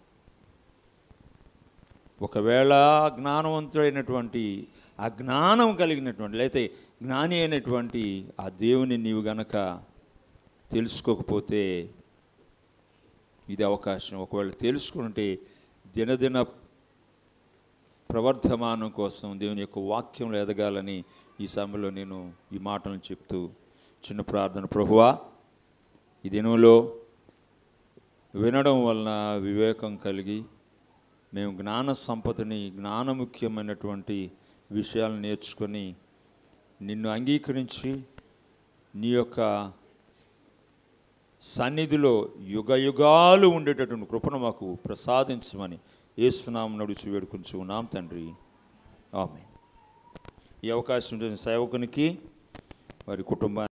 ఒకవేళ జ్ఞానవంతుడైనటువంటి ఆ జ్ఞానం కలిగినటువంటి లేకపోతే జ్ఞాని అయినటువంటి ఆ దేవుని నీవు గనక తెలుసుకోకపోతే ఇది అవకాశం ఒకవేళ తెలుసుకుంటే దినదిన ప్రవర్ధమానం కోసం దేవుని యొక్క వాక్యంలో ఎదగాలని ఈ సమయంలో నేను ఈ మాటలను చెప్తూ చిన్న ప్రార్థన ప్రభువా ఈ దినంలో వినడం వలన వివేకం కలిగి మేము జ్ఞాన సంపదని జ్ఞానముఖ్యమైనటువంటి విషయాలను నేర్చుకొని నిన్ను అంగీకరించి నీ యొక్క సన్నిధిలో యుగ యుగాలు ఉండేటటువంటి కృపను మాకు ప్రసాదించమని ఏసునామం నడుచు వేడుకుంటూ ఉన్నాం తండ్రి ఆమె ఈ అవకాశం ఉంచిన సేవకునికి వారి కుటుంబానికి